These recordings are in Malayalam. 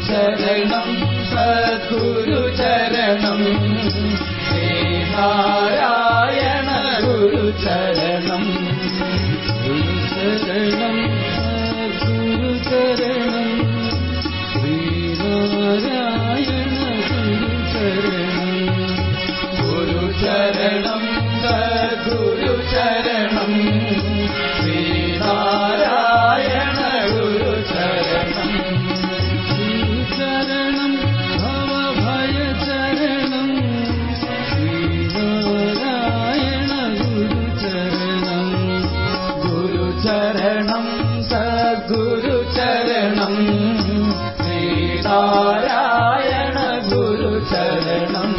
ശരണം സദ്ഗുരു ചരണം ശ്രീനാരായണ ഗുരു ചരണം ഗുരു ശരണം ഗുരു ചരണം ശ്രീനാരായണ ഗുരു ചരണം ഗുരു ശരണം സദ്ഗുരു ചരണം ശ്രീനാരായണ ഗുരു ചരണം ഗുരു ചരണം ഭവഭയ ചരണം ശ്രീനാരായണ ഗുരു ചരണം ഗുരു ചരണം സദ്ഗുരു ചരണം ശ്രീനാരായണ ഗുരു ചരണം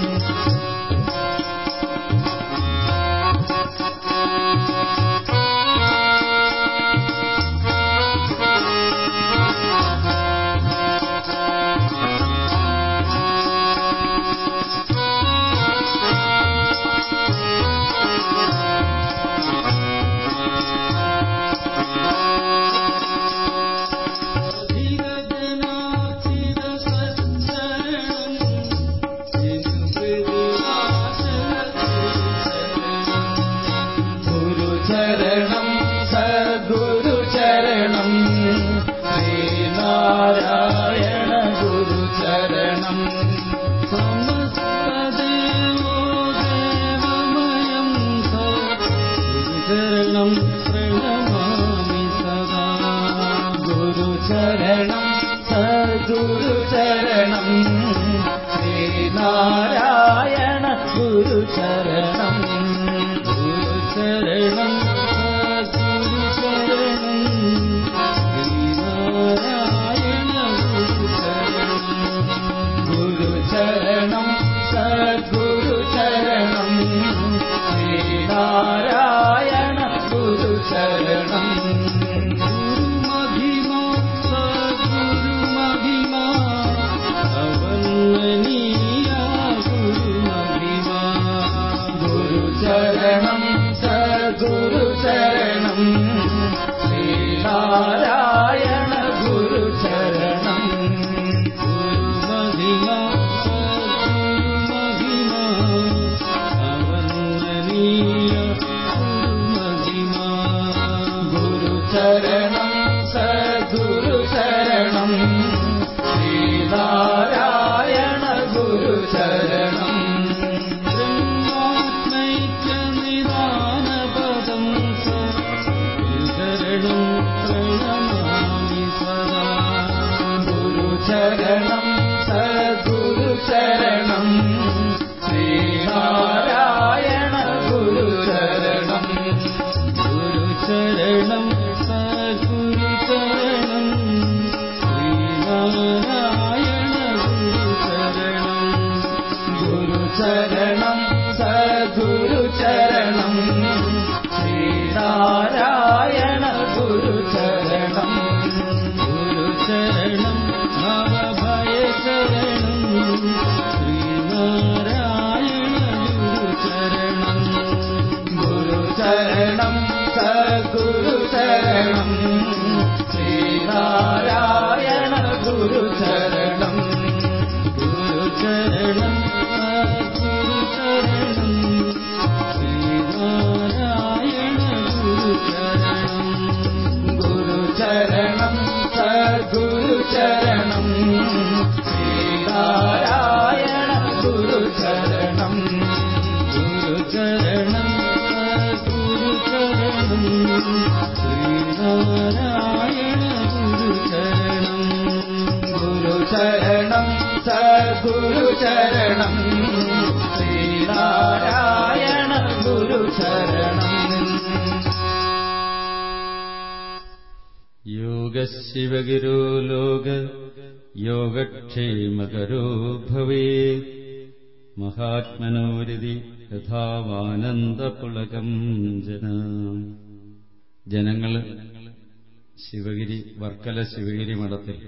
ധീരജനാചിര സജ്ജരണം ഗുരു ചരണം സദ്ഗുരു ചരണം ശ്രീനാരായണ ഗുരു ചരണം സമസ്തദേവോ ദേവമയം ഗുരുചരണം പ്രണമാമി സദാ ഗുരു ചരണം സദ്ഗുരു ചരണം ശ്രീനാരായണ ഗുരു ചരണം ഗുരുചരണം ഗുരുചരണം ശ്രീനാരായണ ഗുരുചരണം ഗുരു ചരണം സദ്ഗുരു ചരണം ശ്രീനാരായണ ഗുരു ചരണം ഗുരുമഹിമാ സദ്ഗുരുമഹിമാ അവന്ദനീയ ഗുരുമഹിമാ ഗുരു ചരണം സദ്ഗുരു ചരണം ശ്രീനാരായണ ഗുരു ചരണം ഗുരുമഹിമാ സദ്ഗുരുമഹിമാ അവന്ദനീയ ഗുരുമഹിമാ ഗുരു ചരണം സദ്ഗുരു ചരണം ശ്രീനാരായണ ഗുരു ചരണം ബ്രഹ്മാത്മൈക്യനിദാനപദം സരണം പ്രണമാമി സദാ ഗുരു ചരണം സദ്ഗുരു ചരണം ശ്രീനാരായണ ഗുരു ചരണം ഗുരുചരണം സഗുരു ചരണം ശ്രീനാരായണ ഗുരുചരണം ഗുരു ചരണം സദ്ഗുരു ചരണം ശ്രീനാരായണ ഗുരു ചരണം ഗുരുചരണം നവഭയ ചരണം ശ്രീനാരായണ ഗുരുചരണം ഗുരു ചരണം സദ്ഗുരു ചരണം ശ്രീനാരായണ ഗുരു ചരണം ഗുരുചരണം സദ്ഗുരുചരണം ശ്രീനാരായണ ഗുരുചരണം ഗുരു ചരണം സദ്ഗുരു ചരണം ശ്രീനാരായണ ഗുരു ചരണം ഗുരുചരണം സദ്ഗുരുചരണം ശ്രീനാരായണ ഗുരുചരണം ഗുരു ചരണം സദ്ഗുരു ചരണം ശ്രീനാരായണ ഗുരു ചരണം യോഗശിവഗുരോ ലോക യോഗക്ഷേമകരോ ഭവേത് മഹാത്മനോരതി യഥാവാനന്ദപുളകം ജന ജനങ്ങള് ശിവഗിരി വർക്കല ശിവഗിരി മഠത്തിൽ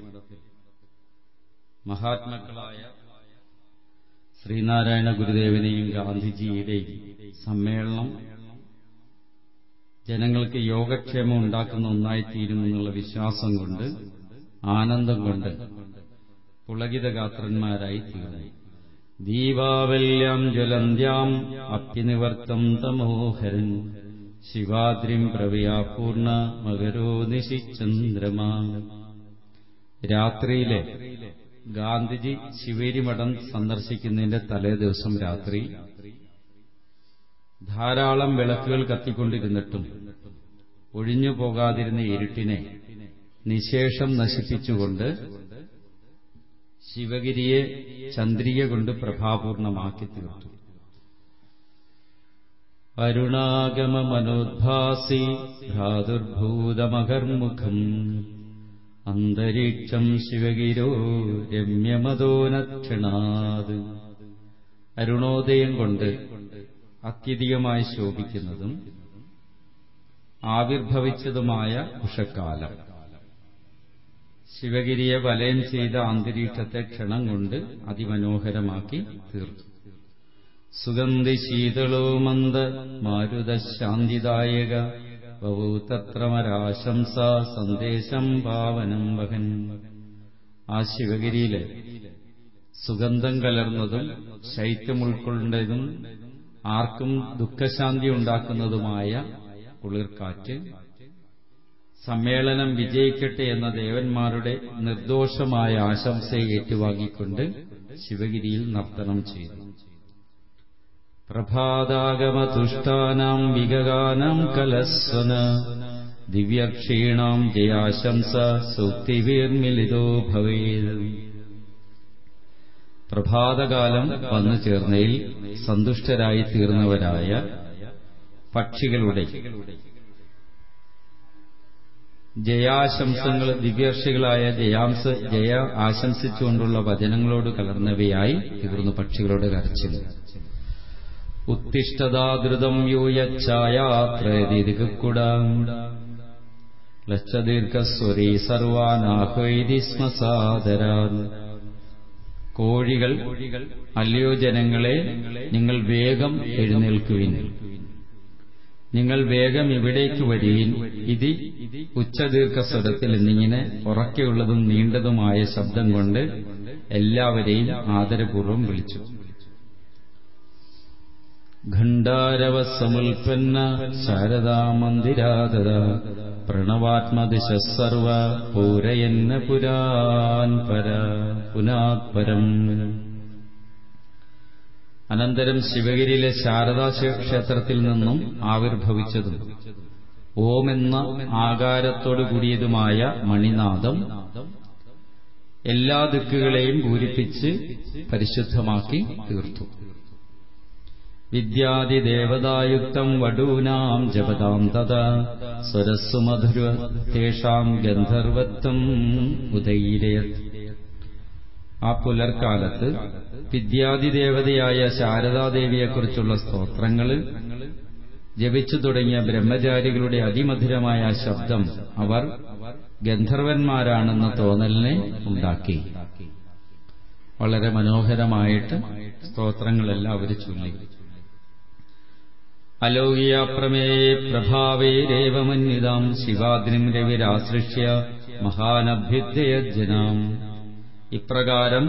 മഹാത്മാക്കളായ ശ്രീനാരായണ ഗുരുദേവനെയും ഗാന്ധിജിയുടെയും സമ്മേളനം ജനങ്ങൾക്ക് യോഗക്ഷേമം ഉണ്ടാക്കുന്ന ഒന്നായിത്തീരുമെന്നുള്ള വിശ്വാസം കൊണ്ട് ആനന്ദം കൊണ്ട് പുളകിതഗാത്രന്മാരായി തീർന്നു ദീപാവല്യാം ജ്വലന്ത്യാം അപ്യനിവർത്തം തമോഹരൻ ശിവാദ്രിം പ്രവയാപൂർണ മകരോ നിശിചന്ദ്രമാ രാത്രിയിലെ ഗാന്ധിജി ശിവേരി മഠം സന്ദർശിക്കുന്നതിന്റെ തലേ ദിവസം രാത്രി ധാരാളം വിളക്കുകൾ കത്തിക്കൊണ്ടിരുന്നിട്ടും ഒഴിഞ്ഞു പോകാതിരുന്ന ഇരുട്ടിനെ നിശേഷം നശിപ്പിച്ചുകൊണ്ട് ശിവഗിരിയെ ചന്ദ്രിക കൊണ്ട് പ്രഭാപൂർണമാക്കി തീർത്തു അരുണാഗമനോദ്ഭാസി ഭ്രാതുർഭൂതമകർമുഖം അന്തരീക്ഷം ശിവഗിരോ രമ്യമതോനക്ഷണാത് അരുണോദയം കൊണ്ട് അത്യധികമായി ശോഭിക്കുന്നതും ആവിർഭവിച്ചതുമായ ഉഷക്കാലം ശിവഗിരിയെ വലയം ചെയ്ത അന്തരീക്ഷത്തെ ക്ഷണം കൊണ്ട് അതിമനോഹരമാക്കി തീർത്തു സുഗന്ധി ശീതളോ മന്ദ മാരുതശാന്തിദായക ബഹു തത്രമരാശംസ സന്ദേശം പാവനം വഹൻ ആ ശിവഗിരിയിലെ സുഗന്ധം കലർന്നതും ശൈത്യം ഉൾക്കൊണ്ടതും ആർക്കും ദുഃഖശാന്തി ഉണ്ടാക്കുന്നതുമായ കുളിർക്കാറ്റ് സമ്മേളനം വിജയിക്കട്ടെ എന്ന ദേവന്മാരുടെ നിർദോഷമായ ആശംസയെ ഏറ്റുവാങ്ങിക്കൊണ്ട് ശിവഗിരിയിൽ നർത്തനം ചെയ്തു പ്രഭാതാഗമതുഷ്ടാനാം വിഗഗാനം കലസ്വന ദിവ്യക്ഷീണാം ജയാശംസ സൂക്തിവീർമിലിതോ ഭവേത് പ്രഭാതകാലം വന്നു ചേർന്നതിൽ സന്തുഷ്ടരായി തീർന്നവരായ പക്ഷികളുടെ ജയാശംസങ്ങൾ ദിവ്യർഷികളായ ജയാംസ ജയ ആശംസിച്ചുകൊണ്ടുള്ള വചനങ്ങളോട് കലർന്നവയായി തീർന്നു പക്ഷികളുടെ കരച്ചിൽ ഉത്തിഷ്ഠതാദ്രുതം യൂയച്ഛായാത്രയതികുക്കുടാം ലക്ഷദീർഘസ്വരീ സർവാനാഹ്വൈതി സ്മ സാദരാൻ കോഴികൾ അല്ലയോ ജനങ്ങളെ നിങ്ങൾ വേഗം എഴുന്നേൽക്കുവിൻ നിങ്ങൾ വേഗം ഇവിടേക്ക് വരികയും ഇതി ഉച്ചദീർഘസ്വരത്തിൽ എന്നിങ്ങനെ ഉറക്കെയുള്ളതും നീണ്ടതുമായ ശബ്ദം കൊണ്ട് എല്ലാവരെയും ആദരപൂർവ്വം വിളിച്ചു ഖണ്ഡാരവസമുൽപ്പന്ന ശാരദാമന്ദിരാതത പ്രണവാത്മദിശ സർവ പൂരയന്ന പുരാൻ പര പുനാത്പരം അനന്തരം ശിവഗിരിയിലെ ശാരദാ ക്ഷേത്രത്തിൽ നിന്നും ആവിർഭവിച്ചതും ഓമെന്ന ആകാരത്തോടു കൂടിയതുമായ മണിനാദം എല്ലാ ദിക്കുകളെയും പൂരിപ്പിച്ച് പരിശുദ്ധമാക്കി തീർത്തു വിദ്യാദിദേവതായുക്തം വടൂനാം ജപതാം തഥാ സ്വരസ്സു മധുര തേഷാം ഗന്ധർവത്വം ഉദൈരയത് ആ പുലർക്കാലത്ത് വിദ്യാദിദേവതയായ ശാരദാദേവിയെക്കുറിച്ചുള്ള സ്തോത്രങ്ങൾ ജപിച്ചു തുടങ്ങിയ ബ്രഹ്മചാരികളുടെ അതിമധുരമായ ശബ്ദം അവർ ഗന്ധർവന്മാരാണെന്ന തോന്നലിനെ ഉണ്ടാക്കി വളരെ മനോഹരമായിട്ട് സ്തോത്രങ്ങളെല്ലാം അവർ ചൊല്ലി അലൗകിയാപ്രമേയേ പ്രഭാവേ രേവമന്വിതാം ശിവാദ്രിം രവിരാസൃഷ്യ മഹാനഭ്യുദ്ധയജനാം ഇപ്രകാരം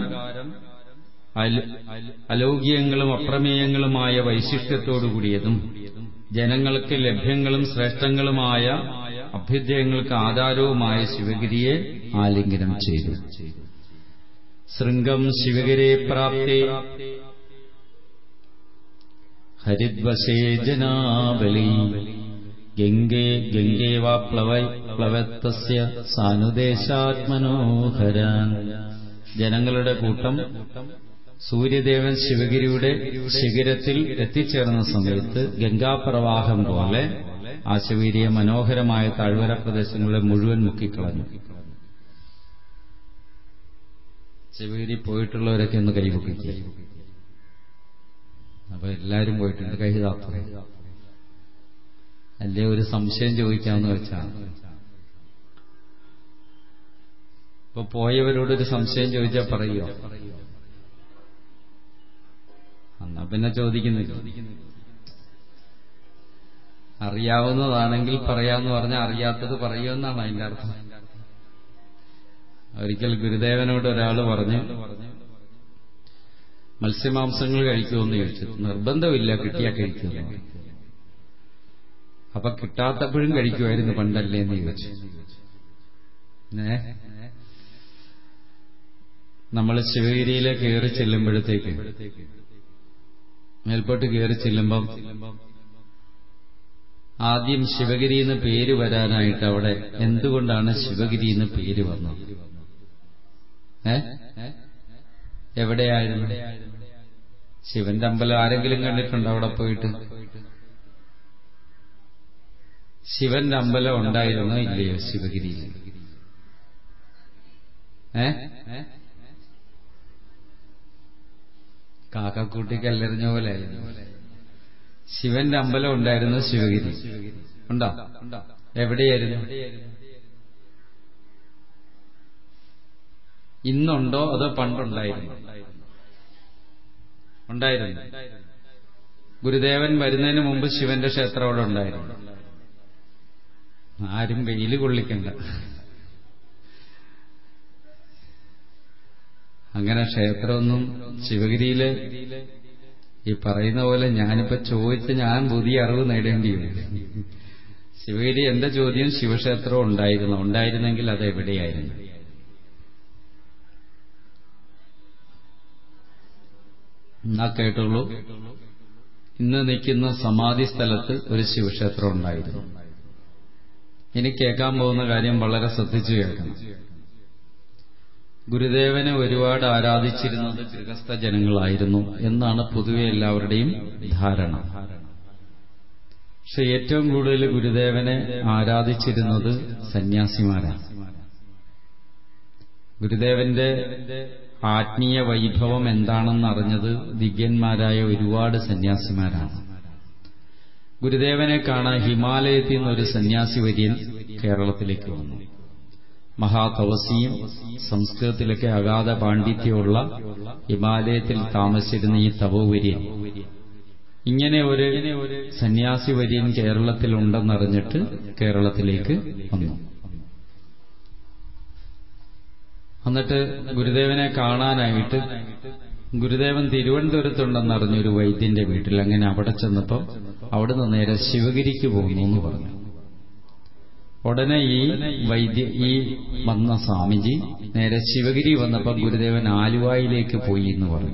അലൗകികങ്ങളും അപ്രമേയങ്ങളുമായ വൈശിഷ്ട്യത്തോടുകൂടിയതും ജനങ്ങൾക്ക് ലഭ്യങ്ങളും ശ്രേഷ്ഠങ്ങളുമായ അഭ്യുദയങ്ങൾക്ക് ആധാരവുമായ ശിവഗിരിയെ ആലിംഗനം ചെയ്തു ശൃംഗം ശിവഗിരെ പ്രാപ്തേ ഹരിദ്വശേ ജനാബലി ഗംഗേ ഗംഗേ വാ പ്ലവ പ്ലവത്തസ്യ സാനുദേശാത്മനോഹരാൻ ജനങ്ങളുടെ കൂട്ടം സൂര്യദേവൻ ശിവഗിരിയുടെ ശിഖരത്തിൽ എത്തിച്ചേർന്ന സമയത്ത് ഗംഗാപ്രവാഹം പോലെ ആ ശിവഗിരിയെ മനോഹരമായ താഴ്വര പ്രദേശങ്ങളെ മുഴുവൻ മുക്കിക്കളഞ്ഞു ശിവഗിരി പോയിട്ടുള്ളവരൊക്കെ ഒന്ന് കൈപൊക്കിക്കുക അപ്പൊ എല്ലാരും പോയിട്ടുണ്ട് കൈ താത്തത് അല്ലേ ഒരു സംശയം ചോദിക്കാമെന്ന് വെച്ചാണ് ഇപ്പൊ പോയവരോടൊരു സംശയം ചോദിച്ചാൽ പറയുമോ എന്നാ പിന്നെ ചോദിക്കുന്നില്ല അറിയാവുന്നതാണെങ്കിൽ പറയാമെന്ന് പറഞ്ഞാൽ അറിയാത്തത് പറയുമെന്നാണ് അതിന്റെ അർത്ഥം ഒരിക്കൽ ഗുരുദേവനോട് ഒരാൾ പറഞ്ഞു മത്സ്യമാംസങ്ങൾ കഴിക്കുമെന്ന് ചോദിച്ചു നിർബന്ധമില്ല കിട്ടിയാ കഴിക്കുമെന്ന് അപ്പൊ കിട്ടാത്തപ്പോഴും കഴിക്കുമായിരുന്നു പണ്ടല്ലേ എന്ന് ചോദിച്ചു ഏ നമ്മൾ ശിവഗിരിയിലെ കയറി ചെല്ലുമ്പോഴത്തേക്ക് മേൽപോട്ട് കയറി ചെല്ലുമ്പം ആദ്യം ശിവഗിരി എന്ന് പേര് വരാനായിട്ട് അവിടെ എന്തുകൊണ്ടാണ് ശിവഗിരി എന്ന് പേര് വന്നത് ഏ എവിടെയായിരുന്നു ശിവന്റെ അമ്പലം ആരെങ്കിലും കണ്ടിട്ടുണ്ടോ അവിടെ പോയിട്ട് ശിവന്റെ അമ്പലം ഉണ്ടായിരുന്നോ ഇല്ലയോ ശിവഗിരിയിൽ ഏ കാക്കക്കൂട്ടി കല്ലെറിഞ്ഞ പോലെ ശിവന്റെ അമ്പലം ഉണ്ടായിരുന്നു ശിവഗിരി ഉണ്ടോ എവിടെയായിരുന്നു ഇന്നുണ്ടോ അതോ പണ്ടുണ്ടായിരുന്നു ഉണ്ടായിരുന്നു ഗുരുദേവൻ വരുന്നതിന് മുമ്പ് ശിവന്റെ ക്ഷേത്രം അവിടെ ഉണ്ടായിരുന്നു ആരും വെയിൽ കൊള്ളിക്കണ്ട അങ്ങനെ ക്ഷേത്രമൊന്നും ശിവഗിരിയില് ഈ പറയുന്ന പോലെ ഞാനിപ്പോ ചോദിച്ച് ഞാൻ പുതിയ അറിവ് നേടേണ്ടി വരും ശിവഗിരി എന്റെ ചോദ്യം ശിവക്ഷേത്രം ഉണ്ടായിരുന്നു ഉണ്ടായിരുന്നെങ്കിൽ അത് എവിടെയായിരുന്നു എന്നാ കേട്ടുള്ളൂ ഇന്ന് നിൽക്കുന്ന സമാധി സ്ഥലത്ത് ഒരു ശിവക്ഷേത്രം ഉണ്ടായിരുന്നു ഇനി കേൾക്കാൻ പോകുന്ന കാര്യം വളരെ ശ്രദ്ധിച്ചു കേൾക്കണം ഗുരുദേവനെ ഒരുപാട് ആരാധിച്ചിരുന്നത് ഗൃഹസ്ഥ ജനങ്ങളായിരുന്നു എന്നാണ് പൊതുവെ എല്ലാവരുടെയും ധാരണ പക്ഷെ ഏറ്റവും കൂടുതൽ ഗുരുദേവനെ ആരാധിച്ചിരുന്നത് സന്യാസിമാരാണ് ഗുരുദേവന്റെ ആത്മീയ വൈഭവം എന്താണെന്ന് അറിഞ്ഞത് ദിവ്യന്മാരായ ഒരുപാട് സന്യാസിമാരാണ് ഗുരുദേവനെ കാണാൻ ഹിമാലയത്തിൽ നിന്നൊരു സന്യാസി വര്യൻ കേരളത്തിലേക്ക് വന്നു മഹാതപസിയും സംസ്കൃതത്തിലൊക്കെ അഗാധ പാണ്ഡിത്യമുള്ള ഹിമാലയത്തിൽ താമസിച്ചിരുന്ന ഈ തപോവര്യൻ ഇങ്ങനെ ഒരു സന്യാസി വര്യൻ കേരളത്തിലുണ്ടെന്നറിഞ്ഞിട്ട് കേരളത്തിലേക്ക് വന്നു എന്നിട്ട് ഗുരുദേവനെ കാണാനായിട്ട് ഗുരുദേവൻ തിരുവനന്തപുരത്തുണ്ടെന്നറിഞ്ഞൊരു വൈദ്യന്റെ വീട്ടിൽ അങ്ങനെ അവിടെ ചെന്നപ്പോൾ അവിടുന്ന് നേരെ ശിവഗിരിക്ക് പോകുന്നു എന്ന് പറഞ്ഞു ഉടനെ ഈ വൈദ്യ ഈ വന്ന സ്വാമിജി നേരെ ശിവഗിരി വന്നപ്പോൾ ഗുരുദേവൻ ആലുവായിലേക്ക് പോയി എന്ന് പറഞ്ഞു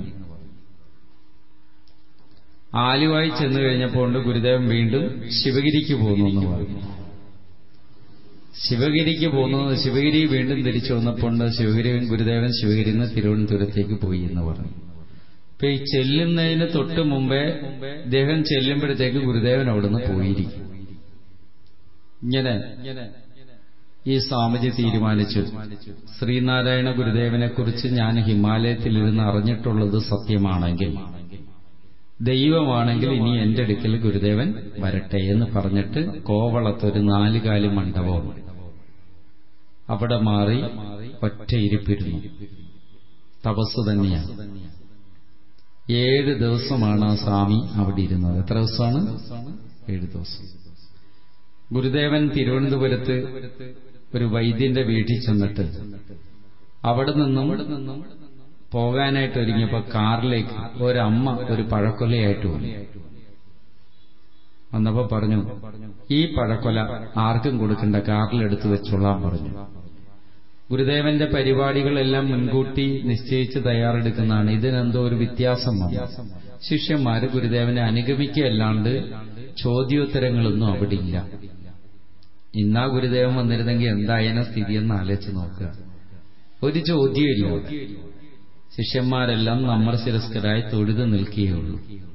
ആലുവായി ചെന്നു കഴിഞ്ഞപ്പോൾ ഗുരുദേവൻ വീണ്ടും ശിവഗിരിക്ക് പോകുന്നു എന്ന് പറഞ്ഞു ശിവഗിരിക്ക് പോകുന്നത് ശിവഗിരി വീണ്ടും തിരിച്ചു വന്നപ്പോൾ ശിവഗിരി ഗുരുദേവൻ ശിവഗിരിയിൽ നിന്ന് തിരുവനന്തപുരത്തേക്ക് പോയി എന്ന് പറഞ്ഞു ഇപ്പൊ ഈ ചെല്ലുന്നതിന് തൊട്ട് മുമ്പേ ഇദ്ദേഹം ചെല്ലുമ്പോഴത്തേക്ക് ഗുരുദേവൻ അവിടുന്ന് പോയിരിക്കും ഇങ്ങനെ ഈ സ്വാമിജി തീരുമാനിച്ചു ശ്രീനാരായണ ഗുരുദേവനെ കുറിച്ച് ഞാൻ ഹിമാലയത്തിലിരുന്ന് അറിഞ്ഞിട്ടുള്ളത് സത്യമാണെങ്കിൽ ദൈവമാണെങ്കിൽ ഇനി എന്റെ അടുക്കൽ ഗുരുദേവൻ വരട്ടെ എന്ന് പറഞ്ഞിട്ട് കോവളത്തൊരു നാലുകാലി മണ്ഡപവും അവിടെ മാറി ഒറ്റയിരിപ്പിരുന്നു തപസ് തന്നെയാണ് ഏഴ് ദിവസമാണ് ആ സ്വാമി അവിടെ ഇരുന്നത് എത്ര ദിവസമാണ് ഏഴ് ദിവസം ഗുരുദേവൻ തിരുവനന്തപുരത്ത് ഒരു വൈദ്യന്റെ വീട്ടിൽ ചെന്നിട്ട് അവിടെ നിന്നും പോകാനായിട്ട് ഒരുങ്ങിയപ്പോ കാറിലേക്ക് ഒരമ്മ ഒരു പഴക്കൊലയായിട്ട് വന്നു വന്നപ്പോ പറഞ്ഞു ഈ പഴക്കൊല ആർക്കും കൊടുക്കേണ്ട കാറിലെടുത്ത് വെച്ചോളാൻ പറഞ്ഞു ഗുരുദേവന്റെ പരിപാടികളെല്ലാം മുൻകൂട്ടി നിശ്ചയിച്ച് തയ്യാറെടുക്കുന്നതാണ് ഇതിനെന്തോ ഒരു വ്യത്യാസം വന്നു ശിഷ്യന്മാര് ഗുരുദേവനെ അനുഗമിക്കുകയല്ലാണ്ട് ചോദ്യോത്തരങ്ങളൊന്നും അവിടെ ഇല്ല ഇന്നാ ഗുരുദേവൻ വന്നിരുന്നെങ്കിൽ എന്തായന സ്ഥിതിയെന്ന് ആലോചിച്ച് നോക്കുക ഒരു ചോദ്യമില്ല ശിഷ്യന്മാരെല്ലാം നമ്മൾ ശിരസ്കരായി തൊഴുതു നിൽക്കുകയുള്ളൂ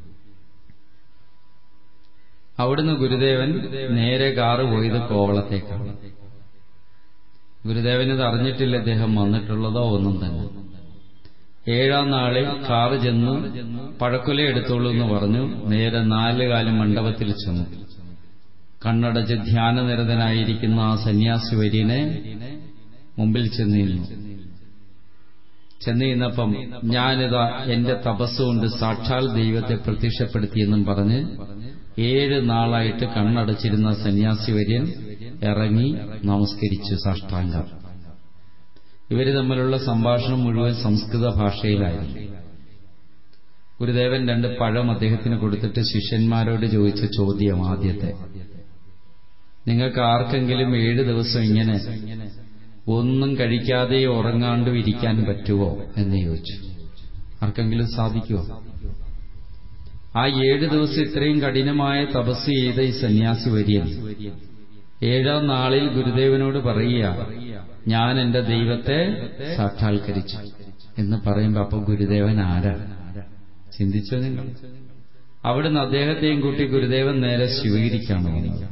അവിടുന്ന് ഗുരുദേവൻ നേരെ കാറ് പോയത് കോവളത്തേക്കാണ് ഗുരുദേവൻ ഇത് അറിഞ്ഞിട്ടില്ല അദ്ദേഹം വന്നിട്ടുള്ളതോ ഒന്നും തന്നെ ഏഴാം നാളിൽ കാറ് ചെന്ന് പഴക്കൊല എടുത്തോളൂ എന്ന് പറഞ്ഞു നേരെ നാല് കാലം മണ്ഡപത്തിൽ ചെന്നു കണ്ണടച്ച് ധ്യാനനിരതനായിരിക്കുന്ന ആ സന്യാസി വര്യനെ മുമ്പിൽ ചെന്നിരുന്നു ചെന്ന് നിന്നപ്പം ഞാനിതാ എന്റെ തപസ്സുകൊണ്ട് സാക്ഷാൽ ദൈവത്തെ പ്രത്യക്ഷപ്പെടുത്തിയെന്നും പറഞ്ഞ് ഏഴ് നാളായിട്ട് കണ്ണടച്ചിരുന്ന സന്യാസി വര്യൻ ഇറങ്ങി നമസ്കരിച്ചു സാഷ്ടാംഗം ഇവര് തമ്മിലുള്ള സംഭാഷണം മുഴുവൻ സംസ്കൃത ഭാഷയിലായിരുന്നു ഗുരുദേവൻ രണ്ട് പഴം അദ്ദേഹത്തിന് കൊടുത്തിട്ട് ശിഷ്യന്മാരോട് ചോദിച്ച ചോദ്യം ആദ്യത്തെ നിങ്ങൾക്ക് ആർക്കെങ്കിലും ഏഴ് ദിവസം ഇങ്ങനെ ഒന്നും കഴിക്കാതെ ഉറങ്ങാണ്ടും ഇരിക്കാൻ പറ്റുമോ എന്ന് ചോദിച്ചു ആർക്കെങ്കിലും സാധിക്കുമോ ആ ഏഴ് ദിവസം ഇത്രയും കഠിനമായ തപസ് ചെയ്ത ഈ സന്യാസി വര്യൻ ഏഴാം നാളിൽ ഗുരുദേവനോട് പറയുക ഞാൻ എന്റെ ദൈവത്തെ സാക്ഷാത്കരിച്ചു എന്ന് പറയുമ്പോ അപ്പൊ ഗുരുദേവൻ ആരാ ചിന്തിച്ചോ നിങ്ങൾ അവിടുന്ന് അദ്ദേഹത്തെയും കൂട്ടി ഗുരുദേവൻ നേരെ ശിവഗിരിക്കാണ് വന്നത്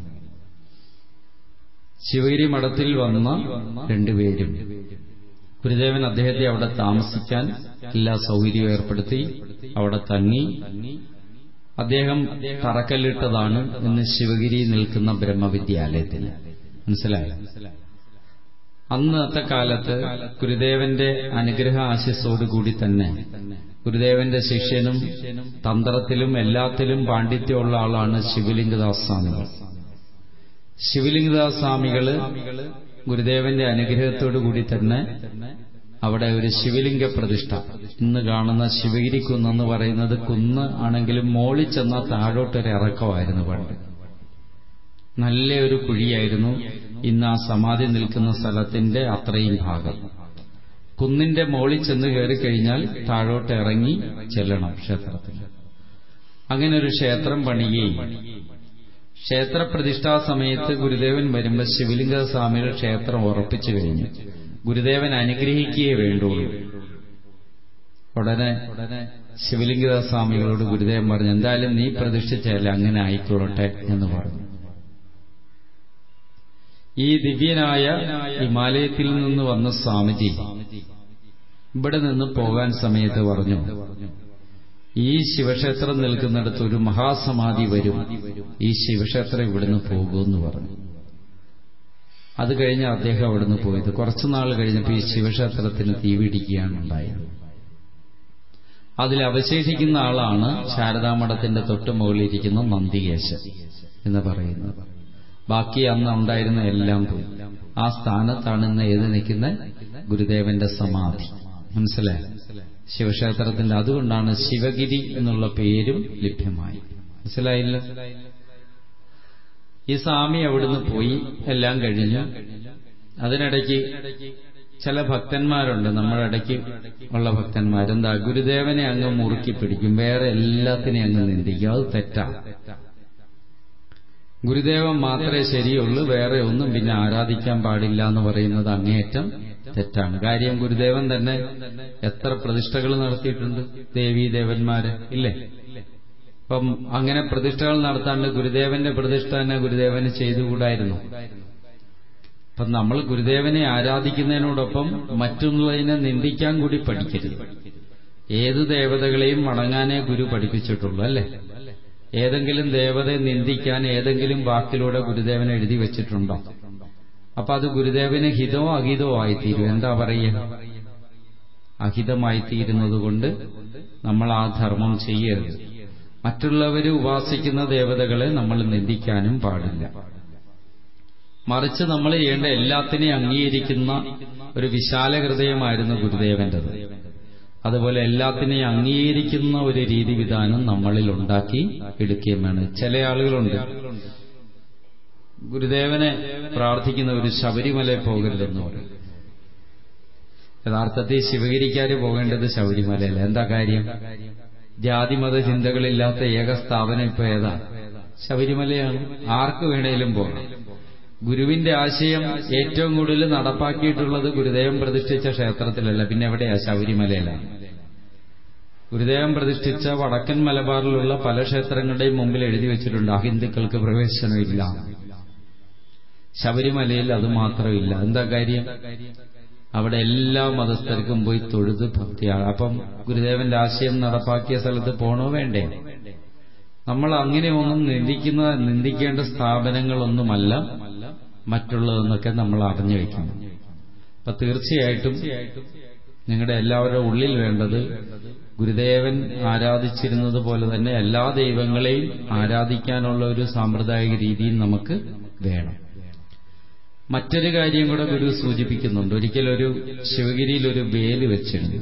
ശിവഗിരി മഠത്തിൽ വന്ന രണ്ടുപേരും ഗുരുദേവൻ അദ്ദേഹത്തെ അവിടെ താമസിക്കാൻ എല്ലാ സൗകര്യവും ഏർപ്പെടുത്തി അവിടെ തങ്ങി അദ്ദേഹം തറക്കല്ലിട്ടതാണ് ഇന്ന് ശിവഗിരി നിൽക്കുന്ന ബ്രഹ്മവിദ്യാലയത്തിന് മനസ്സിലായോ അന്നത്തെ കാലത്ത് ഗുരുദേവന്റെ അനുഗ്രഹ ആശിസ്സോടുകൂടി തന്നെ ഗുരുദേവന്റെ ശിഷ്യനും തന്ത്രത്തിലും എല്ലാത്തിലും പാണ്ഡിത്യമുള്ള ആളാണ് ശിവലിംഗദാസ് സ്വാമികൾ ശിവലിംഗദാസ് സ്വാമികള് ഗുരുദേവന്റെ അനുഗ്രഹത്തോടുകൂടി തന്നെ അവിടെ ഒരു ശിവലിംഗ പ്രതിഷ്ഠ ഇന്ന് കാണുന്ന ശിവഗിരി കുന്നെന്ന് പറയുന്നത് കുന്ന് ആണെങ്കിലും മോളിൽ ചെന്ന താഴോട്ടൊരു ഇറക്കമായിരുന്നു പണ്ട് നല്ല ഒരു കുഴിയായിരുന്നു ഇന്ന് ആ സമാധി നിൽക്കുന്ന സ്ഥലത്തിന്റെ അത്രയും ഭാഗം കുന്നിന്റെ മോളിൽ ചെന്ന് കയറി കഴിഞ്ഞാൽ താഴോട്ട് ഇറങ്ങി ചെല്ലണം ക്ഷേത്രത്തിൽ അങ്ങനെ ഒരു ക്ഷേത്രം പണിയുകയും ക്ഷേത്രപ്രതിഷ്ഠാ സമയത്ത് ഗുരുദേവൻ വരുമ്പോൾ ശിവലിംഗ സ്വാമിയുടെ ക്ഷേത്രം ഉറപ്പിച്ചു കഴിഞ്ഞു ഗുരുദേവൻ അനുഗ്രഹിക്കുകയേ വേണ്ടുള്ളൂ ഉടനെ ശിവലിംഗ സ്വാമികളോട് ഗുരുദേവൻ പറഞ്ഞു എന്തായാലും നീ പ്രതിഷ്ഠിച്ചാലേ അങ്ങനെ ആയിക്കൊള്ളട്ടെ എന്ന് പറഞ്ഞു ഈ ദിവ്യനായ ഹിമാലയത്തിൽ നിന്ന് വന്ന സ്വാമിജി ഇവിടെ നിന്ന് പോകാൻ സമയത്ത് പറഞ്ഞു ഈ ശിവക്ഷേത്രം നിൽക്കുന്നിടത്ത് ഒരു മഹാസമാധി വരും ഈ ശിവക്ഷേത്രം ഇവിടുന്ന് പോകുമെന്ന് പറഞ്ഞു അത് കഴിഞ്ഞ് അദ്ദേഹം അവിടുന്ന് പോയത് കുറച്ചുനാൾ കഴിഞ്ഞപ്പോൾ ഈ ശിവക്ഷേത്രത്തിന് തീപിടിക്കുകയാണ് ഉണ്ടായത് അതിൽ അവശേഷിക്കുന്ന ആളാണ് ശാരദാമഠത്തിന്റെ തൊട്ട് മുകളിലിരിക്കുന്ന നന്ദികേശൻ എന്ന് പറയുന്നത് ബാക്കി അന്ന് ഉണ്ടായിരുന്ന എല്ലാം പോയി ആ സ്ഥാനത്താണ് ഇന്ന് ഏത് നിൽക്കുന്ന ഗുരുദേവന്റെ സമാധി മനസ്സിലായി ശിവക്ഷേത്രത്തിന്റെ അതുകൊണ്ടാണ് ശിവഗിരി എന്നുള്ള പേരും ലഭ്യമായി മനസ്സിലായില്ല ഈ സ്വാമി അവിടുന്ന് പോയി എല്ലാം കഴിഞ്ഞു അതിനിടയ്ക്ക് ചില ഭക്തന്മാരുണ്ട് നമ്മുടെ ഇടയ്ക്ക് ഉള്ള ഭക്തന്മാർ എന്താ ഗുരുദേവനെ അങ്ങ് മുറുക്കി പിടിക്കും വേറെ എല്ലാത്തിനെയും അങ്ങ് നിന്ദിക്കും അത് തെറ്റാണ് ഗുരുദേവൻ മാത്രമേ ശരിയുള്ളൂ വേറെ ഒന്നും പിന്നെ ആരാധിക്കാൻ പാടില്ല എന്ന് പറയുന്നത് അങ്ങേയറ്റം തെറ്റാണ് കാര്യം ഗുരുദേവൻ തന്നെ എത്ര പ്രതിഷ്ഠകൾ നടത്തിയിട്ടുണ്ട് ദേവീദേവന്മാര് ഇല്ലേ അപ്പം അങ്ങനെ പ്രതിഷ്ഠകൾ നടത്താണ്ട് ഗുരുദേവന്റെ പ്രതിഷ്ഠ തന്നെ ഗുരുദേവന് ചെയ്തുകൂടായിരുന്നു അപ്പം നമ്മൾ ഗുരുദേവനെ ആരാധിക്കുന്നതിനോടൊപ്പം മറ്റുള്ളതിനെ നിന്ദിക്കാൻ കൂടി പഠിക്കരുത് ഏത് ദേവതകളെയും വണങ്ങാനേ ഗുരു പഠിപ്പിച്ചിട്ടുള്ളൂ അല്ലേ ഏതെങ്കിലും ദേവതയെ നിന്ദിക്കാൻ ഏതെങ്കിലും വാക്കിലൂടെ ഗുരുദേവൻ എഴുതി വെച്ചിട്ടുണ്ടോ അപ്പൊ അത് ഗുരുദേവന് ഹിതമോ അഹിതമോ ആയിത്തീരും എന്താ പറയുക അഹിതമായിത്തീരുന്നത് കൊണ്ട് നമ്മൾ ആ ധർമ്മം ചെയ്യരുത് മറ്റുള്ളവർ ഉപാസിക്കുന്ന ദേവതകളെ നമ്മൾ നിന്ദിക്കാനും പാടില്ല മറിച്ച് നമ്മൾ ചെയ്യേണ്ട എല്ലാത്തിനെയും അംഗീകരിക്കുന്ന ഒരു വിശാല ഹൃദയമായിരുന്നു ഗുരുദേവന്റേത് അതുപോലെ എല്ലാത്തിനെയും അംഗീകരിക്കുന്ന ഒരു രീതി വിധാനം നമ്മളിൽ ഉണ്ടാക്കി എടുക്കുകയും വേണം ചില ആളുകളുണ്ട് ഗുരുദേവനെ പ്രാർത്ഥിക്കുന്ന ഒരു ശബരിമലയിൽ പോകരുതെന്ന് പറയും യഥാർത്ഥത്തിൽ ശിവഗിരിക്കാര് പോകേണ്ടത് ശബരിമലയല്ല എന്താ കാര്യം ജാതിമത ചിന്തകളില്ലാത്ത ഏക സ്ഥാപനം ഇപ്പൊ ഏതാ ശബരിമലയാണ് ആർക്ക് വേണേലും പോകാം ഗുരുവിന്റെ ആശയം ഏറ്റവും കൂടുതൽ നടപ്പാക്കിയിട്ടുള്ളത് ഗുരുദേവൻ പ്രതിഷ്ഠിച്ച ക്ഷേത്രത്തിലല്ല പിന്നെ എവിടെയാ ശബരിമലയിലാണ് ഗുരുദേവൻ പ്രതിഷ്ഠിച്ച വടക്കൻ മലബാറിലുള്ള പല ക്ഷേത്രങ്ങളുടെയും മുമ്പിൽ എഴുതി വെച്ചിട്ടുണ്ട് അഹിന്ദുക്കൾക്ക് പ്രവേശനമില്ല ശബരിമലയിൽ അത് മാത്രമില്ല എന്താ കാര്യം അവിടെ എല്ലാ മതസ്ഥർക്കും പോയി തൊഴുത് ഭക്തിയാണ് അപ്പം ഗുരുദേവന്റെ ആശയം നടപ്പാക്കിയ സ്ഥലത്ത് പോണോ വേണ്ടേ നമ്മൾ അങ്ങനെയൊന്നും നിന്ദിക്കുന്ന നിന്ദിക്കേണ്ട സ്ഥാപനങ്ങളൊന്നുമല്ല മറ്റുള്ളതെന്നൊക്കെ നമ്മൾ അറിഞ്ഞു വയ്ക്കണം അപ്പൊ തീർച്ചയായിട്ടും നിങ്ങളുടെ എല്ലാവരുടെ ഉള്ളിൽ വേണ്ടത് ഗുരുദേവൻ ആരാധിച്ചിരുന്നത് പോലെ തന്നെ എല്ലാ ദൈവങ്ങളെയും ആരാധിക്കാനുള്ള ഒരു സാമ്പ്രദായിക രീതിയും നമുക്ക് വേണം മറ്റൊരു കാര്യം കൂടെ ഗുരു സൂചിപ്പിക്കുന്നുണ്ട് ഒരിക്കലൊരു ശിവഗിരിയിൽ ഒരു വേല് വെച്ചിരുന്നു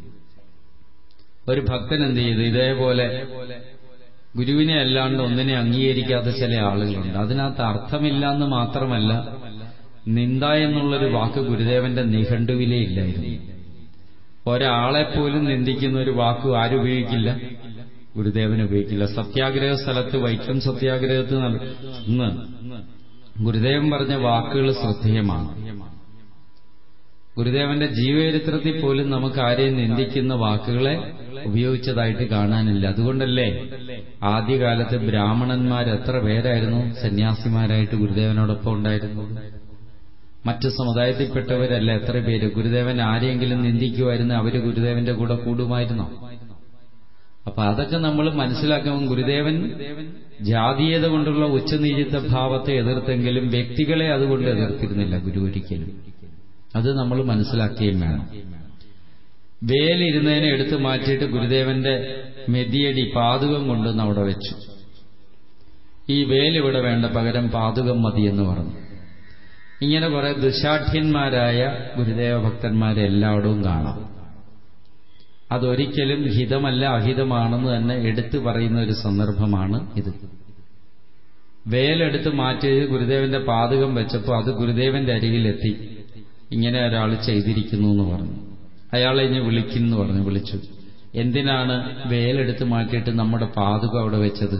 ഒരു ഭക്തൻ എന്ത് ചെയ്തു ഇതേപോലെ ഗുരുവിനെ അല്ലാണ്ട് ഒന്നിനെ അംഗീകരിക്കാത്ത ചില ആളുകളുണ്ട് അതിനകത്ത് അർത്ഥമില്ല എന്ന് മാത്രമല്ല നിന്ദ എന്നുള്ളൊരു വാക്ക് ഗുരുദേവന്റെ നിഘണ്ടുവിലേ ഇല്ലായിരുന്നു ഒരാളെപ്പോലും നിന്ദിക്കുന്ന ഒരു വാക്ക് ആരുപയോഗിക്കില്ല ഗുരുദേവൻ ഉപയോഗിക്കില്ല സത്യാഗ്രഹ സ്ഥലത്ത് വൈക്കം സത്യാഗ്രഹത്തിൽ നിന്ന് ഗുരുദേവൻ പറഞ്ഞ വാക്കുകൾ ശ്രദ്ധേയമാണ് ഗുരുദേവന്റെ ജീവചരിത്രത്തിൽ പോലും നമുക്ക് ആരെയും നിന്ദിക്കുന്ന വാക്കുകളെ ഉപയോഗിച്ചതായിട്ട് കാണാനില്ല അതുകൊണ്ടല്ലേ ആദ്യകാലത്ത് ബ്രാഹ്മണന്മാർ എത്ര പേരായിരുന്നു സന്യാസിമാരായിട്ട് ഗുരുദേവനോടൊപ്പം ഉണ്ടായിരുന്നത് മറ്റു സമുദായത്തിൽപ്പെട്ടവരല്ല എത്ര പേര് ഗുരുദേവൻ ആരെയെങ്കിലും നിന്ദിക്കുമായിരുന്നു അവര് ഗുരുദേവന്റെ കൂടെ കൂടുമായിരുന്നോ അപ്പൊ അതൊക്കെ നമ്മൾ മനസ്സിലാക്കുമ്പോൾ ഗുരുദേവൻ ജാതീയത കൊണ്ടുള്ള ഉച്ചനീചിത്വ ഭാവത്തെ എതിർത്തെങ്കിലും വ്യക്തികളെ അതുകൊണ്ട് എതിർത്തിരുന്നില്ല ഗുരു ഒരിക്കലും അത് നമ്മൾ മനസ്സിലാക്കുകയും വേണം വേലിരുന്നതിനെ എടുത്തു മാറ്റിയിട്ട് ഗുരുദേവന്റെ മെതിയടി പാതുകം കൊണ്ടുവന്ന് അവിടെ വെച്ചു ഈ വേലിവിടെ വേണ്ട പകരം പാതുകം മതി എന്ന് പറഞ്ഞു ഇങ്ങനെ കുറെ ദുശാഠ്യന്മാരായ ഗുരുദേവ ഭക്തന്മാരെ എല്ലായിടവും കാണാം അതൊരിക്കലും ഹിതമല്ല അഹിതമാണെന്ന് തന്നെ എടുത്തു പറയുന്ന ഒരു സന്ദർഭമാണ് ഇത് വേലെടുത്ത് മാറ്റി ഗുരുദേവന്റെ പാതകം വെച്ചപ്പോൾ അത് ഗുരുദേവന്റെ അരികിലെത്തി ഇങ്ങനെ ഒരാൾ ചെയ്തിരിക്കുന്നു എന്ന് പറഞ്ഞു അയാളെ ഇനി വിളിക്കുന്നു പറഞ്ഞു വിളിച്ചു എന്തിനാണ് വേലെടുത്ത് മാറ്റിയിട്ട് നമ്മുടെ പാതുകം അവിടെ വെച്ചത്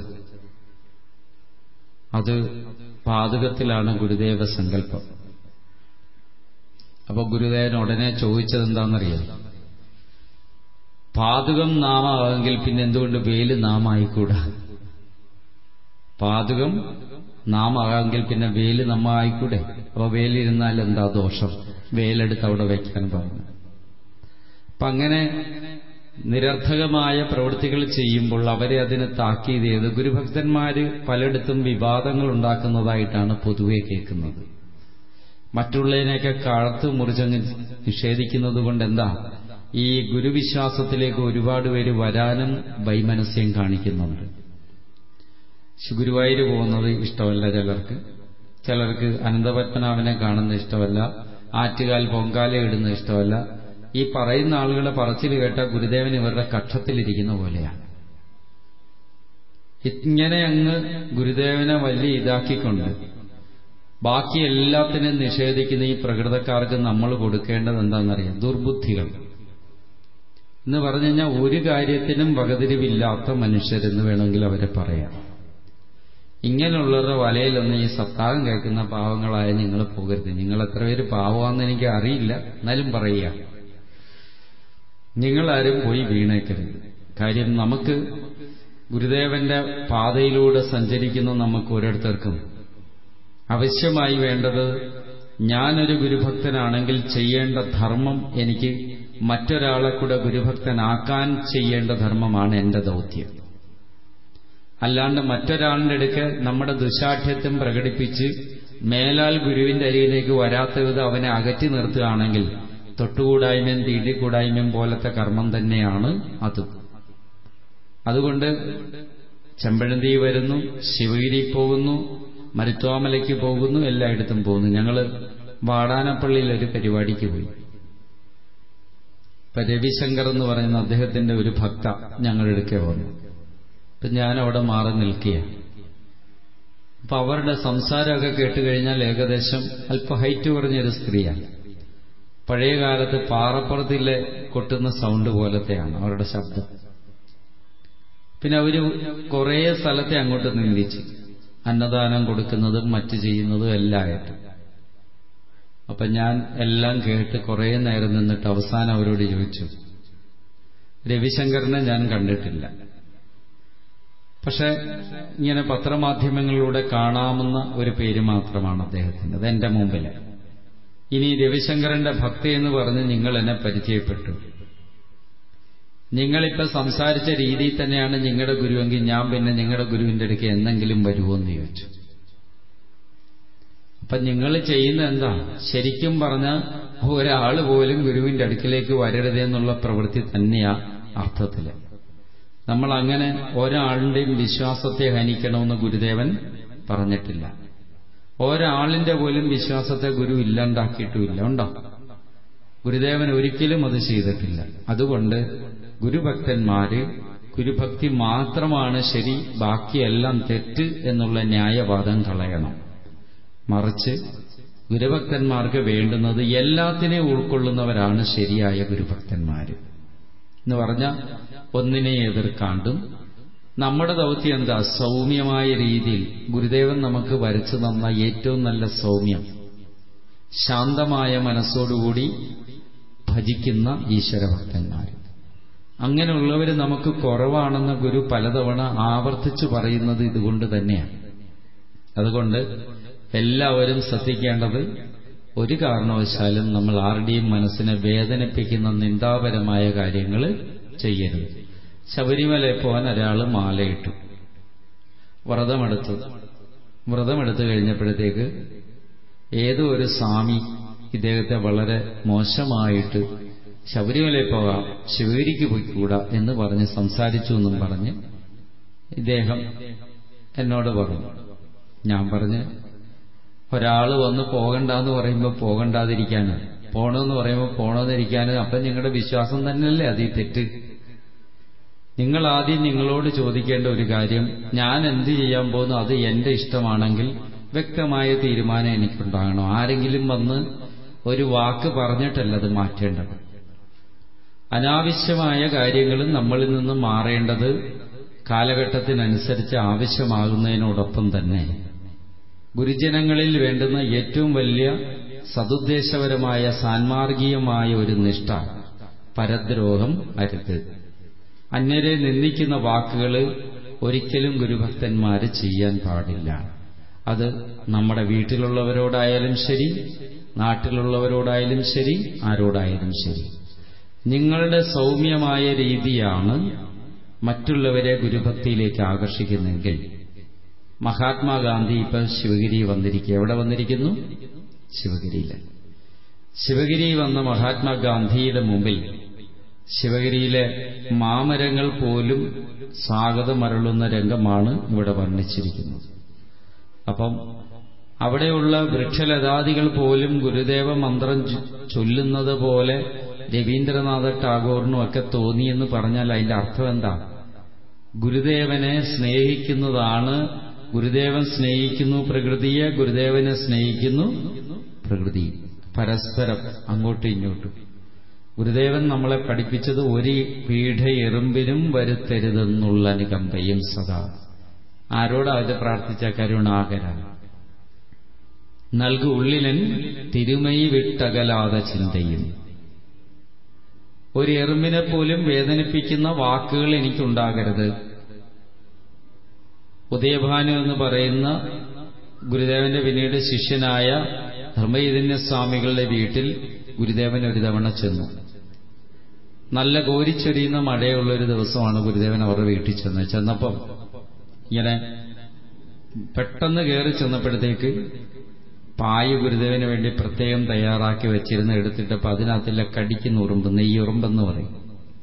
അത് പാതുകത്തിലാണ് ഗുരുദേവ സങ്കല്പം അപ്പൊ ഗുരുദേവൻ ഉടനെ ചോദിച്ചത് എന്താണെന്നറിയാം പാതുകം നാമാവെങ്കിൽ പിന്നെ എന്തുകൊണ്ട് വേല് നാമായിക്കൂടാ പാതുകം നാമാകാമെങ്കിൽ പിന്നെ വേല് നമ്മ ആയിക്കൂടെ അപ്പൊ വേലിരുന്നാൽ എന്താ ദോഷം വേലെടുത്ത് അവിടെ വയ്ക്കാൻ പറഞ്ഞു അപ്പൊ അങ്ങനെ നിരർത്ഥകമായ പ്രവൃത്തികൾ ചെയ്യുമ്പോൾ അവരെ അതിന് താക്കീത് ചെയ്ത് ഗുരുഭക്തന്മാര് പലയിടത്തും വിവാദങ്ങൾ ഉണ്ടാക്കുന്നതായിട്ടാണ് പൊതുവെ കേൾക്കുന്നത് മറ്റുള്ളതിനെയൊക്കെ കാലത്ത് മുറിച്ചങ്ങ് നിഷേധിക്കുന്നത് കൊണ്ട് എന്താ ഈ ഗുരുവിശ്വാസത്തിലേക്ക് ഒരുപാട് പേര് വരാനും വൈമനസ്യം കാണിക്കുന്നുണ്ട് ഗുരുവായൂർ പോകുന്നത് ഇഷ്ടമല്ല ചിലർക്ക് ചിലർക്ക് അനന്തപത്മനാഭനെ കാണുന്ന ഇഷ്ടമല്ല ആറ്റുകാൽ പൊങ്കാല ഇടുന്ന ഇഷ്ടമല്ല ഈ പറയുന്ന ആളുകളെ പറച്ചിൽ കേട്ട ഗുരുദേവൻ ഇവരുടെ കക്ഷത്തിലിരിക്കുന്ന പോലെയാണ് ഇങ്ങനെ അങ്ങ് ഗുരുദേവനെ വലിയ ഇതാക്കിക്കൊണ്ട് ബാക്കി എല്ലാത്തിനും നിഷേധിക്കുന്ന ഈ പ്രകൃതക്കാർക്ക് നമ്മൾ കൊടുക്കേണ്ടത് എന്താണെന്നറിയാം ദുർബുദ്ധികൾ എന്ന് പറഞ്ഞു കഴിഞ്ഞാൽ ഒരു കാര്യത്തിനും വകതിരിവില്ലാത്ത മനുഷ്യരെന്ന് വേണമെങ്കിൽ അവരെ പറയാം ഇങ്ങനെയുള്ളവരുടെ വലയിലൊന്നും ഈ സപ്താഹം കേൾക്കുന്ന പാവങ്ങളായ നിങ്ങൾ പോകരുത് നിങ്ങൾ എത്ര പേര് പാവമാണെന്ന് എനിക്ക് അറിയില്ല എന്നാലും പറയുക നിങ്ങളാരും പോയി വീണേക്കരുത് കാര്യം നമുക്ക് ഗുരുദേവന്റെ പാതയിലൂടെ സഞ്ചരിക്കുന്ന നമുക്ക് ഓരോരുത്തർക്കും അവശ്യമായി വേണ്ടത് ഞാനൊരു ഗുരുഭക്തനാണെങ്കിൽ ചെയ്യേണ്ട ധർമ്മം എനിക്ക് മറ്റൊരാളെ കൂടെ ഗുരുഭക്തനാക്കാൻ ചെയ്യേണ്ട ധർമ്മമാണ് എന്റെ ദൗത്യം അല്ലാണ്ട് മറ്റൊരാളിന്റെ അടുക്ക് നമ്മുടെ ദുശാഠ്യത്വം പ്രകടിപ്പിച്ച് മേലാൽ ഗുരുവിന്റെ അരികിലേക്ക് വരാത്ത വിധം അവനെ അകറ്റി നിർത്തുകയാണെങ്കിൽ തൊട്ടുകൂടായ്മയും തീണ്ടിക്കൂടായ്മയും പോലത്തെ കർമ്മം തന്നെയാണ് അത് അതുകൊണ്ട് ചെമ്പഴന്തി വരുന്നു ശിവഗിരി പോകുന്നു മരുത്വാമലയ്ക്ക് പോകുന്നു എല്ലായിടത്തും പോകുന്നു ഞങ്ങൾ വാടാനപ്പള്ളിയിൽ ഒരു പരിപാടിക്ക് പോയി ഇപ്പൊ രവിശങ്കർ എന്ന് പറയുന്ന അദ്ദേഹത്തിന്റെ ഒരു ഭക്ത ഞങ്ങളുടെ അടുക്കെ വന്നു അപ്പൊ ഞാൻ അവിടെ മാറി നിൽക്കുക അപ്പൊ അവരുടെ സംസാരമൊക്കെ കേട്ടുകഴിഞ്ഞാൽ ഏകദേശം അല്പ ഹൈറ്റ് കുറഞ്ഞൊരു സ്ത്രീയാണ് പഴയ കാലത്ത് പാറപ്പുറത്തിലെ കൊട്ടുന്ന സൗണ്ട് പോലത്തെയാണ് അവരുടെ ശബ്ദം പിന്നെ അവര് കുറേ സ്ഥലത്തെ അങ്ങോട്ട് നിന്ദിച്ചു അന്നദാനം കൊടുക്കുന്നതും മറ്റു ചെയ്യുന്നതും എല്ലായിട്ട് അപ്പൊ ഞാൻ എല്ലാം കേട്ട് കുറേ നേരം നിന്നിട്ട് അവസാനം അവരോട് ചോദിച്ചു രവിശങ്കറിനെ ഞാൻ കണ്ടിട്ടില്ല പക്ഷെ ഇങ്ങനെ പത്രമാധ്യമങ്ങളിലൂടെ കാണാവുന്ന ഒരു പേര് മാത്രമാണ് അദ്ദേഹത്തിന്റെ അത് എന്റെ മുമ്പിൽ ഇനി രവിശങ്കരന്റെ ഭക്തി എന്ന് പറഞ്ഞ് നിങ്ങൾ എന്നെ പരിചയപ്പെട്ടു നിങ്ങളിപ്പോ സംസാരിച്ച രീതിയിൽ തന്നെയാണ് നിങ്ങളുടെ ഗുരുവെങ്കിൽ ഞാൻ പിന്നെ നിങ്ങളുടെ ഗുരുവിന്റെ അടുക്ക് എന്തെങ്കിലും വരുമോ എന്ന് ചോദിച്ചു അപ്പൊ നിങ്ങൾ ചെയ്യുന്ന എന്താ ശരിക്കും പറഞ്ഞ ഒരാൾ പോലും ഗുരുവിന്റെ അടുക്കിലേക്ക് വരരുതെന്നുള്ള പ്രവൃത്തി തന്നെയാ അർത്ഥത്തില് നമ്മൾ അങ്ങനെ ഒരാളുടെയും വിശ്വാസത്തെ ഹനിക്കണമെന്ന് ഗുരുദേവൻ പറഞ്ഞിട്ടില്ല ഒരാളിന്റെ പോലും വിശ്വാസത്തെ ഗുരു ഇല്ലാണ്ടാക്കിയിട്ടുമില്ല ഉണ്ടോ ഗുരുദേവൻ ഒരിക്കലും അത് ചെയ്തിട്ടില്ല അതുകൊണ്ട് ഗുരുഭക്തന്മാര് ഗുരുഭക്തി മാത്രമാണ് ശരി ബാക്കിയെല്ലാം തെറ്റ് എന്നുള്ള ന്യായവാദം കളയണം മറിച്ച് ഗുരുഭക്തന്മാർക്ക് വേണ്ടുന്നത് എല്ലാത്തിനെയും ഉൾക്കൊള്ളുന്നവരാണ് ശരിയായ ഗുരുഭക്തന്മാര് എന്ന് പറഞ്ഞ ഒന്നിനെ എതിർക്കാണ്ടും നമ്മുടെ ദൗത്യം എന്താ സൗമ്യമായ രീതിയിൽ ഗുരുദേവൻ നമുക്ക് വരച്ചു തന്ന ഏറ്റവും നല്ല സൗമ്യം ശാന്തമായ മനസ്സോടുകൂടി ഭജിക്കുന്ന ഈശ്വരഭക്തന്മാർ അങ്ങനെയുള്ളവർ നമുക്ക് കുറവാണെന്ന് ഗുരു പലതവണ ആവർത്തിച്ചു പറയുന്നത് ഇതുകൊണ്ട് തന്നെയാണ് അതുകൊണ്ട് എല്ലാവരും ശ്രദ്ധിക്കേണ്ടത് ഒരു കാരണവശാലും നമ്മൾ ആരുടെയും മനസ്സിനെ വേദനിപ്പിക്കുന്ന നിന്ദാപരമായ കാര്യങ്ങൾ ചെയ്യരുത് ശബരിമലയിൽ പോകാൻ ഒരാൾ മാലയിട്ടു വ്രതമെടുത്തു വ്രതമെടുത്തു കഴിഞ്ഞപ്പോഴത്തേക്ക് ഏതോ ഒരു സ്വാമി ഇദ്ദേഹത്തെ വളരെ മോശമായിട്ട് ശബരിമലയിൽ പോകാം ശിവഗിരിക്ക് പോയിക്കൂടാ എന്ന് പറഞ്ഞ് സംസാരിച്ചു എന്നും പറഞ്ഞ് ഇദ്ദേഹം എന്നോട് പറഞ്ഞു ഞാൻ പറഞ്ഞ് ഒരാൾ വന്ന് പോകണ്ടെന്ന് പറയുമ്പോൾ പോകണ്ടാതിരിക്കാന് പോണമെന്ന് പറയുമ്പോൾ പോണമെന്നിരിക്കാന് അപ്പം നിങ്ങളുടെ വിശ്വാസം തന്നെയല്ലേ അത് ഈ തെറ്റ് നിങ്ങൾ ആദ്യം നിങ്ങളോട് ചോദിക്കേണ്ട ഒരു കാര്യം ഞാൻ എന്ത് ചെയ്യാൻ പോകുന്നു അത് എന്റെ ഇഷ്ടമാണെങ്കിൽ വ്യക്തമായ തീരുമാനം എനിക്കുണ്ടാകണം ആരെങ്കിലും വന്ന് ഒരു വാക്ക് പറഞ്ഞിട്ടല്ല അത് മാറ്റേണ്ടത് അനാവശ്യമായ കാര്യങ്ങളും നമ്മളിൽ നിന്ന് മാറേണ്ടത് കാലഘട്ടത്തിനനുസരിച്ച് ആവശ്യമാകുന്നതിനോടൊപ്പം തന്നെ ഗുരുജനങ്ങളിൽ വേണ്ടുന്ന ഏറ്റവും വലിയ സതുദ്ദേശപരമായ സാൻമാർഗീയമായ ഒരു നിഷ്ഠ പരദ്രോഹം അരുത് അന്യരെ നിന്ദിക്കുന്ന വാക്കുകൾ ഒരിക്കലും ഗുരുഭക്തന്മാര് ചെയ്യാൻ പാടില്ല അത് നമ്മുടെ വീട്ടിലുള്ളവരോടായാലും ശരി നാട്ടിലുള്ളവരോടായാലും ശരി ആരോടായാലും ശരി നിങ്ങളുടെ സൗമ്യമായ രീതിയാണ് മറ്റുള്ളവരെ ഗുരുഭക്തിയിലേക്ക് ആകർഷിക്കുന്നെങ്കിൽ മഹാത്മാഗാന്ധി ഇപ്പൊ ശിവഗിരി വന്നിരിക്കുക എവിടെ വന്നിരിക്കുന്നു ശിവഗിരിയിൽ ശിവഗിരി വന്ന മഹാത്മാഗാന്ധിയുടെ മുമ്പിൽ ശിവഗിരിയിലെ മാമരങ്ങൾ പോലും സ്വാഗതമരളുന്ന രംഗമാണ് ഇവിടെ വർണ്ണിച്ചിരിക്കുന്നത് അപ്പം അവിടെയുള്ള വൃക്ഷലതാദികൾ പോലും ഗുരുദേവ മന്ത്രം ചൊല്ലുന്നത് പോലെ രവീന്ദ്രനാഥ ടാഗോറിനും ഒക്കെ തോന്നിയെന്ന് പറഞ്ഞാൽ അതിന്റെ അർത്ഥം എന്താ ഗുരുദേവനെ സ്നേഹിക്കുന്നതാണ് ഗുരുദേവൻ സ്നേഹിക്കുന്നു പ്രകൃതിയെ ഗുരുദേവനെ സ്നേഹിക്കുന്നു പ്രകൃതി പരസ്പരം അങ്ങോട്ടും ഇങ്ങോട്ടും ഗുരുദേവൻ നമ്മളെ പഠിപ്പിച്ചത് ഒരു പീഠ എറുമ്പിനും വരുത്തരുതെന്നുള്ള അനുകമ്പയും സദാ ആരോടാ ഇത് പ്രാർത്ഥിച്ച കരുണാകര നൽകു ഉള്ളിലൻ തിരുമൈ വിട്ടകലാത ചിന്തയും ഒരു എറുമ്പിനെ പോലും വേദനിപ്പിക്കുന്ന വാക്കുകൾ എനിക്കുണ്ടാകരുത് ഉദയഭാനു എന്ന് പറയുന്ന ഗുരുദേവന്റെ പിന്നീട് ശിഷ്യനായ ധർമ്മചൈതന്യ സ്വാമികളുടെ വീട്ടിൽ ഗുരുദേവൻ ഒരു തവണ ചെന്നു നല്ല കോരിച്ചൊരിയുന്ന മഴയുള്ള ഒരു ദിവസമാണ് ഗുരുദേവൻ അവരുടെ വീട്ടിൽ ചെന്ന് ചെന്നപ്പം ഇങ്ങനെ പെട്ടെന്ന് കയറി ചെന്നപ്പോഴത്തേക്ക് പായ ഗുരുദേവന് വേണ്ടി പ്രത്യേകം തയ്യാറാക്കി വെച്ചിരുന്ന എടുത്തിട്ടപ്പോൾ അതിനകത്തില്ല കടിക്കുന്ന ഉറുമ്പ് നെയ്യുറുമ്പെന്ന് പറയും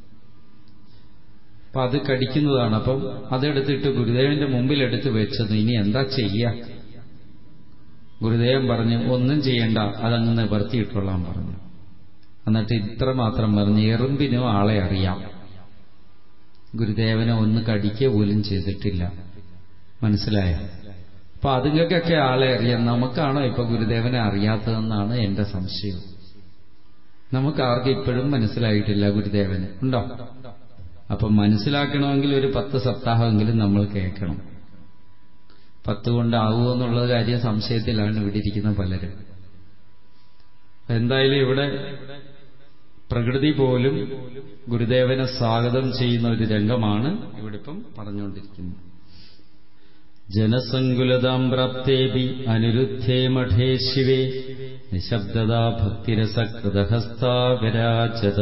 അപ്പൊ അത് കടിക്കുന്നതാണ് അപ്പം അതെടുത്തിട്ട് ഗുരുദേവന്റെ മുമ്പിൽ എടുത്ത് വെച്ചത് ഇനി എന്താ ചെയ്യ ഗുരുദേവൻ പറഞ്ഞു ഒന്നും ചെയ്യണ്ട അതങ്ങ് നിവർത്തിയിട്ടുള്ളാൻ പറഞ്ഞു എന്നിട്ട് ഇത്ര മാത്രം പറഞ്ഞു എറുമ്പിനും ആളെ അറിയാം ഗുരുദേവനെ ഒന്ന് കടിക്കുക പോലും ചെയ്തിട്ടില്ല മനസ്സിലായ അപ്പൊ അതുങ്ങൾക്കൊക്കെ ആളെ അറിയാം നമുക്കാണോ ഇപ്പൊ ഗുരുദേവനെ അറിയാത്തതെന്നാണ് എന്റെ സംശയം നമുക്ക് ആർക്കും ഇപ്പോഴും മനസ്സിലായിട്ടില്ല ഗുരുദേവന് ഉണ്ടോ അപ്പൊ മനസ്സിലാക്കണമെങ്കിൽ ഒരു പത്ത് സപ്താഹമെങ്കിലും നമ്മൾ കേൾക്കണം പത്ത് കൊണ്ടാവുമോ എന്നുള്ള കാര്യം സംശയത്തിലാണ് ഇവിടെ ഇരിക്കുന്ന പലരും എന്തായാലും ഇവിടെ പ്രകൃതി പോലും ഗുരുദേവനെ സ്വാഗതം ചെയ്യുന്ന ഒരു രംഗമാണ് ഇവിടെ ഇപ്പം പറഞ്ഞുകൊണ്ടിരിക്കുന്നത് ജനസങ്കുലതാം പ്രാപ്തേപി അനിരുദ്ധേ മഠേ ശിവേ നിശബ്ദതാ ഭക്തിരസകൃതഹസ്താവിരാജത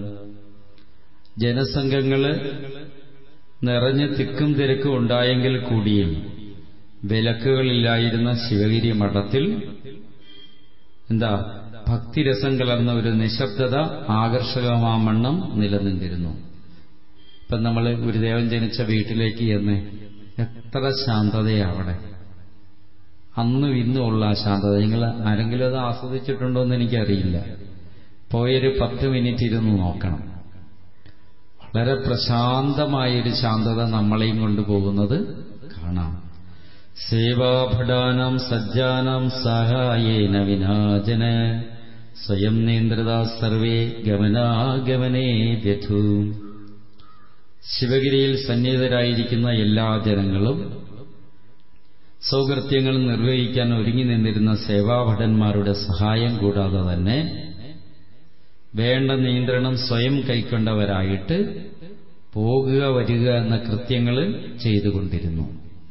ജനസംഘങ്ങള് നിറഞ്ഞ് തിക്കും തിരക്കും ഉണ്ടായെങ്കിൽ കൂടിയും വിലക്കുകളില്ലായിരുന്ന ശിവഗിരി മഠത്തിൽ എന്താ ഭക്തിരസം കലർന്ന ഒരു നിശബ്ദത ആകർഷകമാമണ്ണം നിലനിന്നിരുന്നു ഇപ്പം നമ്മൾ ഗുരുദേവൻ ജനിച്ച വീട്ടിലേക്ക് ചെന്ന് എത്ര ശാന്തതയാ അവിടെ അന്നും ഇന്നും ഉള്ള ആ ശാന്തത നിങ്ങൾ ആരെങ്കിലും അത് ആസ്വദിച്ചിട്ടുണ്ടോ എന്ന് എനിക്കറിയില്ല പോയൊരു പത്ത് മിനിറ്റ് ഇരുന്ന് നോക്കണം വളരെ പ്രശാന്തമായൊരു ശാന്തത നമ്മളെയും കൊണ്ടുപോകുന്നത് കാണാം സേവാഭടാനം സജ്ജാനം സഹായേന വിനാജന സ്വയം നിയന്ത്രിത സർവേ ഗമനാഗമനേ വ്യഥു ശിവഗിരിയിൽ സന്നിഹിതരായിരിക്കുന്ന എല്ലാ ജനങ്ങളും സൗകൃത്യങ്ങൾ നിർവഹിക്കാൻ ഒരുങ്ങി നിന്നിരുന്ന സേവാഭടന്മാരുടെ സഹായം കൂടാതെ തന്നെ വേണ്ട നിയന്ത്രണം സ്വയം കൈക്കൊണ്ടവരായിട്ട് പോകുക വരിക എന്ന കൃത്യങ്ങൾ ചെയ്തുകൊണ്ടിരുന്നു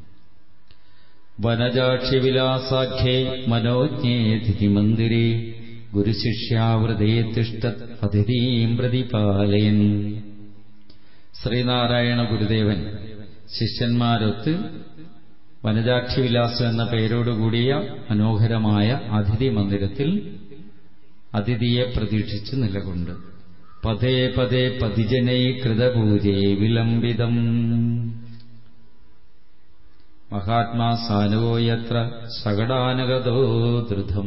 വനജാക്ഷിവിലാസാഖ്യേ മനോജ്ഞേ മന്ദിരേ ഗുരുശിഷ്യാവൃതേ തിഷ്ടത് അതിഥീം പ്രതിപാലയൻ ശ്രീനാരായണ ഗുരുദേവൻ ശിഷ്യന്മാരൊത്ത് വനജാക്ഷിവിലാസം എന്ന പേരോടുകൂടിയ മനോഹരമായ അതിഥി മന്ദിരത്തിൽ അതിഥിയെ പ്രതീക്ഷിച്ച് നിലകൊണ്ട് പതേ പതേ പതിജനൈ കൃതപൂജേ വിലംബിതം മഹാത്മാ സാനുവോയത്ര സകടാനഗതോ ധൃതം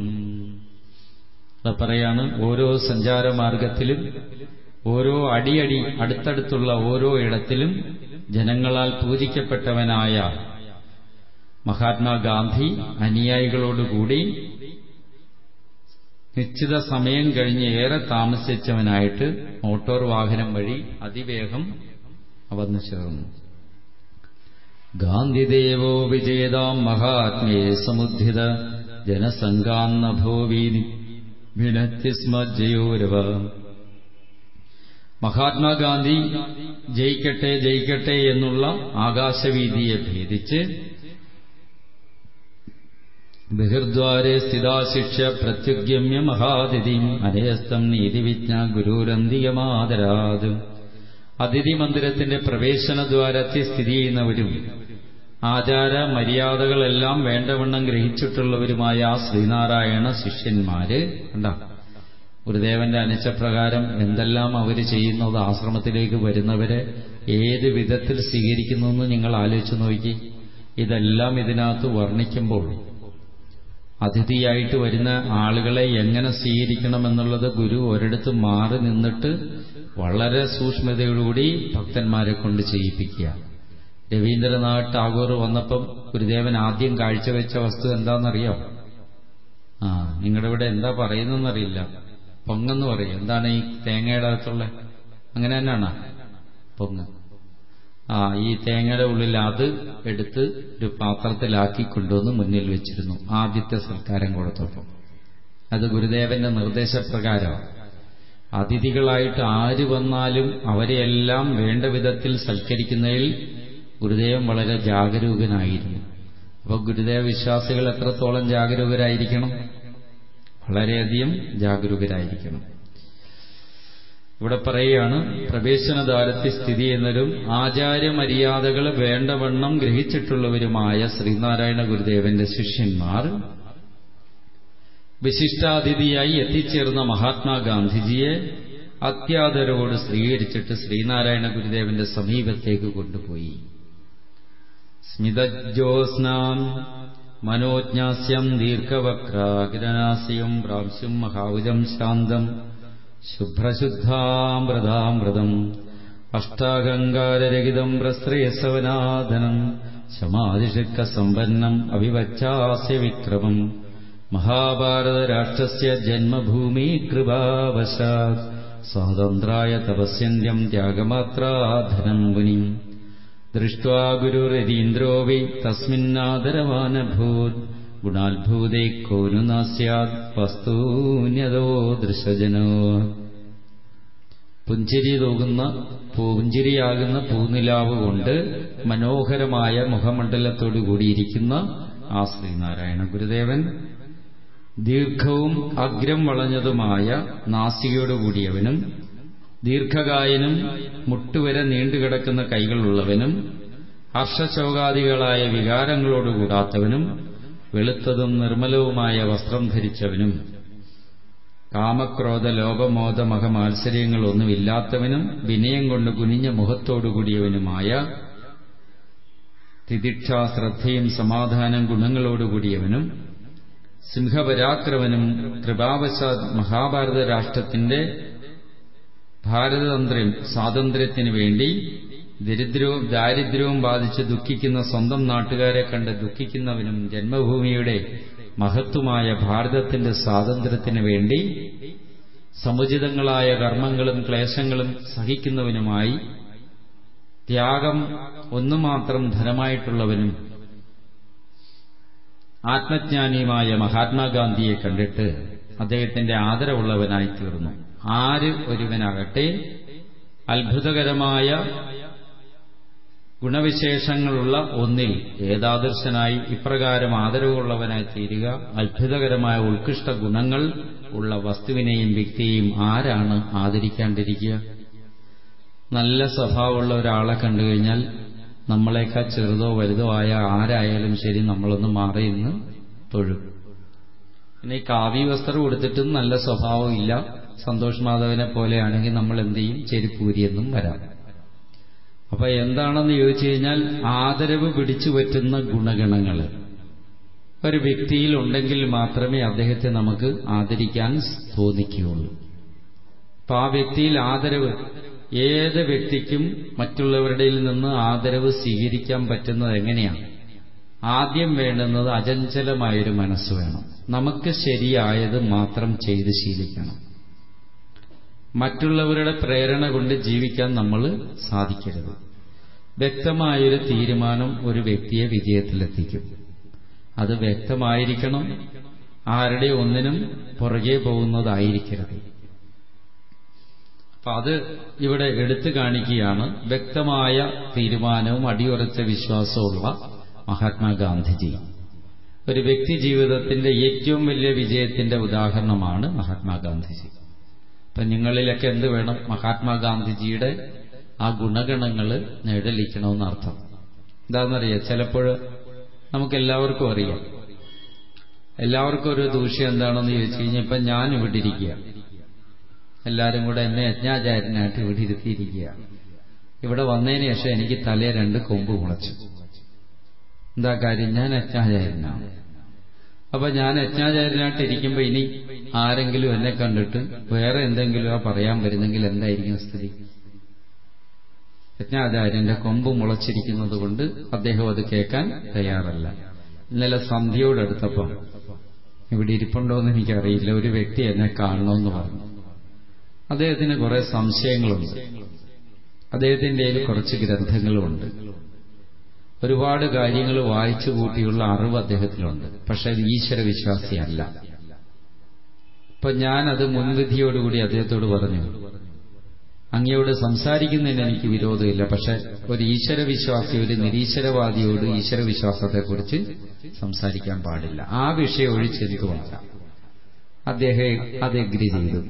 പറയാണ് ഓരോ സഞ്ചാരമാർഗത്തിലും ഓരോ അടിയടി അടുത്തടുത്തുള്ള ഓരോ ഇടത്തിലും ജനങ്ങളാൽ പൂജിക്കപ്പെട്ടവനായ മഹാത്മാഗാന്ധി അനുയായികളോടുകൂടി നിശ്ചിത സമയം കഴിഞ്ഞ് ഏറെ താമസിച്ചവനായിട്ട് മോട്ടോർ വാഹനം വഴി അതിവേഗം അവന്നു ചേർന്നു ഗാന്ധിദേവോ വിജേതാം മഹാത്മേ സമുദ്ധിത ജനസംഘാന്നഭോവീ ഭിനത്തിസ്മജ്ജയോരവ മഹാത്മാഗാന്ധി ജയിക്കട്ടെ ജയിക്കട്ടെ എന്നുള്ള ആകാശവീതിയെ ഭേദിച്ച് ബഹിർദ്വാരെ സ്ഥിതാശിക്ഷ പ്രത്യുഗ്യമ്യ മഹാതിഥിം അനയസ്തം നീതിവിജ്ഞ ഗുരുരന്തിയമാദരാത് അതിഥി മന്ദിരത്തിന്റെ പ്രവേശനദ്വാരത്തിൽ സ്ഥിതി ചെയ്യുന്നവരും ആചാര മര്യാദകളെല്ലാം വേണ്ടവണ്ണം ഗ്രഹിച്ചിട്ടുള്ളവരുമായ ആ ശ്രീനാരായണ ശിഷ്യന്മാര് കണ്ടാ ഗുരുദേവന്റെ അനിച്ചപ്രകാരം എന്തെല്ലാം അവർ ചെയ്യുന്നത് ആശ്രമത്തിലേക്ക് വരുന്നവരെ ഏത് വിധത്തിൽ സ്വീകരിക്കുന്നു എന്ന് നിങ്ങൾ ആലോചിച്ച് നോക്കി ഇതെല്ലാം ഇതിനകത്ത് വർണ്ണിക്കുമ്പോൾ അതിഥിയായിട്ട് വരുന്ന ആളുകളെ എങ്ങനെ സ്വീകരിക്കണമെന്നുള്ളത് ഗുരു ഒരിടത്ത് മാറി നിന്നിട്ട് വളരെ സൂക്ഷ്മതയോടുകൂടി ഭക്തന്മാരെ കൊണ്ട് ചെയ്യിപ്പിക്കുക രവീന്ദ്രനാഥ് ടാഗോർ വന്നപ്പം ഗുരുദേവൻ ആദ്യം കാഴ്ചവെച്ച വസ്തു എന്താണെന്നറിയോ ആ നിങ്ങളുടെ ഇവിടെ എന്താ പറയുന്നതെന്നറിയില്ല പൊങ്ങെന്ന് പറയും എന്താണ് ഈ തേങ്ങയുടെ അകത്തുള്ള അങ്ങനെ തന്നെയാണ് പൊങ്ങ് ആ ഈ തേങ്ങയുടെ ഉള്ളിൽ അത് എടുത്ത് ഒരു പാത്രത്തിലാക്കി കൊണ്ടുവന്ന് മുന്നിൽ വെച്ചിരുന്നു ആദ്യത്തെ സൽക്കാരം കൊടുത്തപ്പോൾ അത് ഗുരുദേവന്റെ നിർദ്ദേശപ്രകാരമാണ് അതിഥികളായിട്ട് ആര് വന്നാലും അവരെയെല്ലാം വേണ്ട വിധത്തിൽ സൽക്കരിക്കുന്നതിൽ ഗുരുദേവൻ വളരെ ജാഗരൂകനായിരുന്നു അപ്പോൾ ഗുരുദേവ വിശ്വാസികൾ എത്രത്തോളം ജാഗരൂകരായിരിക്കണം വളരെയധികം ജാഗരൂകരായിരിക്കണം ഇവിടെ പറയുകയാണ് പ്രവേശനദ്വാരത്തിൽ സ്ഥിതി ചെയ്യുന്നവരും ആചാര്യമര്യാദകൾ വേണ്ടവണ്ണം ഗ്രഹിച്ചിട്ടുള്ളവരുമായ ശ്രീനാരായണ ഗുരുദേവന്റെ ശിഷ്യന്മാർ വിശിഷ്ടാതിഥിയായി എത്തിച്ചേർന്ന മഹാത്മാഗാന്ധിജിയെ അത്യാദരവോട് സ്വീകരിച്ചിട്ട് ശ്രീനാരായണ ഗുരുദേവന്റെ സമീപത്തേക്ക് കൊണ്ടുപോയി സ്മിതജ്യോത്സ്നാം മനോജ്ഞാസ്യം ദീർഘവക്രാഗ്രനാസ്യം പ്രാംശും മഹാവുജം ശാന്തം ശുഭ്രശുദ്ധാമൃതാമൃതം അഷ്ടാഗങ്കാരരഹിതം പ്രസ്ത്രയസവനാഥനം ശമാതിഷക്കസമ്പന്നം അവിവച്ചാസ്യ വിക്രമം മഹാഭാരതരാഷ്ട്രസ്യ ജന്മഭൂമി കൃപാവശാത് സ്വാതന്ത്രായ തപസ്യന്ത്യം ത്യാഗമാത്രാധനം മുനിം ദൃഷ്ട്വാ ഗുരുരതീന്ദ്രോവി തസ്മിന്നാദരവാനഭൂത് ഗുണാത്ഭൂതേ കോനു നാസ്യാത് വസ്തൂന്യതോ ദൃശജനോ പുഞ്ചിരി തൂകുന്ന പുഞ്ചിരിയാകുന്ന പൂനിലാവ് കൊണ്ട് മനോഹരമായ മുഖമണ്ഡലത്തോടു കൂടിയിരിക്കുന്ന ആ ശ്രീനാരായണ ഗുരുദേവൻ ദീർഘവും അഗ്രം വളഞ്ഞതുമായ നാസികയോടുകൂടിയവനും ദീർഘകായനും മുട്ടുവരെ നീണ്ടുകിടക്കുന്ന കൈകളുള്ളവനും ഹർഷശോകാദികളായ വികാരങ്ങളോടുകൂടാത്തവനും വെളുത്തതും നിർമ്മലവുമായ വസ്ത്രം ധരിച്ചവനും കാമക്രോധ ലോപമോദ മഹമാത്സര്യങ്ങളൊന്നുമില്ലാത്തവനും വിനയം കൊണ്ട് കുനിഞ്ഞ മുഖത്തോടുകൂടിയവനുമായ തിദിക്ഷ ശ്രദ്ധയും സമാധാനം ഗുണങ്ങളോടുകൂടിയവനും സിംഹപരാക്രമനും കൃപാവശാത് മഹാഭാരത രാഷ്ട്രത്തിന്റെ ഭാരതതന്ത്രം സ്വാതന്ത്ര്യത്തിനു വേണ്ടി ദരിദ്രവും ദാരിദ്ര്യവും ബാധിച്ച് ദുഃഖിക്കുന്ന സ്വന്തം നാട്ടുകാരെ കണ്ട് ദുഃഖിക്കുന്നവനും ജന്മഭൂമിയുടെ മഹത്വമായ ഭാരതത്തിന്റെ സ്വാതന്ത്ര്യത്തിനു വേണ്ടി സമുചിതങ്ങളായ കർമ്മങ്ങളും ക്ലേശങ്ങളും സഹിക്കുന്നവനുമായി ത്യാഗം ഒന്നുമാത്രം ധനമായിട്ടുള്ളവനും ആത്മജ്ഞാനിയുമായ മഹാത്മാഗാന്ധിയെ കണ്ടിട്ട് അദ്ദേഹത്തിന്റെ ആദരവുള്ളവനായി തീർന്നു ആര് ഒരുവനാകട്ടെ അത്ഭുതകരമായ ഗുണവിശേഷങ്ങളുള്ള ഒന്നിൽ ഏതാദർശനായി ഇപ്രകാരം ആദരവുള്ളവനായി തീരുക അത്ഭുതകരമായ ഉത്കൃഷ്ട ഗുണങ്ങൾ ഉള്ള വസ്തുവിനെയും വ്യക്തിയെയും ആരാണ് ആദരിക്കാണ്ടിരിക്കുക നല്ല സ്വഭാവമുള്ള ഒരാളെ കണ്ടു കഴിഞ്ഞാൽ നമ്മളെക്കാൾ ചെറുതോ വലുതോ ആയ ആരായാലും ശരി നമ്മളൊന്ന് മാറി നിന്ന് തൊഴും പിന്നെ ഈ കാവി വസ്ത്രം കൊടുത്തിട്ടും നല്ല സ്വഭാവം ഇല്ല സന്തോഷ് മാധവനെ പോലെയാണെങ്കിൽ നമ്മൾ എന്ത് ചെയ്യും ചെരിപ്പൂരിയെന്നും വരാം അപ്പൊ എന്താണെന്ന് ചോദിച്ചു കഴിഞ്ഞാൽ ആദരവ് പിടിച്ചു പറ്റുന്ന ഗുണഗണങ്ങൾ ഒരു വ്യക്തിയിൽ ഉണ്ടെങ്കിൽ മാത്രമേ അദ്ദേഹത്തെ നമുക്ക് ആദരിക്കാൻ തോന്നിക്കുകയുള്ളൂ അപ്പൊ ആ വ്യക്തിയിൽ ആദരവ് ഏത് വ്യക്തിക്കും മറ്റുള്ളവരുടെ നിന്ന് ആദരവ് സ്വീകരിക്കാൻ പറ്റുന്നത് എങ്ങനെയാണ് ആദ്യം വേണ്ടുന്നത് അചഞ്ചലമായൊരു മനസ്സ് വേണം നമുക്ക് ശരിയായത് മാത്രം ചെയ്ത് ശീലിക്കണം മറ്റുള്ളവരുടെ പ്രേരണ കൊണ്ട് ജീവിക്കാൻ നമ്മൾ സാധിക്കരുത് വ്യക്തമായൊരു തീരുമാനം ഒരു വ്യക്തിയെ വിജയത്തിലെത്തിക്കും അത് വ്യക്തമായിരിക്കണം ആരുടെ ഒന്നിനും പുറകെ പോകുന്നതായിരിക്കരുത് അപ്പൊ അത് ഇവിടെ എടുത്തു കാണിക്കുകയാണ് വ്യക്തമായ തീരുമാനവും അടിയുറച്ച വിശ്വാസവുമുള്ള മഹാത്മാഗാന്ധിജി ഒരു വ്യക്തി ജീവിതത്തിന്റെ ഏറ്റവും വലിയ വിജയത്തിന്റെ ഉദാഹരണമാണ് മഹാത്മാഗാന്ധിജി അപ്പൊ നിങ്ങളിലൊക്കെ എന്ത് വേണം മഹാത്മാഗാന്ധിജിയുടെ ആ ഗുണഗണങ്ങൾ നേടലിക്കണമെന്നർത്ഥം എന്താണെന്നറിയാം ചിലപ്പോൾ നമുക്കെല്ലാവർക്കും അറിയാം എല്ലാവർക്കും ഒരു ദൂഷ്യം എന്താണെന്ന് ചോദിച്ചു കഴിഞ്ഞാൽ ഇപ്പം ഞാൻ ഇവിടെ ഇരിക്കുക എല്ലാവരും കൂടെ എന്നെ യജ്ഞാചാര്യനായിട്ട് ഇവിടെ ഇരുത്തിയിരിക്കുക ഇവിടെ വന്നതിന് ശേഷം എനിക്ക് തലേ രണ്ട് കൊമ്പ് മുളച്ചു എന്താ കാര്യം ഞാൻ യജ്ഞാചാര്യനാണ് അപ്പൊ ഞാൻ യജ്ഞാചാര്യനായിട്ട് ഇരിക്കുമ്പോ ഇനി ആരെങ്കിലും എന്നെ കണ്ടിട്ട് വേറെ എന്തെങ്കിലും പറയാൻ വരുന്നെങ്കിൽ എന്തായിരിക്കും സ്ഥിതി യജ്ഞാചാര്യന്റെ കൊമ്പ് മുളച്ചിരിക്കുന്നത് കൊണ്ട് അദ്ദേഹം അത് കേൾക്കാൻ തയ്യാറല്ല ഇന്നലെ സന്ധ്യയോടെടുത്തപ്പം ഇവിടെ ഇരിപ്പുണ്ടോ എന്ന് എനിക്കറിയില്ല ഒരു വ്യക്തി എന്നെ കാണണമെന്ന് പറഞ്ഞു അദ്ദേഹത്തിന് കുറെ സംശയങ്ങളുണ്ട് അദ്ദേഹത്തിന്റെ കയ്യിൽ കുറച്ച് ഗ്രന്ഥങ്ങളുമുണ്ട് ഒരുപാട് കാര്യങ്ങൾ വായിച്ചു കൂട്ടിയുള്ള അറിവ് അദ്ദേഹത്തിലുണ്ട് പക്ഷെ അത് ഈശ്വര വിശ്വാസിയല്ല അപ്പൊ ഞാനത് മുൻവിധിയോടുകൂടി അദ്ദേഹത്തോട് പറഞ്ഞു അങ്ങയോട് സംസാരിക്കുന്നതിന് എനിക്ക് വിരോധമില്ല പക്ഷെ ഒരു ഈശ്വരവിശ്വാസി ഒരു നിരീശ്വരവാദിയോട് ഈശ്വരവിശ്വാസത്തെക്കുറിച്ച് സംസാരിക്കാൻ പാടില്ല ആ വിഷയം ഒഴിച്ചെനിക്കുമല്ല അദ്ദേഹം അത് എഗ്രി ചെയ്തു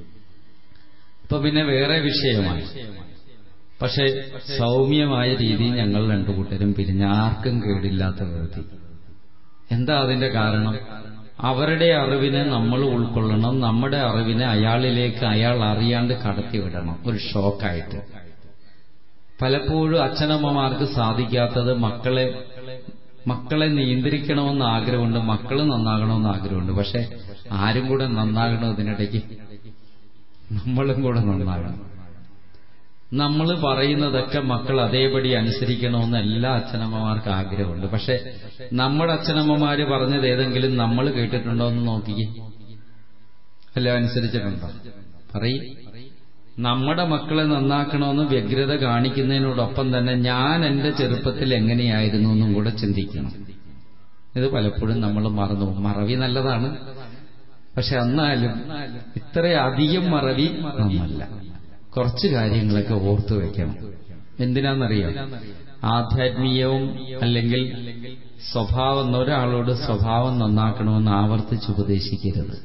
അപ്പൊ പിന്നെ വേറെ വിഷയമായി പക്ഷെ സൗമ്യമായ രീതിയിൽ ഞങ്ങൾ രണ്ടു കൂട്ടരും പിരിഞ്ഞ ആർക്കും കേടില്ലാത്ത വിധത്തിൽ എന്താ അതിന്റെ കാരണം അവരുടെ അറിവിനെ നമ്മൾ ഉൾക്കൊള്ളണം നമ്മുടെ അറിവിനെ അയാളിലേക്ക് അയാൾ അറിയാണ്ട് കടത്തിവിടണം ഒരു ഷോക്കായിട്ട് പലപ്പോഴും അച്ഛനമ്മമാർക്ക് സാധിക്കാത്തത് മക്കളെ മക്കളെ നിയന്ത്രിക്കണമെന്ന് ആഗ്രഹമുണ്ട് മക്കൾ നന്നാകണമെന്ന് ആഗ്രഹമുണ്ട് പക്ഷെ ആരും കൂടെ നന്നാകണം ഇതിനിടയ്ക്ക് നമ്മളും കൂടെ നന്നാകണം നമ്മൾ പറയുന്നതൊക്കെ മക്കൾ അതേപടി അനുസരിക്കണമെന്ന് എല്ലാ അച്ഛനമ്മമാർക്ക് ആഗ്രഹമുണ്ട് പക്ഷെ നമ്മുടെ അച്ഛനമ്മമാര് പറഞ്ഞത് ഏതെങ്കിലും നമ്മൾ കേട്ടിട്ടുണ്ടോ എന്ന് നോക്കിക്കേ എല്ലാം അനുസരിച്ചിട്ടുണ്ടോ പറയും നമ്മുടെ മക്കളെ നന്നാക്കണമെന്ന് വ്യഗ്രത കാണിക്കുന്നതിനോടൊപ്പം തന്നെ ഞാൻ എന്റെ ചെറുപ്പത്തിൽ എങ്ങനെയായിരുന്നു എന്നും കൂടെ ചിന്തിക്കണം ഇത് പലപ്പോഴും നമ്മൾ മറന്നു മറവി നല്ലതാണ് പക്ഷെ എന്നാലും ഇത്രയധികം മറവി നന്നല്ല കുറച്ച് കാര്യങ്ങളൊക്കെ ഓർത്തു വെക്കണം എന്തിനാണെന്നറിയാം ആധ്യാത്മീയവും അല്ലെങ്കിൽ സ്വഭാവം ഒരാളോട് സ്വഭാവം നന്നാക്കണമെന്ന് ആവർത്തിച്ച് ഉപദേശിക്കരുത്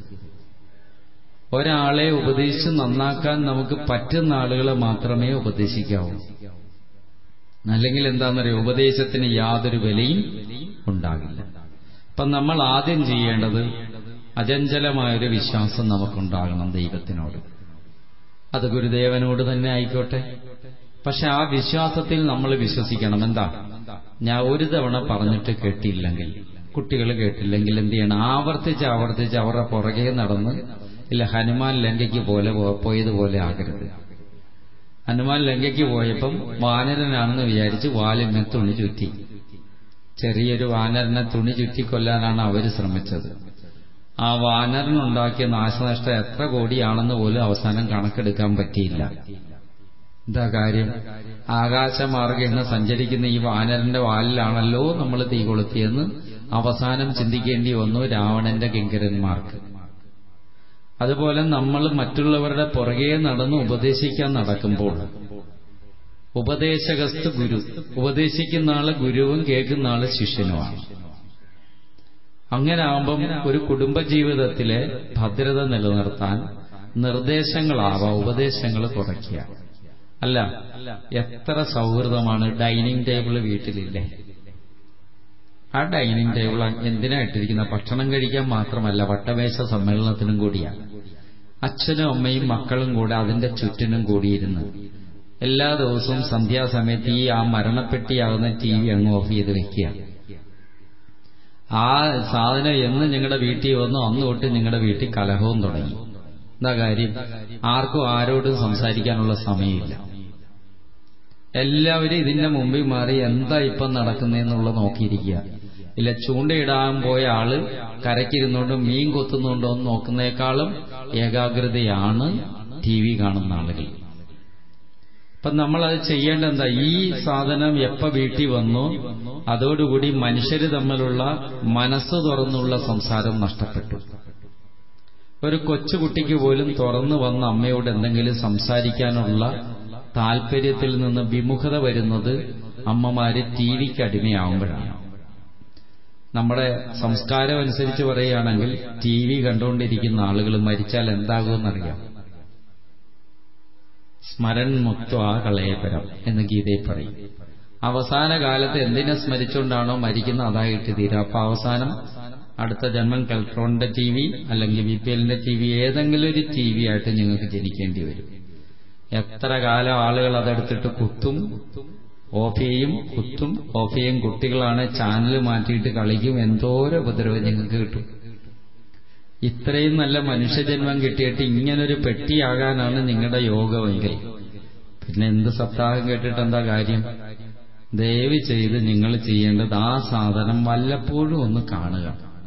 ഒരാളെ ഉപദേശിച്ച് നന്നാക്കാൻ നമുക്ക് പറ്റുന്ന ആളുകളെ മാത്രമേ ഉപദേശിക്കാവൂ അല്ലെങ്കിൽ എന്താണെന്നറിയാം ഉപദേശത്തിന് യാതൊരു വിലയും ഉണ്ടാകില്ല അപ്പം നമ്മൾ ആദ്യം ചെയ്യേണ്ടത് അചഞ്ചലമായൊരു വിശ്വാസം നമുക്കുണ്ടാകണം ദൈവത്തിനോട് അത് ഗുരുദേവനോട് തന്നെ ആയിക്കോട്ടെ പക്ഷെ ആ വിശ്വാസത്തിൽ നമ്മൾ വിശ്വസിക്കണം എന്താ ഞാൻ ഒരു തവണ പറഞ്ഞിട്ട് കേട്ടില്ലെങ്കിൽ കുട്ടികൾ കേട്ടില്ലെങ്കിൽ എന്ത് ചെയ്യണം ആവർത്തിച്ച് ആവർത്തിച്ച് അവരുടെ പുറകെ നടന്ന് ഇല്ല ഹനുമാൻ ലങ്കയ്ക്ക് പോലെ പോ- പോയതുപോലെ ആകരുത് ഹനുമാൻ ലങ്കയ്ക്ക് പോയപ്പം വാനരനാണെന്ന് വിചാരിച്ച് വാലിന്മേ തുണി ചുറ്റി ചെറിയൊരു വാനരനെ തുണി ചുറ്റി കൊല്ലാനാണ് അവര് ശ്രമിച്ചത് ആ വാനരനുണ്ടാക്കിയ നാശനഷ്ടം എത്ര കോടിയാണെന്ന് പോലും അവസാനം കണക്കെടുക്കാൻ പറ്റിയില്ല എന്താ കാര്യം ആകാശമാർഗേണ സഞ്ചരിക്കുന്ന ഈ വാനരന്റെ വാലിലാണല്ലോ നമ്മൾ തീ കൊളുത്തിയെന്ന് അവസാനം ചിന്തിക്കേണ്ടി വന്നു രാവണന്റെ കിങ്കരന്മാർക്ക് അതുപോലെ നമ്മൾ മറ്റുള്ളവരുടെ പുറകെ നടന്ന് ഉപദേശിക്കാൻ നടക്കുമ്പോൾ ഉപദേശകസ്തു ഗുരു ഉപദേശിക്കുന്ന ആള് ഗുരുവും കേൾക്കുന്ന ആള് ശിഷ്യനുമാണ് അങ്ങനെ ആവുമ്പം ഒരു കുടുംബജീവിതത്തിലെ ഭദ്രത നിലനിർത്താൻ നിർദ്ദേശങ്ങളാവാം ഉപദേശങ്ങൾ കുറയ്ക്കുക അല്ല എത്ര സൗഹൃദമാണ് ഡൈനിങ് ടേബിൾ വീട്ടിലില്ലേ ആ ഡൈനിങ് ടേബിൾ എന്തിനാ ഇട്ടിരിക്കുന്ന ഭക്ഷണം കഴിക്കാൻ മാത്രമല്ല വട്ടമേശ സമ്മേളനത്തിനും കൂടിയാണ് അച്ഛനും അമ്മയും മക്കളും കൂടെ അതിന്റെ ചുറ്റിനും കൂടിയിരുന്ന് എല്ലാ ദിവസവും സന്ധ്യാസമയത്ത് ഈ ആ മരണപ്പെട്ടിയാകുന്ന ടി വി അങ്ങ് ഓഫ് ചെയ്ത് വെക്കുക ആ സാധനം എന്ന് നിങ്ങളുടെ വീട്ടിൽ വന്നു അന്ന് തൊട്ട് നിങ്ങളുടെ വീട്ടിൽ കലഹവും തുടങ്ങി എന്താ കാര്യം ആർക്കും ആരോടും സംസാരിക്കാനുള്ള സമയമില്ല എല്ലാവരും ഇതിന്റെ മുമ്പിൽ മാറി എന്താ ഇപ്പം നടക്കുന്നതെന്നുള്ള നോക്കിയിരിക്കുക ഇല്ല ചൂണ്ടയിടാൻ പോയ ആള് കരക്കിരുന്നുകൊണ്ട് മീൻ കൊത്തുന്നുണ്ടോ എന്ന് നോക്കുന്നേക്കാളും ഏകാഗ്രതയാണ് ടി വി കാണുന്ന ആളുകൾ അപ്പൊ നമ്മളത് ചെയ്യേണ്ട എന്താ ഈ സാധനം എപ്പ വീട്ടിൽ വന്നു അതോടുകൂടി മനുഷ്യര് തമ്മിലുള്ള മനസ്സ് തുറന്നുള്ള സംസാരം നഷ്ടപ്പെട്ടു ഒരു കൊച്ചുകുട്ടിക്ക് പോലും തുറന്നു വന്ന അമ്മയോട് എന്തെങ്കിലും സംസാരിക്കാനുള്ള താല്പര്യത്തിൽ നിന്ന് വിമുഖത വരുന്നത് അമ്മമാര് ടി വിക്ക് അടിമയാവുമ്പോഴാണ് നമ്മുടെ സംസ്കാരം അനുസരിച്ച് പറയുകയാണെങ്കിൽ ടി വി കണ്ടുകൊണ്ടിരിക്കുന്ന ആളുകൾ മരിച്ചാൽ എന്താകുമെന്നറിയാം സ്മരൺ മുക്ത കളയപരം എന്ന് ഗീതയിൽ പറയും അവസാന കാലത്ത് എന്തിനെ സ്മരിച്ചുകൊണ്ടാണോ മരിക്കുന്നത് അതായിട്ട് തീരാം അപ്പൊ അവസാനം അടുത്ത ജന്മം കൽട്രോണിന്റെ ടി വി അല്ലെങ്കിൽ ബി പി എല്ലിന്റെ ടി വി ഏതെങ്കിലും ഒരു ടി വി ആയിട്ട് നിങ്ങൾക്ക് ജനിക്കേണ്ടി വരും എത്ര കാലം ആളുകൾ അതെടുത്തിട്ട് കുത്തും ഓഫ് ചെയ്യും കുത്തും ഓഫ് ചെയ്യും കുട്ടികളാണ് ചാനൽ മാറ്റിയിട്ട് കളിക്കും എന്തോരോ ഉപദ്രവം നിങ്ങൾക്ക് കിട്ടും ഇത്രയും നല്ല മനുഷ്യജന്മം കിട്ടിയിട്ട് ഇങ്ങനൊരു പെട്ടിയാകാനാണ് നിങ്ങളുടെ യോഗമെങ്കിൽ പിന്നെ എന്ത് സപ്താഹം കേട്ടിട്ട് എന്താ കാര്യം ദയവ് ചെയ്ത് നിങ്ങൾ ചെയ്യേണ്ടത് ആ സാധനം വല്ലപ്പോഴും ഒന്ന് കാണുക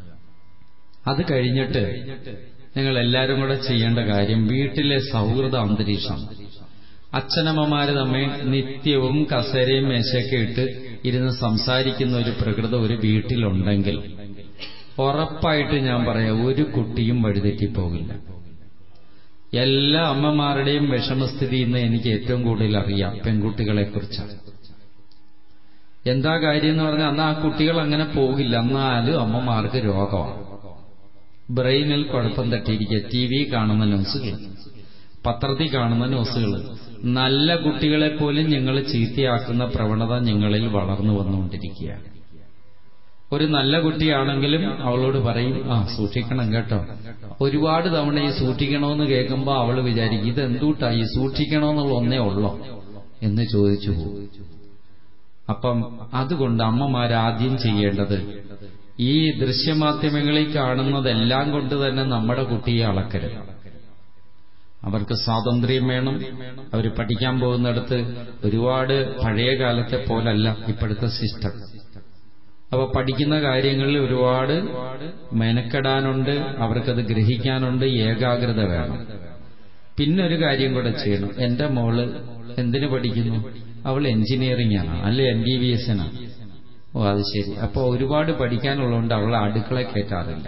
അത് കഴിഞ്ഞിട്ട് നിങ്ങൾ എല്ലാവരും കൂടെ ചെയ്യേണ്ട കാര്യം വീട്ടിലെ സൗഹൃദ അന്തരീക്ഷം അച്ഛനമ്മമാര് തമ്മിൽ നിത്യവും കസേരയും മേശയൊക്കെ ഇട്ട് ഇരുന്ന് സംസാരിക്കുന്ന ഒരു പ്രകൃതം ഒരു വീട്ടിലുണ്ടെങ്കിൽ ഉറപ്പായിട്ട് ഞാൻ പറയാം ഒരു കുട്ടിയും വഴിതെറ്റിപ്പോകില്ല എല്ലാ അമ്മമാരുടെയും വിഷമസ്ഥിതി ഇന്ന് എനിക്ക് ഏറ്റവും കൂടുതൽ അറിയാം പെൺകുട്ടികളെ കുറിച്ചാണ് എന്താ കാര്യം എന്ന് പറഞ്ഞാൽ അന്ന് ആ കുട്ടികൾ അങ്ങനെ പോകില്ല എന്നാലും അമ്മമാർക്ക് രോഗമാണ് ബ്രെയിനിൽ കുഴപ്പം തട്ടിയിരിക്കുക ടി വി കാണുന്ന ന്യൂസുകൾ പത്രത്തിൽ കാണുന്ന ന്യൂസുകൾ നല്ല കുട്ടികളെ പോലും ഞങ്ങൾ ചീത്തയാക്കുന്ന പ്രവണത ഞങ്ങളിൽ വളർന്നു വന്നുകൊണ്ടിരിക്കുകയാണ് ഒരു നല്ല കുട്ടിയാണെങ്കിലും അവളോട് പറയും ആ സൂക്ഷിക്കണം കേട്ടോ ഒരുപാട് തവണ ഈ സൂക്ഷിക്കണമെന്ന് കേൾക്കുമ്പോൾ അവൾ വിചാരിക്കും ഇത് എന്തുട്ടാ ഈ സൂക്ഷിക്കണമെന്നുള്ള ഒന്നേ ഉള്ളോ എന്ന് ചോദിച്ചു പോകും അപ്പം അതുകൊണ്ട് അമ്മമാരാദ്യം ചെയ്യേണ്ടത് ഈ ദൃശ്യമാധ്യമങ്ങളിൽ കാണുന്നതെല്ലാം കൊണ്ട് തന്നെ നമ്മുടെ കുട്ടിയെ അളക്കരുത് അവർക്ക് സ്വാതന്ത്ര്യം വേണം അവർ പഠിക്കാൻ പോകുന്നിടത്ത് ഒരുപാട് പഴയ കാലത്തെ പോലല്ല ഇപ്പോഴത്തെ സിസ്റ്റം അപ്പൊ പഠിക്കുന്ന കാര്യങ്ങളിൽ ഒരുപാട് മെനക്കെടാനുണ്ട് അവർക്കത് ഗ്രഹിക്കാനുണ്ട് ഏകാഗ്രത വേണം പിന്നെ ഒരു കാര്യം കൂടെ ചെയ്യണം എന്റെ മോള് എന്തിനു പഠിക്കുന്നു അവൾ എഞ്ചിനീയറിംഗ് ആണ് അല്ലെ എം ബി ബി എസ് ആണ് ഓ അത് ശരി അപ്പൊ ഒരുപാട് പഠിക്കാനുള്ളതുകൊണ്ട് അവളെ അടുക്കള കയറ്റാറില്ല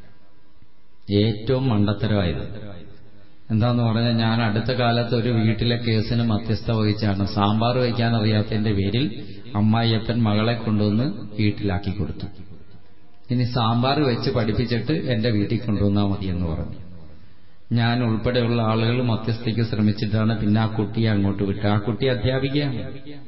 ഏറ്റവും മണ്ടത്തരമായത് എന്താന്ന് പറഞ്ഞാൽ ഞാൻ അടുത്ത കാലത്ത് ഒരു വീട്ടിലെ കേസിന് മധ്യസ്ഥ വഹിച്ചാണ് സാമ്പാർ വയ്ക്കാൻ അറിയാത്തതിന്റെ പേരിൽ അമ്മായിയപ്പൻ മകളെ കൊണ്ടുവന്ന് വീട്ടിലാക്കി കൊടുത്തു ഇനി സാമ്പാർ വെച്ച് പഠിപ്പിച്ചിട്ട് എന്റെ വീട്ടിൽ കൊണ്ടുവന്നാൽ മതിയെന്ന് പറഞ്ഞു ഞാൻ ഉൾപ്പെടെയുള്ള ആളുകൾ മധ്യസ്ഥയ്ക്ക് ശ്രമിച്ചിട്ടാണ് പിന്നെ ആ കുട്ടിയെ അങ്ങോട്ട് വിട്ടത് ആ കുട്ടി അധ്യാപികയാണ്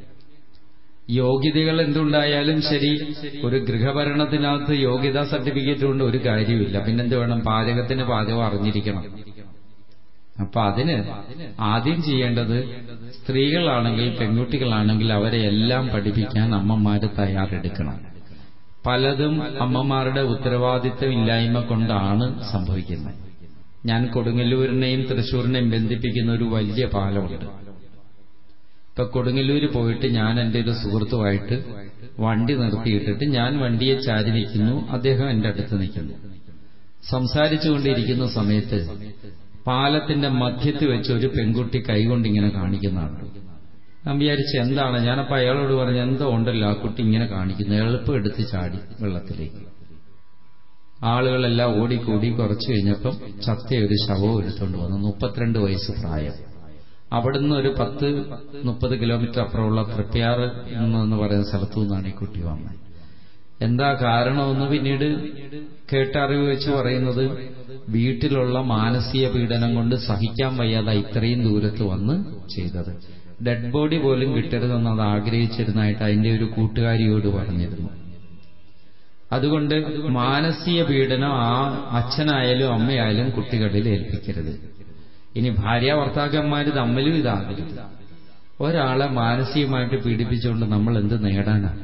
യോഗ്യതകൾ എന്തുണ്ടായാലും ശരി ഒരു ഗൃഹഭരണത്തിനകത്ത് യോഗ്യതാ സർട്ടിഫിക്കറ്റ് കൊണ്ട് ഒരു കാര്യമില്ല പിന്നെന്ത് വേണം പാചകത്തിന് പാചകം അറിഞ്ഞിരിക്കണം അപ്പൊ അതിന് ആദ്യം ചെയ്യേണ്ടത് സ്ത്രീകളാണെങ്കിൽ പെൺകുട്ടികളാണെങ്കിൽ അവരെ എല്ലാം പഠിപ്പിക്കാൻ അമ്മമാര് തയ്യാറെടുക്കണം പലതും അമ്മമാരുടെ ഉത്തരവാദിത്വം ഇല്ലായ്മ കൊണ്ടാണ് സംഭവിക്കുന്നത് ഞാൻ കൊടുങ്ങല്ലൂരിനെയും തൃശൂരിനെയും ബന്ധിപ്പിക്കുന്ന ഒരു വലിയ പാലമുണ്ട് ഇപ്പൊ കൊടുങ്ങല്ലൂര് പോയിട്ട് ഞാൻ എന്റെ ഒരു സുഹൃത്തുമായിട്ട് വണ്ടി നിർത്തിയിട്ടിട്ട് ഞാൻ വണ്ടിയെ ചാരി നിൽക്കുന്നു അദ്ദേഹം എന്റെ അടുത്ത് നിൽക്കുന്നു സംസാരിച്ചുകൊണ്ടിരിക്കുന്ന സമയത്ത് പാലത്തിന്റെ മധ്യത്തിൽ വെച്ച് ഒരു പെൺകുട്ടി കൈകൊണ്ടിങ്ങനെ കാണിക്കുന്നതാണ് ഞാൻ വിചാരിച്ചു എന്താണ് ഞാനപ്പോ അയാളോട് പറഞ്ഞു എന്തോ ഉണ്ടല്ലോ ആ കുട്ടി ഇങ്ങനെ കാണിക്കുന്നു എളുപ്പം എടുത്ത് ചാടി വെള്ളത്തിലേക്ക് ആളുകളെല്ലാം ഓടിക്കൂടി കുറച്ചു കഴിഞ്ഞപ്പം ചത്ത ഒരു ശവവും എടുത്തുകൊണ്ട് വന്നു മുപ്പത്തിരണ്ട് വയസ്സ് പ്രായം അവിടുന്ന് ഒരു പത്ത് മുപ്പത് കിലോമീറ്റർ അപ്പുറമുള്ള തൃപ്പയാർ എന്ന് പറയുന്ന സ്ഥലത്തു നിന്നാണ് ഈ കുട്ടി വന്നത് എന്താ കാരണമെന്ന് പിന്നീട് കേട്ടറിവ് വെച്ച് പറയുന്നത് വീട്ടിലുള്ള മാനസിക പീഡനം കൊണ്ട് സഹിക്കാൻ വയ്യാതെ ഇത്രയും ദൂരത്ത് വന്ന് ചെയ്തത് ഡെഡ് ബോഡി പോലും കിട്ടരുതെന്ന് അത് ആഗ്രഹിച്ചിരുന്നതായിട്ട് അതിന്റെ ഒരു കൂട്ടുകാരിയോട് പറഞ്ഞിരുന്നു അതുകൊണ്ട് മാനസിക പീഡനം ആ അച്ഛനായാലും അമ്മയായാലും കുട്ടികളിൽ ഏൽപ്പിക്കരുത് ഇനി ഭാര്യ ഭർത്താക്കന്മാര് തമ്മിലും ഇതാകരുത് ഒരാളെ മാനസികമായിട്ട് പീഡിപ്പിച്ചുകൊണ്ട് നമ്മൾ എന്ത് നേടാനാണ്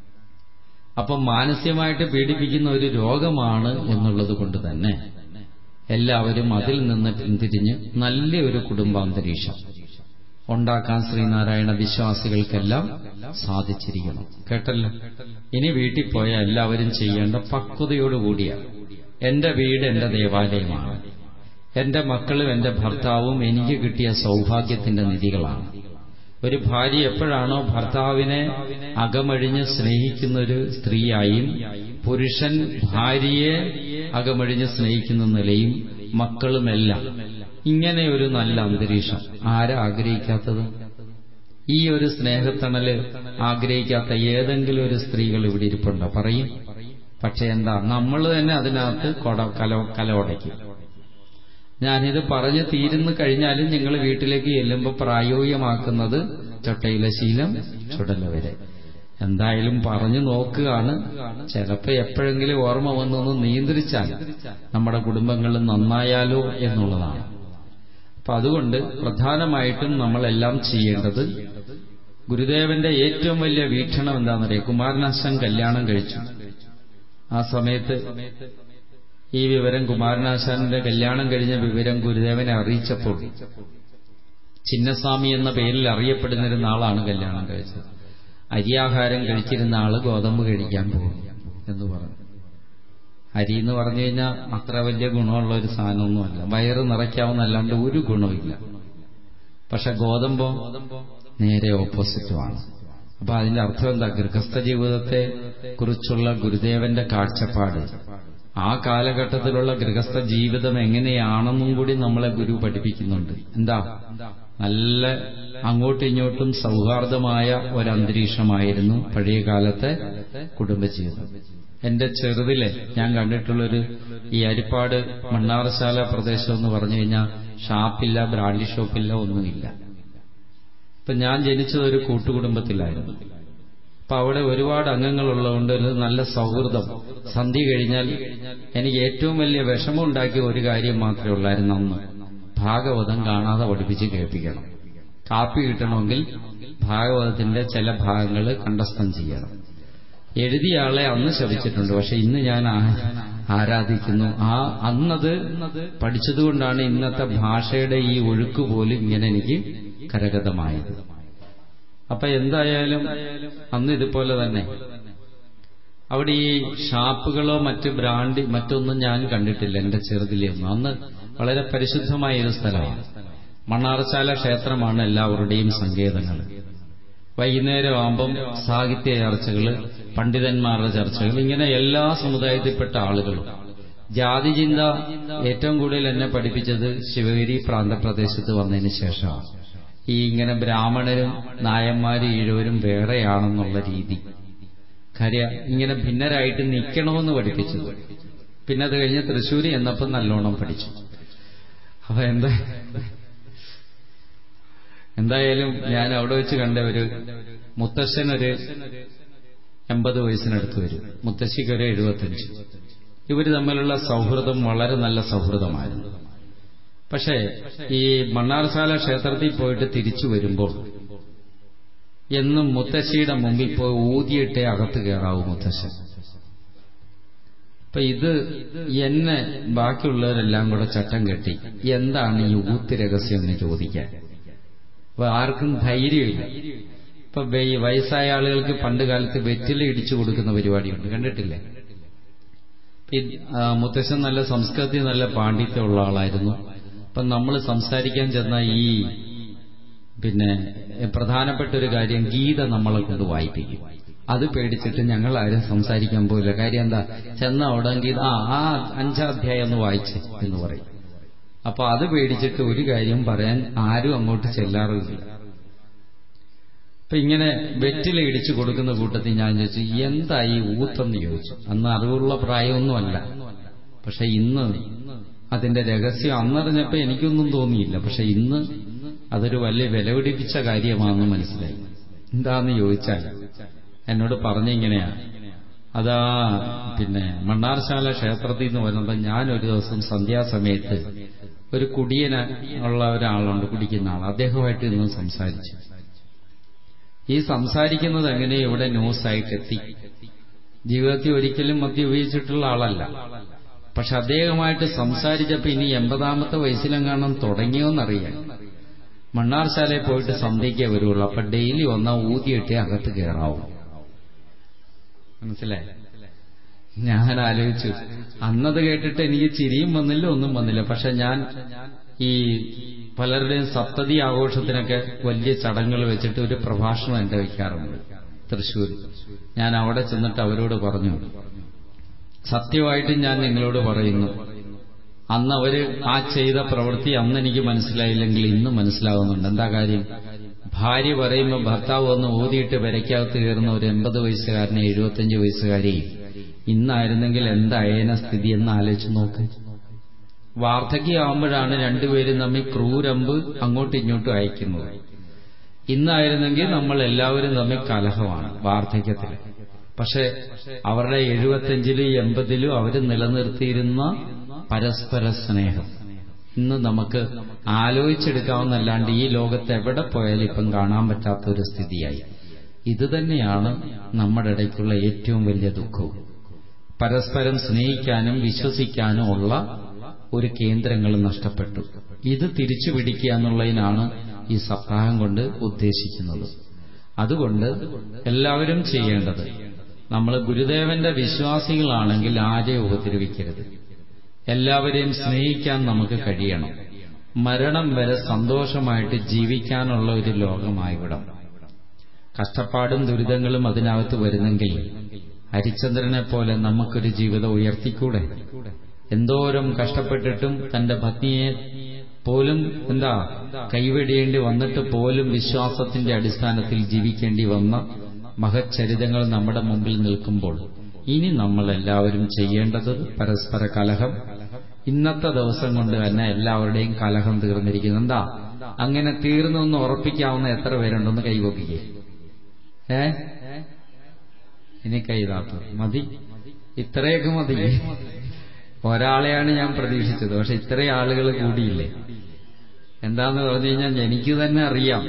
അപ്പം മാനസികമായിട്ട് പീഡിപ്പിക്കുന്ന ഒരു രോഗമാണ് എന്നുള്ളത് കൊണ്ട് തന്നെ എല്ലാവരും അതിൽ നിന്ന് പിന്തിരിഞ്ഞ് നല്ലൊരു കുടുംബാന്തരീക്ഷം ഉണ്ടാക്കാൻ ശ്രീനാരായണ വിശ്വാസികൾക്കെല്ലാം സാധിച്ചിരിക്കണം കേട്ടല്ലോ ഇനി വീട്ടിൽ പോയ എല്ലാവരും ചെയ്യേണ്ട പക്വതയോടുകൂടിയ എന്റെ വീട് എന്റെ ദേവാലയമാണ് എന്റെ മക്കളും എന്റെ ഭർത്താവും എനിക്ക് കിട്ടിയ സൗഭാഗ്യത്തിന്റെ നിധികളാണ് ഒരു ഭാര്യ എപ്പോഴാണോ ഭർത്താവിനെ അകമഴിഞ്ഞ് സ്നേഹിക്കുന്ന ഒരു സ്ത്രീയായും പുരുഷൻ ഭാര്യയെ അകമഴിഞ്ഞ് സ്നേഹിക്കുന്ന നിലയും മക്കളുമെല്ലാം ഇങ്ങനെ ഒരു നല്ല അന്തരീക്ഷം ആരാ ആഗ്രഹിക്കാത്തത് ഈ ഒരു സ്നേഹത്തണല് ആഗ്രഹിക്കാത്ത ഏതെങ്കിലും ഒരു സ്ത്രീകൾ ഇവിടെ ഇരിപ്പുണ്ടോ പറയും പക്ഷെ എന്താ നമ്മൾ തന്നെ അതിനകത്ത് കൊട കല കലോടയ്ക്കും ഞാനിത് പറഞ്ഞു തീരുന്നു കഴിഞ്ഞാലും നിങ്ങൾ വീട്ടിലേക്ക് ചെല്ലുമ്പോൾ പ്രായോഗികമാക്കുന്നത് ചൊട്ടയിലെ ശീലം ചുടല വരെ എന്തായാലും പറഞ്ഞു നോക്കുകയാണ് ചിലപ്പോ എപ്പോഴെങ്കിലും ഓർമ്മ വന്നൊന്ന് നിയന്ത്രിച്ചാൽ നമ്മുടെ കുടുംബങ്ങൾ നന്നായാലോ എന്നുള്ളതാണ് അപ്പൊ അതുകൊണ്ട് പ്രധാനമായിട്ടും നമ്മളെല്ലാം ചെയ്യേണ്ടത് ഗുരുദേവന്റെ ഏറ്റവും വലിയ വീക്ഷണം എന്താണെന്നറിയാം കുമാരനാശൻ കല്യാണം കഴിച്ചു ആ സമയത്ത് ഈ വിവരം കുമാരനാശാന്റെ കല്യാണം കഴിഞ്ഞ വിവരം ഗുരുദേവനെ അറിയിച്ചപ്പോൾ ചിന്നസ്വാമി എന്ന പേരിൽ അറിയപ്പെടുന്നിരുന്ന ആളാണ് കല്യാണം കഴിച്ചത് അരിയാഹാരം കഴിച്ചിരുന്ന ആള് ഗോതമ്പ് കഴിക്കാൻ പോകും എന്ന് പറഞ്ഞു അരി എന്ന് പറഞ്ഞു കഴിഞ്ഞാൽ അത്ര വലിയ ഗുണമുള്ള ഒരു സാധനമൊന്നുമല്ല വയറ് നിറയ്ക്കാവുന്നല്ലാണ്ട് ഒരു ഗുണമില്ല പക്ഷെ ഗോതമ്പോ നേരെ ഓപ്പോസിറ്റുമാണ് അപ്പൊ അതിന്റെ അർത്ഥം എന്താ ഗൃഹസ്ഥ ജീവിതത്തെ കുറിച്ചുള്ള ഗുരുദേവന്റെ കാഴ്ചപ്പാട് ആ കാലഘട്ടത്തിലുള്ള ഗൃഹസ്ഥ ജീവിതം എങ്ങനെയാണെന്നും കൂടി നമ്മളെ ഗുരു പഠിപ്പിക്കുന്നുണ്ട് എന്താ നല്ല അങ്ങോട്ടും ഇങ്ങോട്ടും സൗഹാർദ്ദമായ ഒരന്തരീക്ഷമായിരുന്നു പഴയ കാലത്തെ കുടുംബജീവിതം എന്റെ ചെറുതിലെ ഞാൻ കണ്ടിട്ടുള്ളൊരു ഈ അരിപ്പാട് മണ്ണാറശാല പ്രദേശം എന്ന് പറഞ്ഞു കഴിഞ്ഞാൽ ഷാപ്പില്ല ബ്രാൻഡി ഷോപ്പില്ല ഒന്നുമില്ല ഇപ്പൊ ഞാൻ ജനിച്ചത് ഒരു കൂട്ടുകുടുംബത്തിലായിരുന്നു അപ്പൊ അവിടെ ഒരുപാട് അംഗങ്ങളുള്ളതുകൊണ്ട് ഒരു നല്ല സൗഹൃദം സന്ധി കഴിഞ്ഞാൽ എനിക്ക് ഏറ്റവും വലിയ വിഷമം ഉണ്ടാക്കിയ ഒരു കാര്യം മാത്രമേ ഉള്ളായിരുന്നു അന്ന് ഭാഗവതം കാണാതെ പഠിപ്പിച്ച് കേൾപ്പിക്കണം കാപ്പി കിട്ടണമെങ്കിൽ ഭാഗവതത്തിന്റെ ചില ഭാഗങ്ങൾ കണ്ടസ്ഥം ചെയ്യണം എഴുതിയ ആളെ അന്ന് ശപിച്ചിട്ടുണ്ട് പക്ഷെ ഇന്ന് ഞാൻ ആരാധിക്കുന്നു ആ അന്നത് പഠിച്ചതുകൊണ്ടാണ് ഇന്നത്തെ ഭാഷയുടെ ഈ ഒഴുക്ക് പോലും ഇങ്ങനെ എനിക്ക് കരഗതമായത് അപ്പൊ എന്തായാലും അന്ന് ഇതുപോലെ തന്നെ അവിടെ ഈ ഷാപ്പുകളോ മറ്റ് ബ്രാൻഡ് മറ്റൊന്നും ഞാൻ കണ്ടിട്ടില്ല എന്റെ ചെറുതിലെ ഒന്നും അന്ന് വളരെ പരിശുദ്ധമായ ഒരു സ്ഥലമാണ് മണ്ണാറശാല ക്ഷേത്രമാണ് എല്ലാവരുടെയും സങ്കേതങ്ങൾ വൈകുന്നേരം ആകുമ്പം സാഹിത്യ ചർച്ചകൾ പണ്ഡിതന്മാരുടെ ചർച്ചകൾ ഇങ്ങനെ എല്ലാ സമുദായത്തിൽപ്പെട്ട ആളുകളും ജാതി ചിന്ത ഏറ്റവും കൂടുതൽ എന്നെ പഠിപ്പിച്ചത് ശിവഗിരി പ്രാന്തപ്രദേശത്ത് വന്നതിന് ശേഷമാണ് ഈ ഇങ്ങനെ ബ്രാഹ്മണരും നായന്മാരും ഈഴവരും വേറെയാണെന്നുള്ള രീതി കാര്യം ഇങ്ങനെ ഭിന്നരായിട്ട് നിൽക്കണമെന്ന് പഠിപ്പിച്ചത് പിന്നെ അത് കഴിഞ്ഞ് തൃശ്ശൂര് എന്നപ്പം നല്ലോണം പഠിച്ചു അപ്പൊ എന്താ എന്തായാലും ഞാൻ അവിടെ വെച്ച് കണ്ട ഒരു മുത്തശ്ശൻ ഒരു എൺപത് വയസ്സിനടുത്ത് വരും മുത്തശ്ശിക്ക് ഒരു എഴുപത്തഞ്ച് ഇവർ തമ്മിലുള്ള സൗഹൃദം വളരെ നല്ല സൗഹൃദമായിരുന്നു പക്ഷേ ഈ മണ്ണാർശാല ക്ഷേത്രത്തിൽ പോയിട്ട് തിരിച്ചു വരുമ്പോൾ എന്നും മുത്തശ്ശിയുടെ മുമ്പിൽ പോയി ഊതിയിട്ടേ അകത്ത് കയറാവൂ മുത്തശ്ശൻ അപ്പൊ ഇത് എന്നെ ബാക്കിയുള്ളവരെല്ലാം കൂടെ ചട്ടം കെട്ടി എന്താണ് ഈ ഊത്ത് രഹസ്യം എന്ന് ചോദിക്കാൻ അപ്പൊ ആർക്കും ധൈര്യമില്ല ഇപ്പൊ വെ- വയസ്സായ ആളുകൾക്ക് പണ്ട് കാലത്ത് വെറ്റില ഇടിച്ചു കൊടുക്കുന്ന പരിപാടിയുണ്ട് കണ്ടിട്ടില്ലേ ഈ, ആ, മുത്തശ്ശൻ നല്ല സംസ്കൃതി നല്ല പാണ്ഡിത്യമുള്ള ആളായിരുന്നു അപ്പൊ നമ്മൾ സംസാരിക്കാൻ ചെന്ന ഈ പിന്നെ പ്രധാനപ്പെട്ട ഒരു കാര്യം ഗീത നമ്മളെ കൊണ്ട് വായിപ്പിക്കും അത് പേടിച്ചിട്ട് ഞങ്ങൾ ആരും സംസാരിക്കാൻ പോയില്ല കാര്യം എന്താ ചെന്ന ഉടൻ ഗീത ആ ആ അഞ്ചാം അധ്യായം ഒന്ന് വായിച്ച് എന്ന് പറയും അപ്പൊ അത് പേടിച്ചിട്ട് ഒരു കാര്യം പറയാൻ ആരും അങ്ങോട്ട് ചെല്ലാറില്ല അപ്പൊ ഇങ്ങനെ വെറ്റില ഇടിച്ചു കൊടുക്കുന്ന കൂട്ടത്തിൽ ഞാൻ ചോദിച്ചു എന്താ ഈ ഊത്തെന്ന് ചോദിച്ചു അന്ന് അറിവുള്ള പ്രായമൊന്നുമല്ല പക്ഷെ ഇന്ന് അതിന്റെ രഹസ്യം അന്നറിഞ്ഞപ്പോ എനിക്കൊന്നും തോന്നിയില്ല പക്ഷെ ഇന്ന് അതൊരു വലിയ വിലപിടിപ്പിച്ച കാര്യമാണെന്ന് മനസ്സിലായി എന്താന്ന് ചോദിച്ചാൽ എന്നോട് പറഞ്ഞിങ്ങനെയാ അതാ പിന്നെ മണ്ണാർശാല ക്ഷേത്രത്തിൽ നിന്ന് വരുന്നത് ഞാൻ ഒരു ദിവസം സന്ധ്യാസമയത്ത് ഒരു കുടിയന ഉള്ള ഒരാളുണ്ട് കുടിക്കുന്ന ആൾ അദ്ദേഹമായിട്ട് ഇന്ന് സംസാരിച്ചു ഈ സംസാരിക്കുന്നത് എങ്ങനെ ഇവിടെ ന്യൂസായിട്ട് എത്തി ജീവിതത്തിൽ ഒരിക്കലും മദ്യം ഉപയോഗിച്ചിട്ടുള്ള ആളല്ല പക്ഷെ അദ്ദേഹമായിട്ട് സംസാരിച്ചപ്പോ ഇനി എൺപതാമത്തെ വയസ്സിലെങ്ങാനും തുടങ്ങിയോന്നറിയാൻ മണ്ണാർശാലയിൽ പോയിട്ട് സന്ധ്യയ്ക്കേ വരുള്ളൂ അപ്പൊ ഡെയിലി വന്നാ ഊതിയിട്ടേ അകത്ത് കയറാവും മനസ്സിലായി ഞാൻ ആലോചിച്ചു അന്നത് കേട്ടിട്ട് എനിക്ക് ചിരിയും വന്നില്ല ഒന്നും വന്നില്ല പക്ഷെ ഞാൻ ഈ പലരുടെയും സപ്തതി ആഘോഷത്തിനൊക്കെ വലിയ ചടങ്ങുകൾ വെച്ചിട്ട് ഒരു പ്രഭാഷണം എന്റെ വയ്ക്കാറുണ്ട് തൃശ്ശൂർ ഞാൻ അവിടെ ചെന്നിട്ട് അവരോട് പറഞ്ഞു സത്യമായിട്ടും ഞാൻ നിങ്ങളോട് പറയുന്നു അന്ന് അവര് ആ ചെയ്ത പ്രവൃത്തി അന്ന് എനിക്ക് മനസ്സിലായില്ലെങ്കിൽ ഇന്ന് മനസ്സിലാവുന്നുണ്ട് എന്താ കാര്യം ഭാര്യ പറയുമ്പോൾ ഭർത്താവ് വന്ന് ഊതിയിട്ട് പെരയ്ക്കകത്ത് കയറുന്ന ഒരു എൺപത് വയസ്സുകാരനെ എഴുപത്തഞ്ച് വയസ്സുകാരെയും ഇന്നായിരുന്നെങ്കിൽ എന്തായേന സ്ഥിതി എന്ന് ആലോചിച്ച് നോക്ക് വാർദ്ധക്യമാകുമ്പോഴാണ് രണ്ടുപേരും തമ്മിൽ ക്രൂരമ്പ് അങ്ങോട്ടും ഇങ്ങോട്ടും അയക്കുന്നത് ഇന്നായിരുന്നെങ്കിൽ നമ്മൾ എല്ലാവരും തമ്മിൽ കലഹമാണ് വാർദ്ധക്യത്തിൽ പക്ഷെ അവരുടെ എഴുപത്തഞ്ചിലും എൺപതിലും അവർ നിലനിർത്തിയിരുന്ന പരസ്പര സ്നേഹം ഇന്ന് നമുക്ക് ആലോചിച്ചെടുക്കാവുന്നല്ലാണ്ട് ഈ ലോകത്ത് എവിടെ പോയാലും ഇപ്പം കാണാൻ പറ്റാത്ത ഒരു സ്ഥിതിയായി ഇത് തന്നെയാണ് നമ്മുടെ ഇടയ്ക്കുള്ള ഏറ്റവും വലിയ ദുഃഖവും പരസ്പരം സ്നേഹിക്കാനും വിശ്വസിക്കാനും ഉള്ള ഒരു കേന്ദ്രങ്ങൾ നഷ്ടപ്പെട്ടു ഇത് തിരിച്ചു പിടിക്കുക എന്നുള്ളതിനാണ് ഈ സപ്താഹം കൊണ്ട് ഉദ്ദേശിക്കുന്നത് അതുകൊണ്ട് എല്ലാവരും ചെയ്യേണ്ടത് നമ്മൾ ഗുരുദേവന്റെ വിശ്വാസികളാണെങ്കിൽ ആരെയും ഉപദ്രവിക്കരുത് എല്ലാവരെയും സ്നേഹിക്കാൻ നമുക്ക് കഴിയണം മരണം വരെ സന്തോഷമായിട്ട് ജീവിക്കാനുള്ള ഒരു ലോകമായിവിടം കഷ്ടപ്പാടും ദുരിതങ്ങളും അതിനകത്ത് വരുന്നെങ്കിൽ ഹരിചന്ദ്രനെ പോലെ നമുക്കൊരു ജീവിതം ഉയർത്തിക്കൂടെ എന്തോരം കഷ്ടപ്പെട്ടിട്ടും തന്റെ പത്നിയെ പോലും എന്താ കൈവെടിയേണ്ടി വന്നിട്ട് പോലും വിശ്വാസത്തിന്റെ അടിസ്ഥാനത്തിൽ ജീവിക്കേണ്ടി വന്ന മഹച്ചരിതങ്ങൾ നമ്മുടെ മുമ്പിൽ നിൽക്കുമ്പോൾ ഇനി നമ്മൾ എല്ലാവരും ചെയ്യേണ്ടത് പരസ്പര കലഹം ഇന്നത്തെ ദിവസം കൊണ്ട് തന്നെ എല്ലാവരുടെയും കലഹം തീർന്നിരിക്കുന്നു എന്താ അങ്ങനെ തീർന്നു എന്ന് ഉറപ്പിക്കാവുന്ന എത്ര പേരുണ്ടെന്ന് കൈവക്കിക്കേ ഏ ഇനി കൈതാത്തു മതി ഇത്രയൊക്കെ മതി ഒരാളെയാണ് ഞാൻ പ്രതീക്ഷിച്ചത് പക്ഷെ ഇത്രയും ആളുകൾ കൂടിയില്ലേ എന്താന്ന് പറഞ്ഞു കഴിഞ്ഞാൽ എനിക്ക് തന്നെ അറിയാം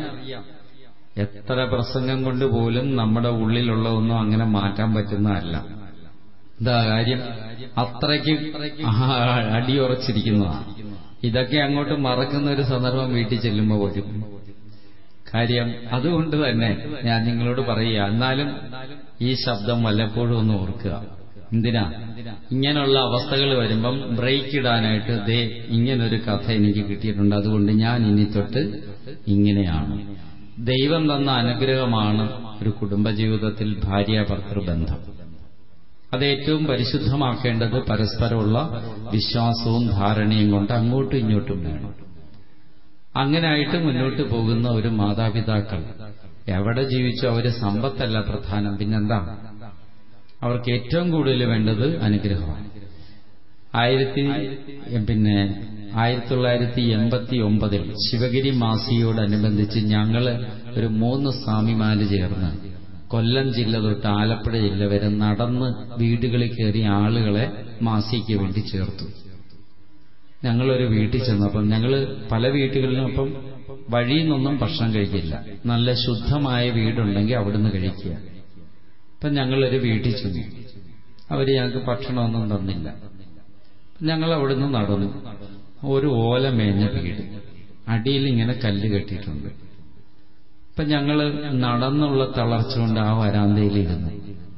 എത്ര പ്രസംഗം കൊണ്ട് പോലും നമ്മുടെ ഉള്ളിലുള്ളതൊന്നും അങ്ങനെ മാറ്റാൻ പറ്റുന്നതല്ല എന്താ കാര്യം അത്രയ്ക്ക് അടിയുറച്ചിരിക്കുന്നതാണ് ഇതൊക്കെ അങ്ങോട്ട് മറക്കുന്ന ഒരു സന്ദർഭം വീട്ടിൽ ചെല്ലുമ്പോൾ വരും കാര്യം അതുകൊണ്ട് തന്നെ ഞാൻ നിങ്ങളോട് പറയുക എന്നാലും ഈ ശബ്ദം വല്ലപ്പോഴും ഒന്ന് ഓർക്കുക എന്തിനാ ഇങ്ങനെയുള്ള അവസ്ഥകൾ വരുമ്പം ബ്രേക്ക് ഇടാനായിട്ട് ദേ ഇങ്ങനൊരു കഥ എനിക്ക് കിട്ടിയിട്ടുണ്ട് അതുകൊണ്ട് ഞാൻ ഇനി തൊട്ട് ഇങ്ങനെയാണ് ദൈവം തന്ന അനുഗ്രഹമാണ് ഒരു കുടുംബജീവിതത്തിൽ ഭാര്യ ഭർത്തൃബന്ധം അത് ഏറ്റവും പരിശുദ്ധമാക്കേണ്ടത് പരസ്പരമുള്ള വിശ്വാസവും ധാരണയും കൊണ്ട് അങ്ങോട്ടും ഇങ്ങോട്ടും വേണം അങ്ങനായിട്ട് മുന്നോട്ട് പോകുന്ന ഒരു മാതാപിതാക്കൾ എവിടെ ജീവിച്ചോ അവര് സമ്പത്തല്ല പ്രധാനം പിന്നെന്താ അവർക്ക് ഏറ്റവും കൂടുതൽ വേണ്ടത് അനുഗ്രഹമാണ് ആയിരത്തി പിന്നെ ആയിരത്തി തൊള്ളായിരത്തി എൺപത്തി ഒമ്പതിൽ ശിവഗിരി മാസിയോടനുബന്ധിച്ച് ഞങ്ങള് ഒരു മൂന്ന് സ്വാമിമാര് ചേർന്ന് കൊല്ലം ജില്ല തൊട്ട് ആലപ്പുഴ ജില്ല വരെ നടന്ന് വീടുകളിൽ കയറി ആളുകളെ മാസിക്ക് വേണ്ടി ചേർത്തു ഞങ്ങളൊരു വീട്ടിൽ ചെന്നപ്പം ഞങ്ങൾ പല വീട്ടുകളിലും അപ്പം വഴിയിൽ നിന്നൊന്നും ഭക്ഷണം കഴിക്കില്ല നല്ല ശുദ്ധമായ വീടുണ്ടെങ്കിൽ അവിടുന്ന് കഴിക്കുക അപ്പം ഞങ്ങളൊരു വീട്ടിൽ ചെന്നു അവർ ഞങ്ങൾക്ക് ഭക്ഷണമൊന്നും തന്നില്ല ഞങ്ങൾ അവിടുന്ന് നടന്നു ഒരു ഓല മേഞ്ഞ വീട് അടിയിൽ ഇങ്ങനെ കല്ല് കെട്ടിയിട്ടുണ്ട് അപ്പൊ ഞങ്ങൾ നടന്നുള്ള തളർച്ച കൊണ്ട് ആ വരാന്തയിലിരുന്നു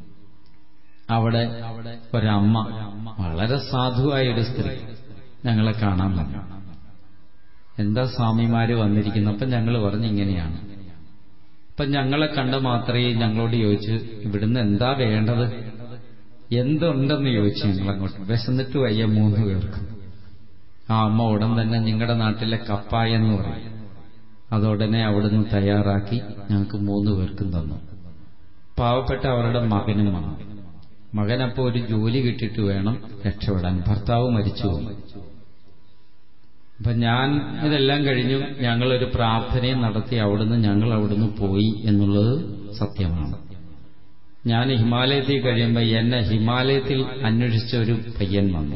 അവിടെ ഒരമ്മ വളരെ സാധുവായ ഒരു സ്ത്രീ ഞങ്ങളെ കാണാൻ വന്നു എന്താ സ്വാമിമാര് വന്നിരിക്കുന്നു അപ്പൊ ഞങ്ങൾ പറഞ്ഞു ഇങ്ങനെയാണ് അപ്പൊ ഞങ്ങളെ കണ്ട മാത്രമേ ഞങ്ങളോട് ചോദിച്ചു ഇവിടുന്ന് എന്താ വേണ്ടത് എന്തുണ്ടെന്ന് ചോദിച്ചു ഞങ്ങളങ്ങോട്ട് വിശന്നിട്ട് വയ്യ മൂന്ന് പേർക്ക് ആ അമ്മ ഉടൻ തന്നെ നിങ്ങളുടെ നാട്ടിലെ കപ്പായ എന്ന് പറയും അതുടനെ അവിടുന്ന് തയ്യാറാക്കി ഞങ്ങൾക്ക് മൂന്ന് പേർക്കും തന്നു പാവപ്പെട്ട അവരുടെ മകനും വന്നു മകനപ്പോ ഒരു ജോലി കിട്ടിയിട്ട് വേണം രക്ഷപ്പെടാൻ ഭർത്താവ് മരിച്ചു പോകും അപ്പൊ ഞാൻ ഇതെല്ലാം കഴിഞ്ഞു ഞങ്ങളൊരു പ്രാർത്ഥനയും നടത്തി അവിടുന്ന് ഞങ്ങൾ അവിടുന്ന് പോയി എന്നുള്ളത് സത്യമാണ് ഞാൻ ഹിമാലയത്തിൽ കഴിയുമ്പോൾ എന്നെ ഹിമാലയത്തിൽ അന്വേഷിച്ച ഒരു പയ്യൻ വന്നു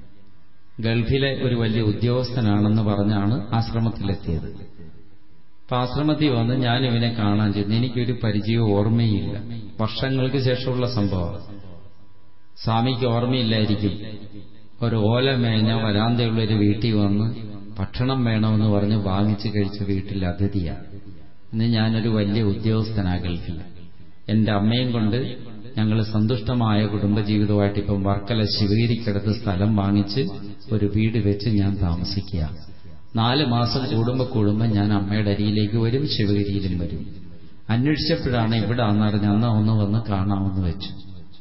ഗൾഫിലെ ഒരു വലിയ ഉദ്യോഗസ്ഥനാണെന്ന് പറഞ്ഞാണ് ആശ്രമത്തിലെത്തിയത് അപ്പൊ ആശ്രമത്തിൽ വന്ന് ഞാൻ ഇവനെ കാണാൻ ചെന്നു എനിക്കൊരു പരിചയവും ഓർമ്മയില്ല വർഷങ്ങൾക്ക് ശേഷമുള്ള സംഭവം സ്വാമിക്ക് ഓർമ്മയില്ലായിരിക്കും ഒരു ഓല മേഞ്ഞ വരാന്തയുള്ള ഒരു വീട്ടിൽ വന്ന് ഭക്ഷണം വേണമെന്ന് പറഞ്ഞ് വാങ്ങിച്ചു കഴിച്ച വീട്ടിൽ അതിഥിയാണ് ഇന്ന് ഞാനൊരു വലിയ ഉദ്യോഗസ്ഥനാ ഗൾഫിൽ എന്റെ അമ്മയും കൊണ്ട് ഞങ്ങൾ സന്തുഷ്ടമായ കുടുംബജീവിതമായിട്ട് ഇപ്പം വർക്കല ശിവഗിരിക്കടുത്ത് സ്ഥലം വാങ്ങിച്ച് ഒരു വീട് വെച്ച് ഞാൻ താമസിക്കുക നാല് മാസം കൂടുമ്പോ കൂടുമ്പോ ഞാൻ അമ്മയുടെ അരിയിലേക്ക് വരും ശിവഗിരിയിലും വരും അന്വേഷിച്ചപ്പോഴാണ് ഇവിടെ അന്നറിഞ്ഞ് അന്ന ഒന്ന് വന്ന് കാണാമെന്ന് വെച്ചു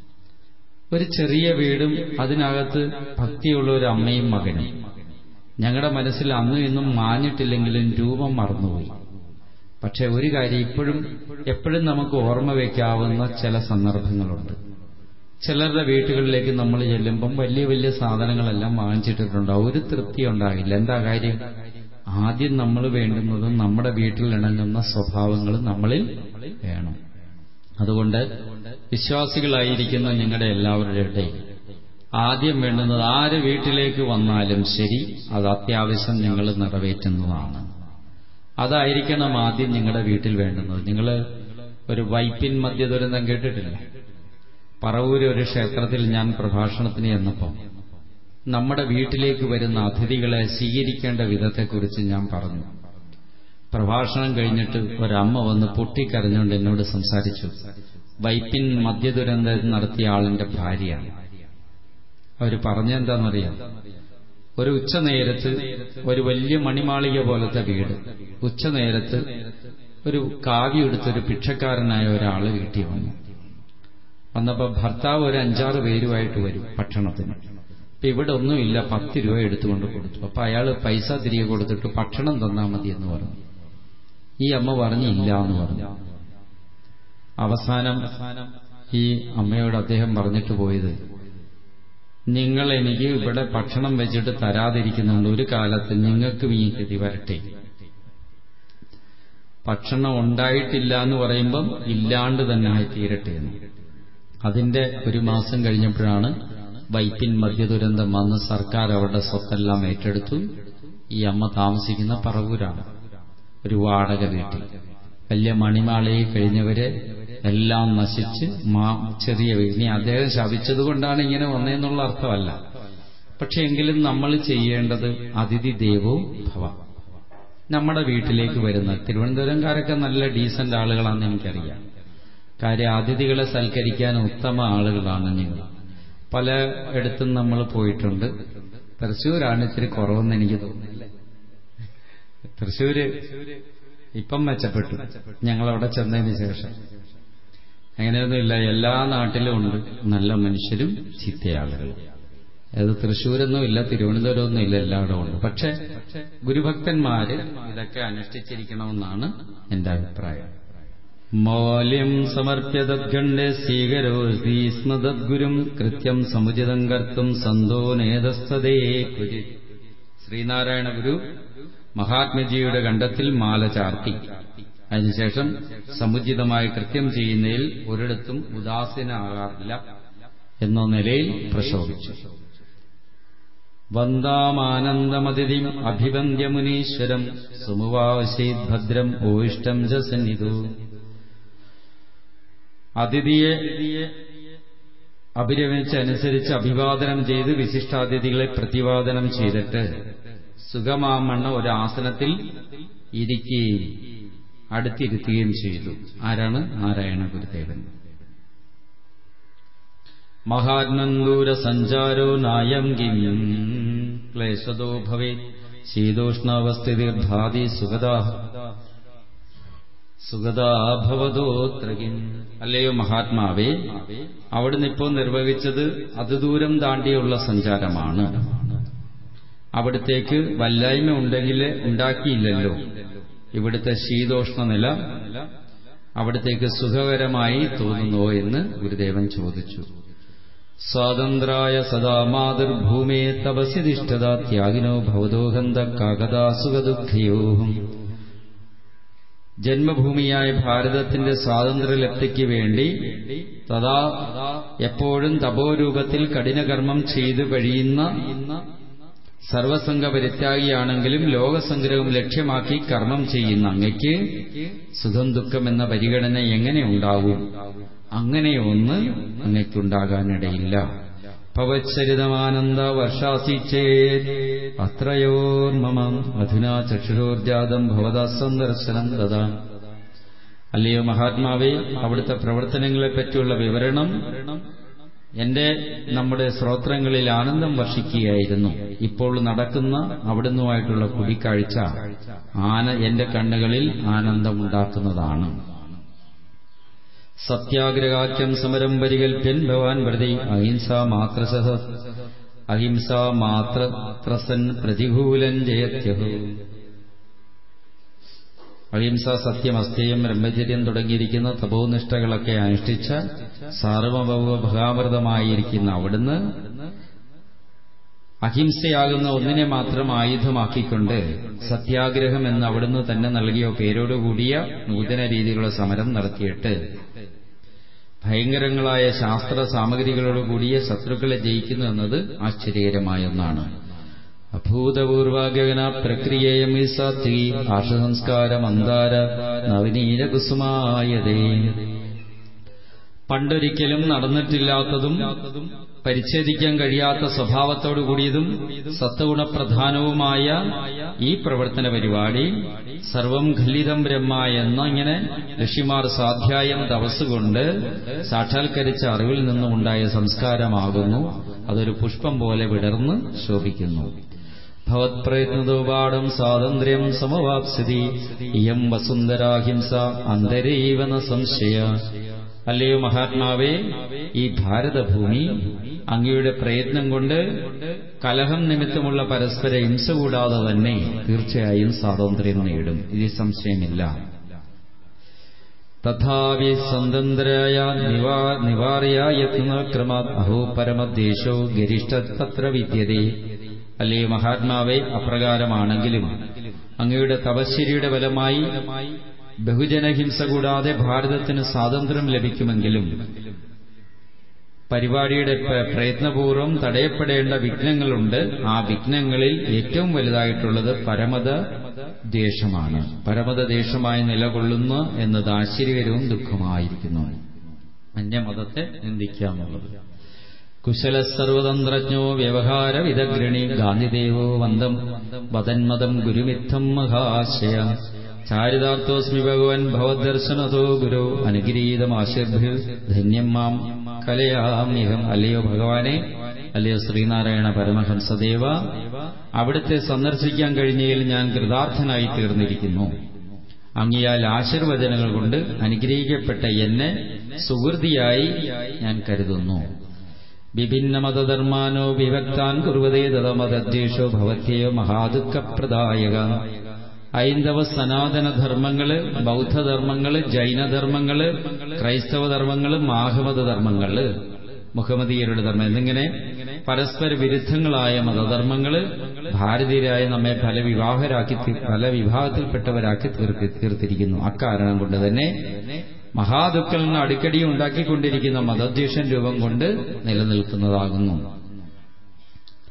ഒരു ചെറിയ വീടും അതിനകത്ത് ഭക്തിയുള്ള ഒരു അമ്മയും മകനും ഞങ്ങളുടെ മനസ്സിൽ അന്നും ഇന്നും മാഞ്ഞിട്ടില്ലെങ്കിലും രൂപം മറന്നുപോയി പക്ഷെ ഒരു കാര്യം ഇപ്പോഴും എപ്പോഴും നമുക്ക് ഓർമ്മ വയ്ക്കാവുന്ന ചില സന്ദർഭങ്ങളുണ്ട് ചിലരുടെ വീട്ടുകളിലേക്ക് നമ്മൾ ചെല്ലുമ്പം വലിയ വലിയ സാധനങ്ങളെല്ലാം വാങ്ങിച്ചിട്ടിട്ടുണ്ടാവും ഒരു തൃപ്തി ഉണ്ടാകില്ല എന്താ കാര്യം ആദ്യം നമ്മൾ വേണ്ടുന്നത് നമ്മുടെ വീട്ടിൽ ഇണങ്ങുന്ന സ്വഭാവങ്ങൾ നമ്മളിൽ വേണം അതുകൊണ്ട് വിശ്വാസികളായിരിക്കുന്ന നിങ്ങളുടെ എല്ലാവരുടെ ഇടയിൽ ആദ്യം വേണ്ടുന്നത് ആര് വീട്ടിലേക്ക് വന്നാലും ശരി അത് അത്യാവശ്യം നിങ്ങൾ നിറവേറ്റുന്നതാണ് അതായിരിക്കണം ആദ്യം നിങ്ങളുടെ വീട്ടിൽ വേണ്ടുന്നത് നിങ്ങൾ ഒരു വൈപ്പിൻ മധ്യ ദുരന്തം കേട്ടിട്ടില്ല പറവൂര് ഒരു ക്ഷേത്രത്തിൽ ഞാൻ പ്രഭാഷണത്തിന് ചെന്നപ്പോൾ നമ്മുടെ വീട്ടിലേക്ക് വരുന്ന അതിഥികളെ സ്വീകരിക്കേണ്ട വിധത്തെക്കുറിച്ച് ഞാൻ പറഞ്ഞു പ്രഭാഷണം കഴിഞ്ഞിട്ട് ഒരമ്മ വന്ന് പൊട്ടിക്കരഞ്ഞുകൊണ്ട് എന്നോട് സംസാരിച്ചു വൈപ്പിൻ മദ്യദുരന്തം നടത്തിയ ആളിന്റെ ഭാര്യയാണ് അവർ പറഞ്ഞെന്താണെന്നറിയാം ഒരു ഉച്ചനേരത്ത് ഒരു വലിയ മണിമാളിക പോലത്തെ വീട് ഉച്ചനേരത്ത് ഒരു കാവ്യ എടുത്തൊരു ഭിക്ഷക്കാരനായ ഒരാള് വീട്ടിൽ വന്നു വന്നപ്പോ ഭർത്താവ് ഒരു അഞ്ചാറ് പേരുമായിട്ട് വരും ഭക്ഷണത്തിന് അപ്പൊ ഇവിടെ ഒന്നുമില്ല പത്ത് രൂപ എടുത്തുകൊണ്ട് കൊടുത്തു അപ്പൊ അയാള് പൈസ തിരികെ കൊടുത്തിട്ട് ഭക്ഷണം തന്നാ മതി എന്ന് പറഞ്ഞു ഈ അമ്മ പറഞ്ഞു ഇല്ല എന്ന് പറഞ്ഞു അവസാനം ഈ അമ്മയോട് അദ്ദേഹം പറഞ്ഞിട്ട് പോയത് നിങ്ങൾ എനിക്ക് ഇവിടെ ഭക്ഷണം വെച്ചിട്ട് തരാതിരിക്കുന്നുണ്ട് ഒരു കാലത്ത് നിങ്ങൾക്കും ഈ ഗതി വരട്ടെ ഭക്ഷണം ഉണ്ടായിട്ടില്ല എന്ന് പറയുമ്പം ഇല്ലാണ്ട് തന്നെ ആയി തീരട്ടെ എന്ന് അതിന്റെ ഒരു മാസം കഴിഞ്ഞപ്പോഴാണ് വൈപ്പിൻ മദ്യദുരന്തം വന്ന് സർക്കാർ അവരുടെ സ്വത്തെല്ലാം ഏറ്റെടുത്തു ഈ അമ്മ താമസിക്കുന്ന പറവൂരാണ് ഒരു വാടക വീട്ടിൽ വലിയ മണിമാളയിൽ കഴിഞ്ഞവരെ എല്ലാം നശിച്ച് മാ ചെറിയ വീട് ഇനി അദ്ദേഹം ശപിച്ചതുകൊണ്ടാണ് ഇങ്ങനെ വന്നതെന്നുള്ള അർത്ഥമല്ല പക്ഷെ എങ്കിലും നമ്മൾ ചെയ്യേണ്ടത് അതിഥി ദേവോ ഭവ നമ്മുടെ വീട്ടിലേക്ക് വരുന്ന തിരുവനന്തപുരംകാരൊക്കെ നല്ല ഡീസന്റ് ആളുകളാണെന്ന് എനിക്കറിയാം കാര്യം അതിഥികളെ സൽക്കരിക്കാൻ ഉത്തമ ആളുകളാണ് നിങ്ങൾ പല ഇടത്തും നമ്മൾ പോയിട്ടുണ്ട് തൃശ്ശൂരാണ് ഇത്തിരി കുറവെന്ന് എനിക്ക് തോന്നുന്നില്ല തൃശ്ശൂര് ഇപ്പം മെച്ചപ്പെട്ടു ഞങ്ങളവിടെ ചെന്നതിന് ശേഷം അങ്ങനെയൊന്നുമില്ല എല്ലാ നാട്ടിലും ഉണ്ട് നല്ല മനുഷ്യരും ചീത്തയാളുകളും അത് തൃശ്ശൂരൊന്നും ഇല്ല തിരുവനന്തപുരമൊന്നും ഇല്ല എല്ലായിടവും ഉണ്ട് പക്ഷെ ഗുരുഭക്തന്മാര് ഇതൊക്കെ അനുഷ്ഠിച്ചിരിക്കണമെന്നാണ് എന്റെ അഭിപ്രായം മൗല്യം സമർപ്യതദ്ഗണ്ഡെ സ്വീകരോസ്തി സ്മതദ്ഗുരും കൃത്യം സമുചിതം കർത്തും സന്തോ നേതസ്ഥതേ കുജി ശ്രീനാരായണ ഗുരു മഹാത്മജിയുടെ ഖണ്ഡത്തിൽ മാല ചാർത്തി അതിനുശേഷം സമുചിതമായി കൃത്യം ചെയ്യുന്നതിൽ ഒരിടത്തും ഉദാസീനാകാറില്ല എന്ന നിലയിൽ പ്രശോഭിച്ചു വന്ദാമാനന്ദമതിഥിം അഭിവന്ദ്യമുനീശ്വരം സുമുവാവശീത് ഭദ്രം ഓയിഷ്ടം ച സന്നിധു അതിഥിയെ അഭിരമിച്ചനുസരിച്ച് അഭിവാദനം ചെയ്ത് വിശിഷ്ടാതിഥികളെ പ്രതിവാദനം ചെയ്തിട്ട് സുഖമാമണ്ണ ഒരു ആസനത്തിൽ ഇരിക്കുകയും അടുത്തിരുത്തുകയും ചെയ്തു ആരാണ് നാരായണ ഗുരുദേവൻ മഹാത്മന്തൂര സഞ്ചാരോ നായം കിം ക്ലേശതോ ഭവേ ശീതോഷ്ണാവസ്ഥിതിർഭാതി സുഗതാ സുഗതാഭവതോത്രകിം അല്ലയോ മഹാത്മാവേ അവിടുന്ന് ഇപ്പോൾ നിർവഹിച്ചത് അതുദൂരം താണ്ടിയുള്ള സഞ്ചാരമാണ് അവിടത്തേക്ക് വല്ലായ്മ ഉണ്ടെങ്കിൽ ഉണ്ടാക്കിയില്ലല്ലോ ഇവിടുത്തെ ശീതോഷ്ണ നില അവിടത്തേക്ക് സുഖകരമായി തോന്നുന്നുവോ എന്ന് ഗുരുദേവൻ ചോദിച്ചു സ്വാതന്ത്രായ സദാ മാതൃഭൂമേ തപസി തിഷ്ഠത ത്യാഗിനോ ഭവതോഹന്ത കാകദാസുഖദുഃഖയോഹം ജന്മഭൂമിയായ ഭാരതത്തിന്റെ സ്വാതന്ത്ര്യലബ്ധിക്ക് വേണ്ടി തഥാ എപ്പോഴും തപോരൂപത്തിൽ കഠിനകർമ്മം ചെയ്തു കഴിയുന്ന സർവസംഘ പരിത്യാഗിയാണെങ്കിലും ലോകസംഗ്രഹം ലക്ഷ്യമാക്കി കർമ്മം ചെയ്യുന്ന അങ്ങയ്ക്ക് സുഖം ദുഃഖം എന്ന പരിഗണന എങ്ങനെ ഉണ്ടാവും അങ്ങനെയൊന്ന് അങ്ങയ്ക്കുണ്ടാകാനിടയില്ല ഭവച്ചരിതമാനന്ദ വർഷാസിച്ചേത് അത്രയോർമമം അധുനാ ചക്ഷുരോർജാതം ഭവതാ സന്ദർശനം ദതാ അല്ലയോ മഹാത്മാവേ അവിടുത്തെ പ്രവർത്തനങ്ങളെപ്പറ്റിയുള്ള വിവരണം എന്റെ നമ്മുടെ ശ്രോത്രങ്ങളിൽ ആനന്ദം വർഷിക്കുകയായിരുന്നു ഇപ്പോൾ നടക്കുന്ന അവിടുന്നുമായിട്ടുള്ള കൂടിക്കാഴ്ച ആന എന്റെ കണ്ണുകളിൽ ആനന്ദമുണ്ടാക്കുന്നതാണ് സത്യാഗ്രഹാഖ്യം സമരം പരികൽപ്യൻ ഭവാൻ പ്രതി അഹിംസ മാത്രസഹ അഹിംസ മാത്ര ത്രസൻ പ്രതികൂലൻ ജയത്യഹോ അഹിംസ സത്യം അസ്ഥേയം ബ്രഹ്മചര്യം തുടങ്ങിയിരിക്കുന്ന തപോനിഷ്ഠകളൊക്കെ അനുഷ്ഠിച്ച സാർവഭൗമഭഗാമൃതമായിരിക്കുന്ന അവിടുന്ന് അഹിംസയാകുന്ന ഒന്നിനെ മാത്രം ആയുധമാക്കിക്കൊണ്ട് സത്യാഗ്രഹം എന്ന് അവിടുന്ന് തന്നെ നൽകിയ പേരോടുകൂടിയ നൂതന രീതിയിലുള്ള സമരം നടത്തിയിട്ട് ഭയങ്കരങ്ങളായ ശാസ്ത്ര സാമഗ്രികളോടുകൂടിയ ശത്രുക്കളെ ജയിക്കുന്നു എന്നത് ആശ്ചര്യകരമായ ഒന്നാണ് അഭൂതപൂർവാഗന പ്രക്രിയേയം ഈ സാത്വി ആർഷസംസ്കാരമന്താര നവനീരകുസുമായതേ പണ്ടൊരിക്കലും നടന്നിട്ടില്ലാത്തതും പരിച്ഛേദിക്കാൻ കഴിയാത്ത സ്വഭാവത്തോടു കൂടിയതും സത്വഗുണപ്രധാനവുമായ ഈ പ്രവർത്തന പരിപാടി സർവം ഖല്ലിതം ബ്രഹ്മ എന്ന ഇങ്ങനെ ഋഷിമാർ സ്വാധ്യായം തപസ്സുകൊണ്ട് സാക്ഷാത്കരിച്ച അറിവിൽ നിന്നുമുണ്ടായ സംസ്കാരമാകുന്നു അതൊരു പുഷ്പം പോലെ വിടർന്ന് ശോഭിക്കുന്നു ഭവത്പ്രയത്നതോപാഠം സ്വാതന്ത്ര്യം സമവാപ്സ്യതി ഇയം വസുന്ധരാഹിംസ അന്തരൈവന സംശയ അല്ലയോ മഹാത്മാവേ ഈ ഭാരതഭൂമി അങ്ങയുടെ പ്രയത്നം കൊണ്ട് കലഹം നിമിത്തമുള്ള പരസ്പര ഹിംസ കൂടാതെ തന്നെ തീർച്ചയായും സ്വാതന്ത്ര്യം നേടും ഇതിൽ സംശയമില്ല തഥാവി സ്വതന്ത്രയായ നിവാര്യ യത്നക്രമാത് അഹോ പരമദേശോ ഗരിഷ്ഠതത്ര വിദ്യതേ അല്ലേ മഹാത്മാവേ അപ്രകാരമാണെങ്കിലും അങ്ങയുടെ തപശ്ശേരിയുടെ ഫലമായി ബഹുജനഹിംസ കൂടാതെ ഭാരതത്തിന് സ്വാതന്ത്ര്യം ലഭിക്കുമെങ്കിലും പരിപാടിയുടെ പ്രയത്നപൂർവ്വം തടയപ്പെടേണ്ട വിഘ്നങ്ങളുണ്ട് ആ വിഘ്നങ്ങളിൽ ഏറ്റവും വലുതായിട്ടുള്ളത് പരമത ദ്വേഷമാണ് പരമത ദേശമായി നിലകൊള്ളുന്ന എന്നത് ആശ്ചര്യകരവും ദുഃഖമായിരിക്കുന്നു അന്യമതത്തെ നിന്ദിക്കാമെന്നുള്ളത് കുശല സർവതന്ത്രജ്ഞോ വ്യവഹാര വിദഗ്രണി ഗാന്ധിദേവോ വന്ദം വദന്മതം ഗുരുമിത്തം മഹാശയ ചാരിതാർത്ഥോസ്മി ഭഗവൻ ഭവദർശനതോ ഗുരു അനുഗിരീതമാശിർഭിൽ ധന്യം മാം കലയാമ്യഹം അല്ലയോ ഭഗവാനെ അല്ലയോ ശ്രീനാരായണ പരമഹംസദേവ അവിടുത്തെ സന്ദർശിക്കാൻ കഴിഞ്ഞതിൽ ഞാൻ കൃതാർത്ഥനായി തീർന്നിരിക്കുന്നു അങ്ങിയാൽ ആശീർവചനങ്ങൾ കൊണ്ട് അനുഗ്രഹിക്കപ്പെട്ട എന്നെ സുഹൃതിയായി ഞാൻ കരുതുന്നു വിഭിന്നമതധർമാനോ വിഭക്താൻ കുറുവതേ തതമതദ്വേഷോ ഭവത്യയോ മഹാദുഃഖപ്രദായക ഐന്ദവ സനാതന ധർമ്മങ്ങള് ബൗദ്ധധർമ്മങ്ങള് ജൈനധർമ്മങ്ങള് ക്രൈസ്തവ ധർമ്മങ്ങള് മാഹമത ധർമ്മങ്ങള് മുഹമ്മദീയരുടെ ധർമ്മം എന്നിങ്ങനെ പരസ്പര വിരുദ്ധങ്ങളായ മതധർമ്മങ്ങള് ഭാരതീയരായ നമ്മെ പല വിവാഹരാക്കി പല വിഭാഗത്തിൽപ്പെട്ടവരാക്കി തീർത്തി തീർത്തിരിക്കുന്നു അക്കാരണം കൊണ്ട് തന്നെ മഹാദുഃഖങ്ങൾ അടിക്കടി ഉണ്ടാക്കിക്കൊണ്ടിരിക്കുന്ന മതദ്വേഷൻ രൂപം കൊണ്ട് നിലനിൽക്കുന്നതാകുന്നു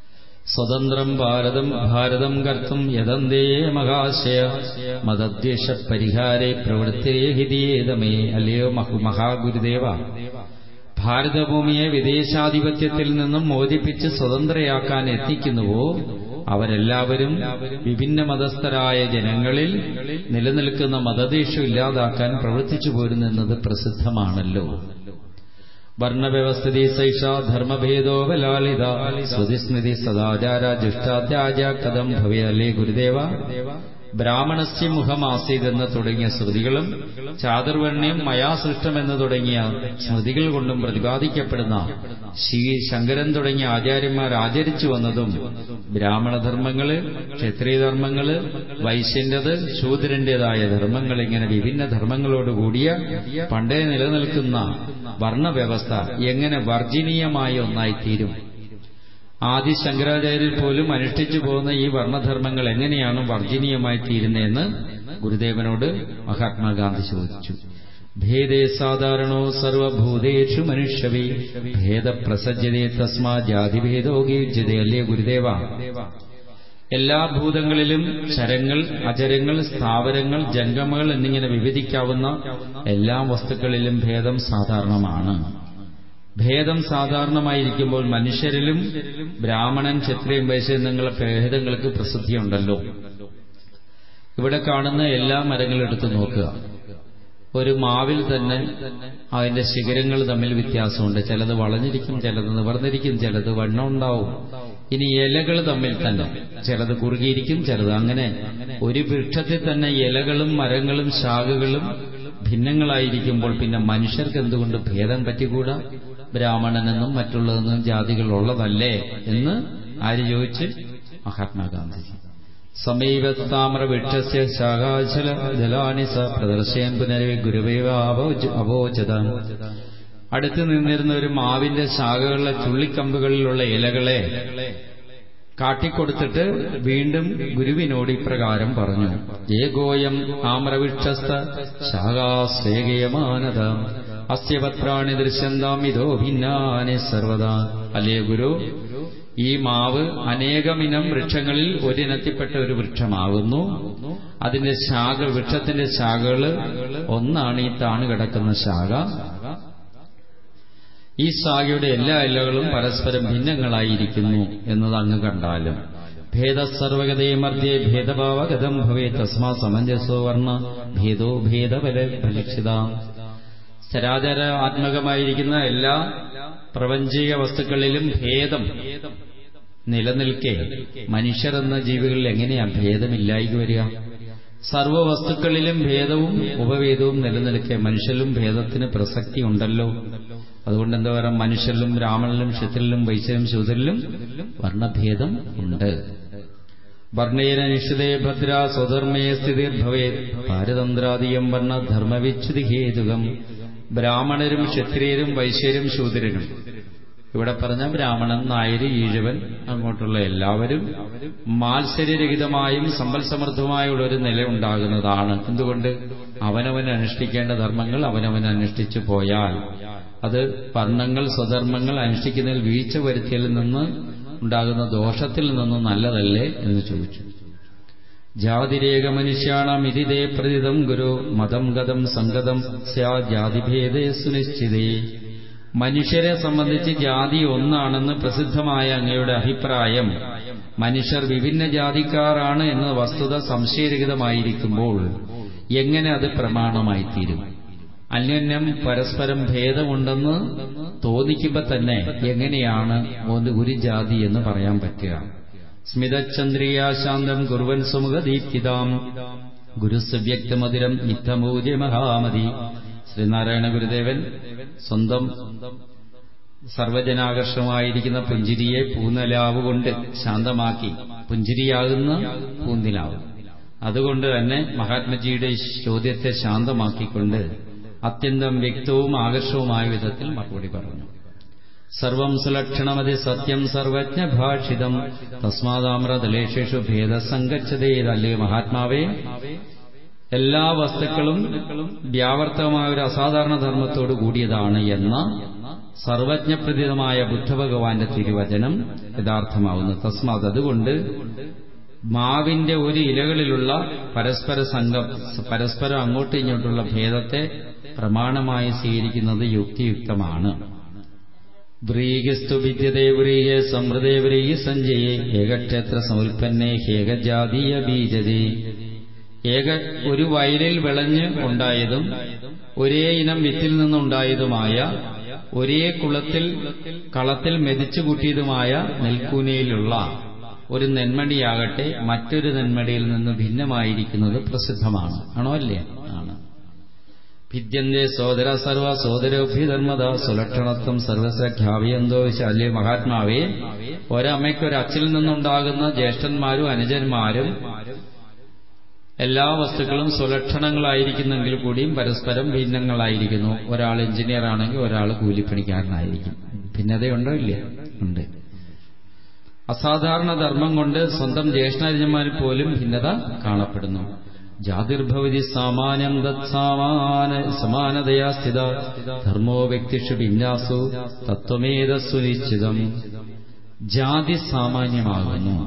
സ്വതന്ത്രം ഭാരതം ഭാരതം കർത്തും യദന്തേ മഹാശയ മതദ്വേഷ പരിഹാരേ പ്രവൃത്തിരേഹിതേതമേ അല്ലയോ മഹു- മഹാഗുരുദേവ ഭാരതഭൂമിയെ വിദേശാധിപത്യത്തിൽ നിന്നും മോചിപ്പിച്ച് സ്വതന്ത്രയാക്കാൻ എത്തിക്കുന്നുവോ അവരെല്ലാവരും വിഭിന്ന മതസ്ഥരായ ജനങ്ങളിൽ നിലനിൽക്കുന്ന മതദേശം ഇല്ലാതാക്കാൻ പ്രവർത്തിച്ചു പോരുന്നെന്നത് പ്രസിദ്ധമാണല്ലോ വർണ്ണവ്യവസ്ഥിതി സൈഷ ധർമ്മഭേദോ ബലാലിത ശ്രുതിസ്മൃതി സദാചാര ജുഷ്ടാത്യാജ കഥം ഭവേ അല്ലേ ഗുരുദേവ ബ്രാഹ്മണസ്യ മുഖമാസീതെന്ന് തുടങ്ങിയ ശ്രുതികളും ചാതുർവർണ്ണ്യം മയാ സൃഷ്ടമെന്ന് തുടങ്ങിയ സ്മൃതികൾ കൊണ്ടും പ്രതിപാദിക്കപ്പെടുന്ന ശ്രീ ശങ്കരൻ തുടങ്ങിയ ആചാര്യന്മാർ ആചരിച്ചു വന്നതും ബ്രാഹ്മണധർമ്മങ്ങള് ക്ഷത്രിയധർമ്മങ്ങള് വൈശ്യന്റേത് ശൂദ്രന്റേതായ ധർമ്മങ്ങൾ ഇങ്ങനെ വിഭിന്ന ധർമ്മങ്ങളോടുകൂടിയ പണ്ടേ നിലനിൽക്കുന്ന വർണ്ണവ്യവസ്ഥ എങ്ങനെ വർജനീയമായ ഒന്നായിത്തീരും ആദി ശങ്കരാചാര്യർ പോലും അനുഷ്ഠിച്ചു പോകുന്ന ഈ വർണ്ണധർമ്മങ്ങൾ എങ്ങനെയാണ് വർജനീയമായി തീരുന്നതെന്ന് ഗുരുദേവനോട് മഹാത്മാഗാന്ധി ചോദിച്ചു ഭേദേ സാധാരണോ സർവഭൂതേഷു മനുഷ്യവി ഭേദപ്രസജ്യതേ തസ്മാ ജാതിഭേദോ ഗീജ്യതേ അല്ലേ ഗുരുദേവ എല്ലാ ഭൂതങ്ങളിലും ചരങ്ങൾ അചരങ്ങൾ സ്ഥാവരങ്ങൾ ജംഗമകൾ എന്നിങ്ങനെ വിഭജിക്കാവുന്ന എല്ലാ വസ്തുക്കളിലും ഭേദം സാധാരണമാണ് ഭേദം സാധാരണമായിരിക്കുമ്പോൾ മനുഷ്യരിലും ബ്രാഹ്മണൻ ക്ഷത്രിയൻ വൈശ്യൻ എന്നുള്ള ഭേദങ്ങൾക്ക് പ്രസിദ്ധിയുണ്ടല്ലോ ഇവിടെ കാണുന്ന എല്ലാ മരങ്ങളും എടുത്തു നോക്കുക ഒരു മാവിൽ തന്നെ അതിന്റെ ശിഖരങ്ങൾ തമ്മിൽ വ്യത്യാസമുണ്ട് ചിലത് വളഞ്ഞിരിക്കും ചിലത് നിവർന്നിരിക്കും ചിലത് വണ്ണം ഉണ്ടാവും ഇനി ഇലകൾ തമ്മിൽ തന്നെ ചിലത് കുറുകിയിരിക്കും ചിലത് അങ്ങനെ ഒരു വൃക്ഷത്തിൽ തന്നെ ഇലകളും മരങ്ങളും ശാഖകളും ഭിന്നങ്ങളായിരിക്കുമ്പോൾ പിന്നെ മനുഷ്യർക്ക് എന്തുകൊണ്ട് ഭേദം പറ്റിക്കൂടാ ബ്രാഹ്മണനെന്നും മറ്റുള്ളതെന്നും ജാതികൾ ഉള്ളതല്ലേ എന്ന് ആര് ചോദിച്ച് മഹാത്മാഗാന്ധിജി സമീപത്താമ്ര വൃക്ഷസ്യ ശാഖാചല ജലാനി സ പ്രദർശയൻ പുനരവി ഗുരുവൈവ അവോചത അടുത്ത് നിന്നിരുന്ന ഒരു മാവിന്റെ ശാഖകളിലെ ചുള്ളിക്കമ്പുകളിലുള്ള ഇലകളെ കാട്ടിക്കൊടുത്തിട്ട് വീണ്ടും ഗുരുവിനോട് ഇപ്രകാരം പറഞ്ഞു ഏകോയം ആമ്രവൃക്ഷസ്ഥ ശാഖാശ്രേകയമാനത അസ്യപത്രാണി ദൃശ്യന്താം ഇതോ ഭിന്നാനി സർവദാ അല്ലേ ഗുരു ഈ മാവ് അനേകമിനം വൃക്ഷങ്ങളിൽ ഒരിനത്തിൽപ്പെട്ട ഒരു വൃക്ഷമാകുന്നു അതിന്റെ ശാഖ വൃക്ഷത്തിന്റെ ശാഖകള് ഒന്നാണ് ഈ താണു കിടക്കുന്ന ശാഖ ഈ ശാഖയുടെ എല്ലാ ഇലകളും പരസ്പരം ഭിന്നങ്ങളായിരിക്കുന്നു എന്നത് അങ്ങ് കണ്ടാലും ഭേദസർവഗതേ മധ്യേ ഭേദഭാവഗതം ഭവേ തസ്മാ സമഞ്ജസോ വർണ്ണ ഭേദോ ഭേദഫല ഫലിക്ഷിത ചരാചര ആത്മകമായിരിക്കുന്ന എല്ലാ പ്രപഞ്ചിക വസ്തുക്കളിലും ഭേദം നിലനിൽക്കെ മനുഷ്യർ എന്ന ജീവികളിൽ എങ്ങനെയാ ഭേദമില്ലായി വരിക സർവവസ്തുക്കളിലും ഭേദവും ഉപഭേദവും നിലനിൽക്കെ മനുഷ്യരിലും ഭേദത്തിന് പ്രസക്തി ഉണ്ടല്ലോ അതുകൊണ്ട് എന്താ പറയുക മനുഷ്യരിലും ബ്രാഹ്മണനിലും ക്ഷത്രിലും വൈശ്യനും ശൂദ്രനിലും വർണ്ണഭേദം ഉണ്ട് വർണ്ണേന നിശ്ചിതേ ഭദ്ര സ്വധർമ്മേ സ്ഥിതിർഭവേത് പാരതന്ത്രാതീയം വർണ്ണധർമ്മവിച്ഛുതി ഹേതുകം ബ്രാഹ്മണരും ക്ഷത്രിയരും വൈശ്യരും ശൂദ്രരും ഇവിടെ പറഞ്ഞ ബ്രാഹ്മണൻ നായര് ഈഴവൻ അങ്ങോട്ടുള്ള എല്ലാവരും മാത്സര്യരഹിതമായും സമ്പൽ സമൃദ്ധമായുള്ള ഒരു നില ഉണ്ടാകുന്നതാണ് എന്തുകൊണ്ട് അവനവൻ അനുഷ്ഠിക്കേണ്ട ധർമ്മങ്ങൾ അവനവൻ അനുഷ്ഠിച്ചു പോയാൽ അത് വർണ്ണങ്ങൾ സ്വധർമ്മങ്ങൾ അനുഷ്ഠിക്കുന്നതിൽ വീഴ്ച വരുത്തിയതിൽ നിന്ന് ഉണ്ടാകുന്ന ദോഷത്തിൽ നിന്ന് നല്ലതല്ലേ എന്ന് ചോദിച്ചു ജാതിരേക മനുഷ്യാണം ഇതിതേ പ്രതിതം ഗുരു മതം ഗതം സംഗതം സ്യാ ജാതിഭേദേ സുനിശ്ചിതേ മനുഷ്യരെ സംബന്ധിച്ച് ജാതി ഒന്നാണെന്ന് പ്രസിദ്ധമായ അങ്ങയുടെ അഭിപ്രായം മനുഷ്യർ വിഭിന്ന ജാതിക്കാരാണ് എന്ന വസ്തുത സംശയരഹിതമായിരിക്കുമ്പോൾ എങ്ങനെ അത് പ്രമാണമായിത്തീരും അന്യോന്യം പരസ്പരം ഭേദമുണ്ടെന്ന് തോന്നിക്കുമ്പോൾ തന്നെ എങ്ങനെയാണ് ഒന്ന് ഒരു ജാതി എന്ന് പറയാൻ പറ്റുക സ്മിതചന്ദ്രിയാശാന്തം കുറുവൻ സുമുഖദീപ്തിതാം ഗുരുസ്വ്യക്തമധുരം ഇത്തമൂര്യ മഹാമതി ശ്രീനാരായണ ഗുരുദേവൻ സ്വന്തം സർവജനാകർഷമായിരിക്കുന്ന പുഞ്ചിരിയെ പൂനലാവ് കൊണ്ട് ശാന്തമാക്കി പുഞ്ചിരിയാകുന്ന പൂന്തിലാവ് അതുകൊണ്ട് തന്നെ മഹാത്മജിയുടെ ചോദ്യത്തെ ശാന്തമാക്കിക്കൊണ്ട് അത്യന്തം വ്യക്തവും ആകർഷവുമായ വിധത്തിൽ മറുപടി പറഞ്ഞു സർവം സുലക്ഷണമതി സത്യം സർവജ്ഞ ഭാഷിതം തസ്മാതാമ്രതലേഷു ഭേദസങ്കച്ചതേതല്ലേ മഹാത്മാവേ എല്ലാ വസ്തുക്കളും വ്യാവർത്തകമായ ഒരു അസാധാരണ ധർമ്മത്തോടു കൂടിയതാണ് എന്ന സർവജ്ഞപ്രതിതമായ ബുദ്ധഭഗവാന്റെ തിരുവചനം യഥാർത്ഥമാവുന്നു തസ്മാത് അതുകൊണ്ട് മാവിന്റെ ഒരു ഇലകളിലുള്ള പരസ്പര സംഘം പരസ്പരം അങ്ങോട്ടും ഇങ്ങോട്ടുള്ള ഭേദത്തെ പ്രമാണമായി സ്വീകരിക്കുന്നത് യുക്തിയുക്തമാണ് വ്രീഗസ്തു വിദ്യതേ വ്രീഹേ സമൃതേ വ്രീഹി സഞ്ജയേ ഏകക്ഷേത്ര സമുൽപ്പന്നേ ഹേകജാതീയ ബീജതേ ഏക ഒരു വയലിൽ വിളഞ്ഞ് ഉണ്ടായതും ഒരേ ഇനം വിത്തിൽ നിന്നുണ്ടായതുമായ ഒരേ കുളത്തിൽ കളത്തിൽ മെതിച്ചു കൂട്ടിയതുമായ നെൽക്കൂനയിലുള്ള ഒരു നെന്മണിയാകട്ടെ മറ്റൊരു നെന്മണിയിൽ നിന്ന് ഭിന്നമായിരിക്കുന്നത് പ്രസിദ്ധമാണ് ആണോ അല്ലേ ആണ് ഭിദ്യന്തേ സോദര സർവ സോദരോഭ്യധർമ്മത സുലക്ഷണത്വം സർവസ്രഖ്യാവിയന്തോ ശല്യ മഹാത്മാവേ ഒരമ്മയ്ക്ക് ഒരു അച്ഛൽ നിന്നുണ്ടാകുന്ന ജ്യേഷ്ഠന്മാരും അനുജന്മാരും എല്ലാ വസ്തുക്കളും സുലക്ഷണങ്ങളായിരിക്കുന്നെങ്കിൽ കൂടിയും പരസ്പരം ഭിന്നങ്ങളായിരിക്കുന്നു ഒരാൾ എഞ്ചിനീയർ ആണെങ്കിൽ ഒരാൾ കൂലിപ്പണിക്കാരനായിരിക്കും ഭിന്നതയുണ്ടോ ഇല്ല ഉണ്ട് അസാധാരണ ധർമ്മം കൊണ്ട് സ്വന്തം ജ്യേഷ്ഠാനുജന്മാരിൽ പോലും ഭിന്നത കാണപ്പെടുന്നു ജാതിർഭവതി സാമാന്യം തത്സാമാന സമാനതയാ സ്ഥിത ധർമ്മോ വ്യക്തിഷു ഭിന്നാസു തത്വമേത സുനിശ്ചിതം ജാതി സാമാന്യമാകുന്നു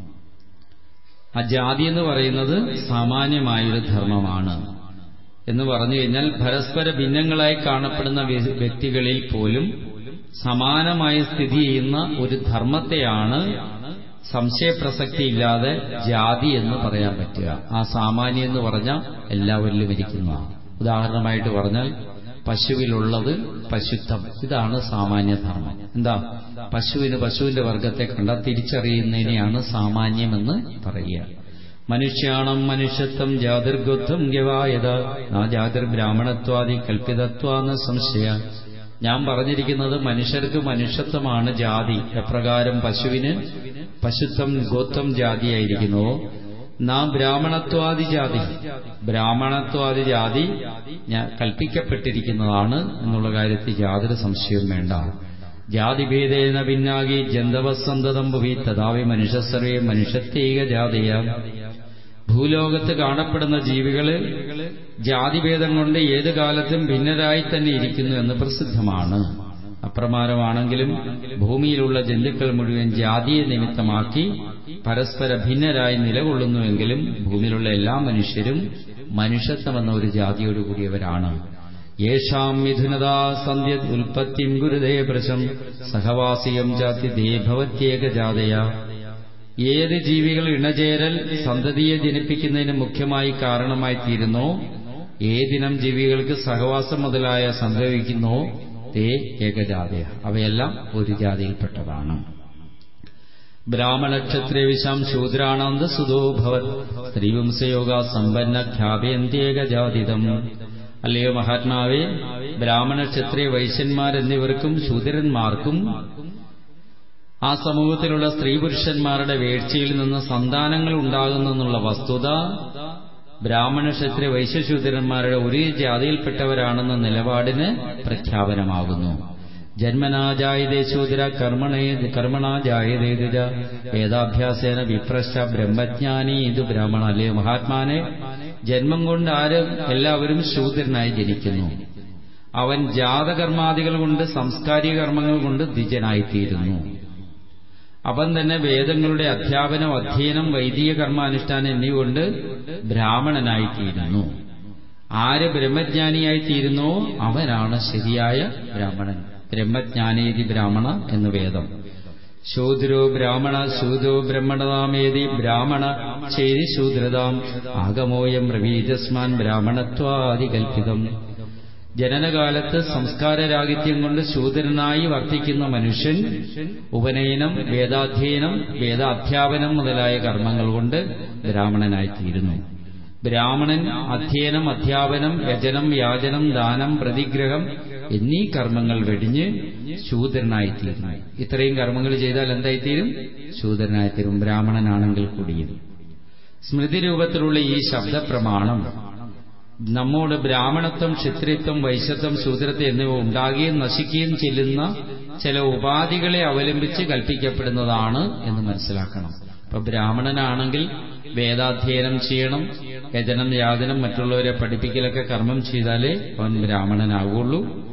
ആ ജാതി എന്ന് പറയുന്നത് സാമാന്യമായൊരു ധർമ്മമാണ് എന്ന് പറഞ്ഞു കഴിഞ്ഞാൽ പരസ്പര ഭിന്നങ്ങളായി കാണപ്പെടുന്ന വ്യക്തികളിൽ പോലും സമാനമായി സ്ഥിതി ചെയ്യുന്ന ഒരു ധർമ്മത്തെയാണ് സംശയപ്രസക്തിയില്ലാതെ ജാതി എന്ന് പറയാൻ പറ്റുക ആ സാമാന്യം എന്ന് പറഞ്ഞാൽ എല്ലാവരിലും ഇരിക്കുന്നതാണ് ഉദാഹരണമായിട്ട് പറഞ്ഞാൽ പശുവിലുള്ളത് പശുത്വം ഇതാണ് സാമാന്യധർമ്മം എന്താ പശുവിന് പശുവിന്റെ വർഗത്തെ കണ്ടാൽ തിരിച്ചറിയുന്നതിനെയാണ് സാമാന്യമെന്ന് പറയുക മനുഷ്യാണം മനുഷ്യത്വം ജാതിർഗോത്വം ഗവായത ആ ജാതിർ ബ്രാഹ്മണത്വാദി കൽപ്പിതത്വാന്ന് സംശയ ഞാൻ പറഞ്ഞിരിക്കുന്നത് മനുഷ്യർക്ക് മനുഷ്യത്വമാണ് ജാതി എപ്രകാരം പശുവിന് പശുത്വം ഗോത്വം ജാതിയായിരിക്കുന്നുവോ നാം ബ്രാഹ്മണത്വാദി ജാതി ബ്രാഹ്മണത്വാദി ജാതി ഞാൻ കൽപ്പിക്കപ്പെട്ടിരിക്കുന്നതാണ് എന്നുള്ള കാര്യത്തിൽ യാതൊരു സംശയവും വേണ്ട ജാതിഭേദേന ഭിന്നാകി ജന്തവസന്തതം ഭുവി തഥാവി മനുഷ്യസർവേ മനുഷ്യത്യേക ജാതിയ ഭൂലോകത്ത് കാണപ്പെടുന്ന ജീവികള് ജാതിഭേദം കൊണ്ട് ഏതു കാലത്തും ഭിന്നരായി തന്നെ ഇരിക്കുന്നു എന്ന് പ്രസിദ്ധമാണ് അപ്രമാണമാണെങ്കിലും ഭൂമിയിലുള്ള ജന്തുക്കൾ മുഴുവൻ ജാതിയെ നിമിത്തമാക്കി പരസ്പര ഭിന്നരായി നിലകൊള്ളുന്നുവെങ്കിലും ഭൂമിയിലുള്ള എല്ലാ മനുഷ്യരും മനുഷ്യത്വമെന്ന ഒരു ജാതിയോടുകൂടിയവരാണ് യേഷാം മിഥുനതാ സന്ധ്യ ഉൽപ്പത്തിം ഗുരുദേ പ്രശം സഹവാസിയം ജാതി ദേഭവത്യേക ജാതയ ഏത് ജീവികൾ ഇണചേരൽ സന്തതിയെ ജനിപ്പിക്കുന്നതിന് മുഖ്യമായി കാരണമായി തീരുന്നോ ഏതിനം ജീവികൾക്ക് സഹവാസം മുതലായ സംഭവിക്കുന്നോ തേ ഏകജാതയ അവയെല്ലാം ഒരു ജാതിയിൽപ്പെട്ടതാണ് ബ്രാഹ്മണക്ഷത്രവിശാം ശൂദ്രാണന്ത സുതോഭവത് സ്ത്രീവംസയോഗ സമ്പന്ന ഖ്യാപയന്ത്യേകജാതിതം അല്ലയോ മഹാത്മാവേ ബ്രാഹ്മണ ക്ഷത്രിയ വൈശ്യന്മാരെന്നിവർക്കും ശൂദ്രന്മാർക്കും ആ സമൂഹത്തിലുള്ള സ്ത്രീ പുരുഷന്മാരുടെ വീഴ്ചയിൽ നിന്ന് സന്താനങ്ങൾ ഉണ്ടാകുന്നെന്നുള്ള വസ്തുത ബ്രാഹ്മണ ക്ഷത്രിയ വൈശ്യശൂദ്രന്മാരുടെ ഒരേ ജാതിയിൽപ്പെട്ടവരാണെന്ന നിലപാടിന് പ്രഖ്യാപനമാകുന്നു ജന്മനാജായതേ ശൂദ്ര കർമ്മണേ കർമ്മണാജായതേ ദുജ വേദാഭ്യാസേന വിപ്രശ്ച ബ്രഹ്മജ്ഞാനി ഇത് ബ്രാഹ്മണ അല്ലയോ മഹാത്മാനെ ജന്മം കൊണ്ട് ആരും എല്ലാവരും ശൂദ്രനായി ജനിക്കുന്നു അവൻ ജാതകർമാദികൾ കൊണ്ട് സംസ്കാരിക കർമ്മങ്ങൾ കൊണ്ട് ദ്വിജനായിത്തീരുന്നു അവൻ തന്നെ വേദങ്ങളുടെ അധ്യാപനം അധ്യയനം വൈദിക കർമാനുഷ്ഠാനം എന്നിവ ബ്രാഹ്മണനായിത്തീരുന്നു ആര് ബ്രഹ്മജ്ഞാനിയായിത്തീരുന്നോ അവനാണ് ശരിയായ ബ്രാഹ്മണൻ ബ്രഹ്മജ്ഞാനേതി ബ്രാഹ്മണ എന്ന് വേദം ശൂദ്രോ ബ്രാഹ്മണ ശൂദ്രോ ബ്രഹ്മണതാമേതി ബ്രാഹ്മണ ചേരി ശൂദ്രതാം ആഗമോയം പ്രവീജസ്മാൻ ബ്രാഹ്മണത്വാദികൽപ്പിതം ജനനകാലത്ത് സംസ്കാരരാഹിത്യം കൊണ്ട് ശൂദ്രനായി വർത്തിക്കുന്ന മനുഷ്യൻ ഉപനയനം വേദാധ്യയനം വേദാധ്യാപനം മുതലായ കർമ്മങ്ങൾ കൊണ്ട് ബ്രാഹ്മണനായിത്തീരുന്നു ബ്രാഹ്മണൻ അധ്യയനം അധ്യാപനം യജനം യാചനം ദാനം പ്രതിഗ്രഹം എന്നീ കർമ്മങ്ങൾ വെടിഞ്ഞ് ശൂദ്രനായിത്തീരുന്നു ഇത്രയും കർമ്മങ്ങൾ ചെയ്താൽ എന്തായിത്തീരും ശൂദ്രനായിത്തീരും ബ്രാഹ്മണനാണെങ്കിൽ കൂടിയും സ്മൃതി രൂപത്തിലുള്ള ഈ ശബ്ദപ്രമാണം നമ്മോട് ബ്രാഹ്മണത്വം ക്ഷത്രിത്വം വൈശ്യത്വം ശൂദ്രത്വം എന്നിവ ഉണ്ടാകുകയും നശിക്കുകയും ചെല്ലുന്ന ചില ഉപാധികളെ അവലംബിച്ച് കൽപ്പിക്കപ്പെടുന്നതാണ് എന്ന് മനസ്സിലാക്കണം ഇപ്പൊ ബ്രാഹ്മണനാണെങ്കിൽ വേദാധ്യയനം ചെയ്യണം യജനം യാതനം മറ്റുള്ളവരെ പഠിപ്പിക്കലൊക്കെ കർമ്മം ചെയ്താലേ അവൻ ബ്രാഹ്മണനാകുള്ളൂ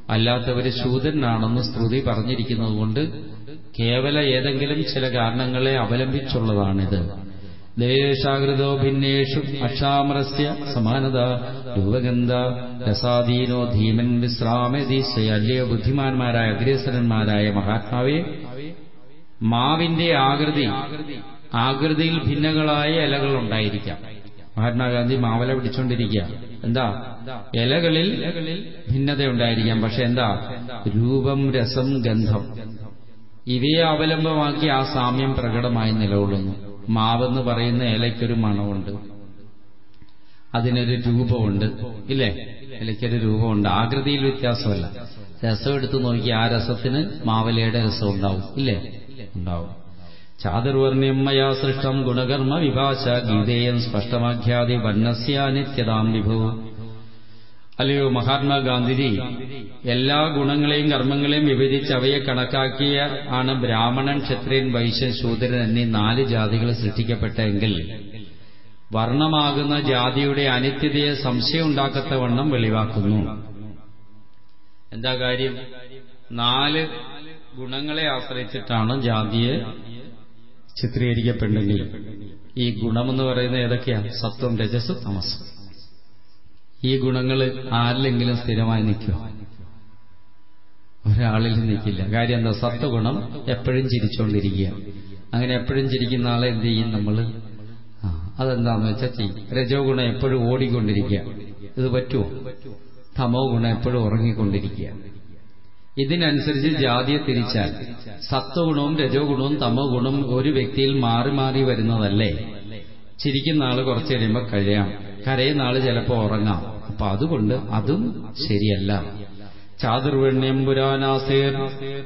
അല്ലാത്തവര് ശൂദ്രനാണെന്ന് സ്തുതി പറഞ്ഞിരിക്കുന്നതുകൊണ്ട് കേവല ഏതെങ്കിലും ചില കാരണങ്ങളെ അവലംബിച്ചുള്ളതാണിത് ദേശാകൃതോ ഭിന്നേഷു അക്ഷാമരസ്യ സമാനത രൂപഗന്ധ രസാദീനോ ധീമൻ വിശ്രാമതീശയ അല്ലയോ ബുദ്ധിമാന്മാരായ അഗ്രേസരന്മാരായ മഹാത്മാവേ മാവിന്റെ ആകൃതി ആകൃതിയിൽ ഭിന്നങ്ങളായ ഇലകൾ ഉണ്ടായിരിക്കാം മഹാത്മാഗാന്ധി മാവല പിടിച്ചുകൊണ്ടിരിക്കുക എന്താ ഇലകളിൽ ഭിന്നതയുണ്ടായിരിക്കാം പക്ഷെ എന്താ രൂപം രസം ഗന്ധം ഇവയെ അവലംബമാക്കി ആ സാമ്യം പ്രകടമായി നിലകൊള്ളുന്നു മാവെന്ന് പറയുന്ന ഇലയ്ക്കൊരു മണമുണ്ട് അതിനൊരു രൂപമുണ്ട് ഇല്ലേ ഇലയ്ക്കൊരു രൂപമുണ്ട് ആകൃതിയിൽ വ്യത്യാസമല്ല രസം എടുത്തു നോക്കി ആ രസത്തിന് മാവലയുടെ രസം ഉണ്ടാവും ഇല്ലേ ഉണ്ടാവും ചാതുർവർണ്ണ്യം മയാ സൃഷ്ടം ഗുണകർമ്മ വിഭാഷ ഗീതേയം സ്പഷ്ടമാഖ്യാതി വർണ്ണസ്യ നിത്യതാം വിഭു അല്ലയോ മഹാത്മാഗാന്ധിജി എല്ലാ ഗുണങ്ങളെയും കർമ്മങ്ങളെയും വിഭജിച്ച് അവയെ കണക്കാക്കിയ ആണ് ബ്രാഹ്മണൻ ക്ഷത്രിയൻ വൈശ്യൻ ശൂദ്രൻ എന്നീ നാല് ജാതികൾ സൃഷ്ടിക്കപ്പെട്ടെങ്കിൽ വർണ്ണമാകുന്ന ജാതിയുടെ അനിത്യതയെ സംശയം ഉണ്ടാക്കത്തവണ്ണം വെളിവാക്കുന്നു എന്താ കാര്യം നാല് ഗുണങ്ങളെ ആശ്രയിച്ചിട്ടാണ് ജാതിയെ ചിത്രീകരിക്കപ്പെട്ടെങ്കിൽ ഈ ഗുണമെന്ന് പറയുന്നത് ഏതൊക്കെയാ സത്വം രജസ് തമസ് ഈ ഗുണങ്ങൾ ആരിലെങ്കിലും സ്ഥിരമായി നിൽക്കുമോ ഒരാളിൽ നിൽക്കില്ല കാര്യം എന്താ സത്വഗുണം എപ്പോഴും ചിരിച്ചുകൊണ്ടിരിക്കുക അങ്ങനെ എപ്പോഴും ചിരിക്കുന്ന ആളെ എന്ത് ചെയ്യും നമ്മൾ അതെന്താന്ന് വെച്ചാൽ ചെയ്യും രജോ ഗുണം എപ്പോഴും ഓടിക്കൊണ്ടിരിക്കുക ഇത് പറ്റുമോ തമോ ഗുണം എപ്പോഴും ഉറങ്ങിക്കൊണ്ടിരിക്കുക ഇതിനനുസരിച്ച് ജാതിയെ തിരിച്ചാൽ സത്വഗുണവും രജോ ഗുണവും തമോ ഗുണവും ഒരു വ്യക്തിയിൽ മാറി മാറി വരുന്നതല്ലേ ചിരിക്കുന്ന ആള് കുറച്ച് കഴിയുമ്പോൾ കഴിയാം കരയുന്ന ആള് ചിലപ്പോൾ ഉറങ്ങാം അപ്പൊ അതുകൊണ്ട് അതും ശരിയല്ല ചാതുർവണ്യം പുരാനാസേർ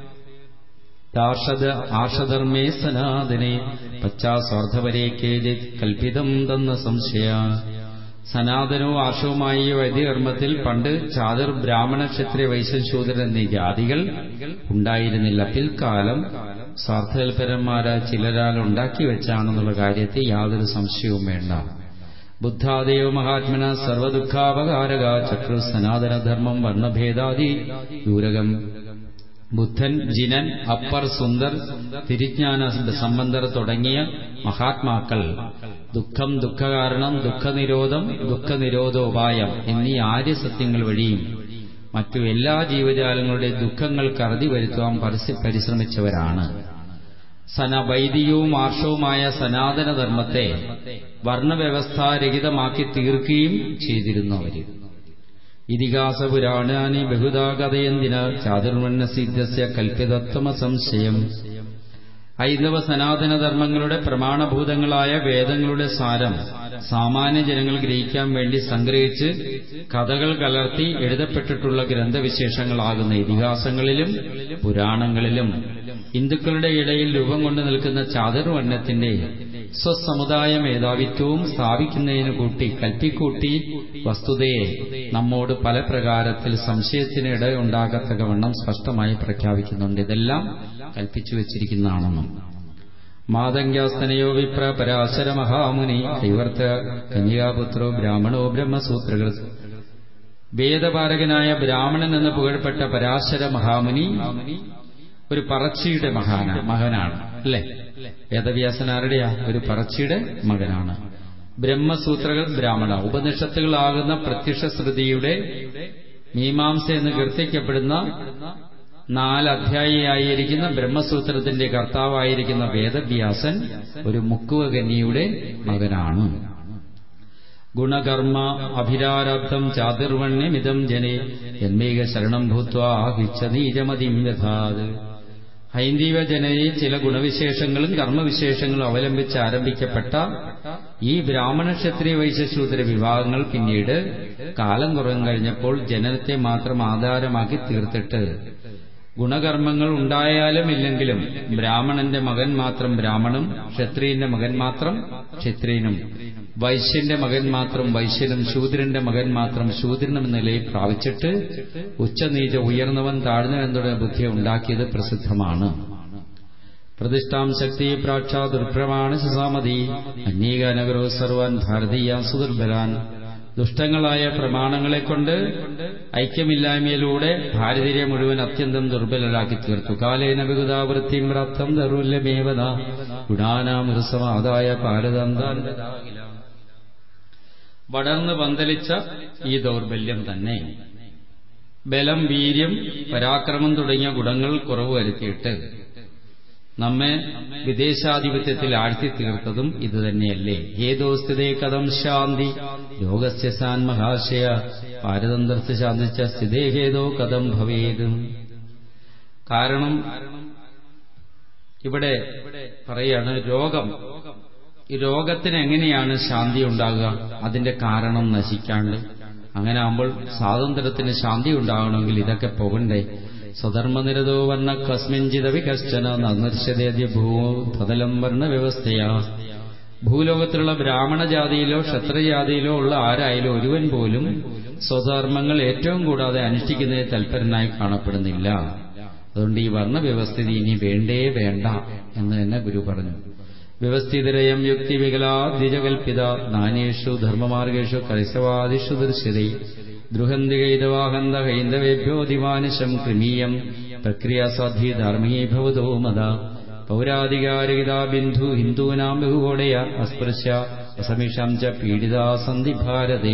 ദാർഷദ ആർഷധർമ്മേ സനാതനെ പശ്ചാസ്വാർത്ഥവരെ കേജിത് കൽപ്പിതം തന്ന സംശയ സനാതനവും ആർഷവുമായ ഈ വൈദ്യകർമ്മത്തിൽ പണ്ട് ചാതുർ ബ്രാഹ്മണ ക്ഷത്രിയ വൈശ്യശൂദ്രൻ എന്നീ ജാതികൾ ഉണ്ടായിരുന്നില്ല പിൽക്കാലം സ്വാർത്ഥതൽപരന്മാരായ ചിലരാൽ ഉണ്ടാക്കി വെച്ചാണെന്നുള്ള കാര്യത്തിൽ യാതൊരു സംശയവും വേണ്ട ബുദ്ധാദേവ മഹാത്മന സർവദുഃഖാപകാരക ചക്രു സനാതനധർമ്മം വർണ്ണഭേദാദി ദൂരകം ബുദ്ധൻ ജിനൻ അപ്പർ സുന്ദർ തിരിജ്ഞാന സംബന്ധർ തുടങ്ങിയ മഹാത്മാക്കൾ ദുഃഖം ദുഃഖകാരണം ദുഃഖനിരോധം ദുഃഖനിരോധോപായം എന്നീ ആര്യസത്യങ്ങൾ വഴിയും മറ്റു എല്ലാ ജീവജാലങ്ങളുടെ ദുഃഖങ്ങൾക്ക് അറുതി വരുത്തുവാൻ പരിശ്രമിച്ചവരാണ് സന വൈദികവും ആർഷവുമായ സനാതനധർമ്മത്തെ വർണ്ണവ്യവസ്ഥാരഹിതമാക്കി തീർക്കുകയും ചെയ്തിരുന്നു അവര് ഇതിഹാസ പുരാണാനി ബഹുതാ കഥയന്തിന ചാതുർവണ്ണ സിദ്ധസ്യ കൽപ്പിതത്വമ സംശയം ഹൈന്ദവ സനാതനധർമ്മങ്ങളുടെ പ്രമാണഭൂതങ്ങളായ വേദങ്ങളുടെ സാരം സാമാന്യ ജനങ്ങൾ ഗ്രഹിക്കാൻ വേണ്ടി സംഗ്രഹിച്ച് കഥകൾ കലർത്തി എഴുതപ്പെട്ടിട്ടുള്ള ഗ്രന്ഥവിശേഷങ്ങളാകുന്ന ഇതിഹാസങ്ങളിലും പുരാണങ്ങളിലും ഹിന്ദുക്കളുടെ ഇടയിൽ രൂപം കൊണ്ടു നിൽക്കുന്ന ചാതുർവർണ്ണത്തിന്റെ സ്വസമുദായ മേധാവിത്വവും സ്ഥാപിക്കുന്നതിന് കൂട്ടി കൽപ്പിക്കൂട്ടി വസ്തുതയെ നമ്മോട് പല പ്രകാരത്തിൽ സംശയത്തിന് ഇടയുണ്ടാകത്തക്കവണ്ണം സ്പഷ്ടമായി പ്രഖ്യാപിക്കുന്നുണ്ട് ഇതെല്ലാം കൽപ്പിച്ചു വച്ചിരിക്കുന്നതാണെന്നും മാതങ്കാസ്തനയോ വിപ്ര പരാശര മഹാമുനി കൈവർത്ത കന്യാപുത്രോ ബ്രാഹ്മണോ ബ്രഹ്മസൂത്രകൾ വേദപാരകനായ ബ്രാഹ്മണൻ എന്ന് പുകഴ്പ്പെട്ട പരാശര മഹാമുനി ഒരു പറച്ചിയുടെ മഹാന മകനാണ് അല്ലേ വേദവ്യാസൻ ആരുടെയാ ഒരു പറച്ചിയുടെ മകനാണ് ബ്രഹ്മസൂത്രകൾ ബ്രാഹ്മണ ഉപനിഷത്തുകളാകുന്ന പ്രത്യക്ഷ ശ്രുതിയുടെ മീമാംസ എന്ന് കീർത്തിക്കപ്പെടുന്ന നാല് അധ്യായിയായിരിക്കുന്ന ബ്രഹ്മസൂത്രത്തിന്റെ കർത്താവായിരിക്കുന്ന വേദവ്യാസൻ ഒരു മുക്കുവകന്യയുടെ മകനാണ് ഗുണകർമ്മ അഭിരാരാബ്ധം ചാതുർവണ്യമിതം ജനെ ജന്മേക ശരണം ഭൂത്വാ ഹിച്ചനീജമതിം യഥാത് ഹൈന്ദവ ജനതയിൽ ചില ഗുണവിശേഷങ്ങളും കർമ്മവിശേഷങ്ങളും അവലംബിച്ച് ആരംഭിക്കപ്പെട്ട ഈ ബ്രാഹ്മണ ക്ഷത്രിയ വൈശ്യശൂദ്ര വിഭാഗങ്ങൾ പിന്നീട് കാലം കുറവും കഴിഞ്ഞപ്പോൾ ജനനത്തെ മാത്രം ആധാരമാക്കി തീർത്തിട്ട് ഗുണകർമ്മങ്ങൾ ഉണ്ടായാലും ഇല്ലെങ്കിലും ബ്രാഹ്മണന്റെ മകൻ മാത്രം ബ്രാഹ്മണും ക്ഷത്രിയന്റെ മകൻ മാത്രം ക്ഷത്രിയനും വൈശ്യന്റെ മകൻ മാത്രം വൈശ്യനും ശൂദ്രന്റെ മകൻ മാത്രം ശൂദ്രനും എന്ന നിലയിൽ പ്രാപിച്ചിട്ട് ഉച്ചനീച ഉയർന്നവൻ താഴ്ന്നവൻ ബുദ്ധിയെ ഉണ്ടാക്കിയത് പ്രസിദ്ധമാണ് പ്രതിഷ്ഠാം ശക്തി പ്രാക്ഷാ ദുർഭ്രമാണ സുസാമതി അന്യീകാനഗരോ സർവാൻ ഭാരതീയ സുദുർബലാൻ ദുഷ്ടങ്ങളായ പ്രമാണങ്ങളെക്കൊണ്ട് ഐക്യമില്ലായ്മയിലൂടെ ഭാരതീയരെ മുഴുവൻ അത്യന്തം ദുർബലരാക്കി തീർത്തു കാലേന വികുതാവൃത്തിയും പ്രാപ്തം ദറുല്യമേവന ഗുണാനാമൃസമാതായ ഭാരതന്താന്തരാകില വടർന്ന് പന്തലിച്ച ഈ ദൗർബല്യം തന്നെ ബലം വീര്യം പരാക്രമം തുടങ്ങിയ ഗുണങ്ങൾ കുറവ് വരുത്തിയിട്ട് നമ്മെ വിദേശാധിപത്യത്തിൽ ആഴ്ത്തി തീർത്തതും ഇതുതന്നെയല്ലേ ഏതോസ്ഥിതേ കഥം ശാന്തി ലോകസ്യ സാൻ മഹാശയ പാരതന്ത്രത്ത് ശാന്തിച്ച സ്ഥിതേ ഹേതോ കഥം ഭവേത് കാരണം ഇവിടെ പറയാണ് രോഗം ഈ രോഗത്തിന് എങ്ങനെയാണ് ശാന്തി ഉണ്ടാകുക അതിന്റെ കാരണം നശിക്കാണ്ട് അങ്ങനെ ആകുമ്പോൾ സ്വാതന്ത്ര്യത്തിന് ശാന്തി ഉണ്ടാകണമെങ്കിൽ ഇതൊക്കെ പോകണ്ടേ സ്വധർമ്മനിരതോ വർണ്ണ കസ്മിഞ്ചിതവി കശ്ചന നർശ്യതേദ്യ ഭൂമോ തതലം വർണ്ണ വ്യവസ്ഥയാ ഭൂലോകത്തിലുള്ള ബ്രാഹ്മണ ജാതിയിലോ ക്ഷത്രജാതിയിലോ ഉള്ള ആരായാലും ഒരുവൻ പോലും സ്വധർമ്മങ്ങൾ ഏറ്റവും കൂടാതെ അനുഷ്ഠിക്കുന്നതിൽ തൽപരനായി കാണപ്പെടുന്നില്ല അതുകൊണ്ട് ഈ വർണ്ണവ്യവസ്ഥിതി ഇനി വേണ്ടേ വേണ്ട എന്ന് തന്നെ ഗുരു പറഞ്ഞു വ്യവസ്ഥിതരയം യുക്തിവികലാ ദ്വിജകൽപ്പിത നാനേഷു ധർമ്മമാർഗേഷു ക്രൈസ്തവാദിഷു ദൃശ്യതേ ദ്രുഹന്തികൈതവാഹന്ത ഹൈന്ദവേഭ്യോ ദിവാനിശം ക്രിമീയം പ്രക്രിയാസാധ്യ ധാർമ്മികേ ഭവതോ മത പൗരാധികാരികിതാ ബിന്ദു ഹിന്ദൂനാം ബഹുകോടയ അസ്പൃശ്യ അസമിഷാം ച പീഡിതാ സന്ധി ഭാരതേ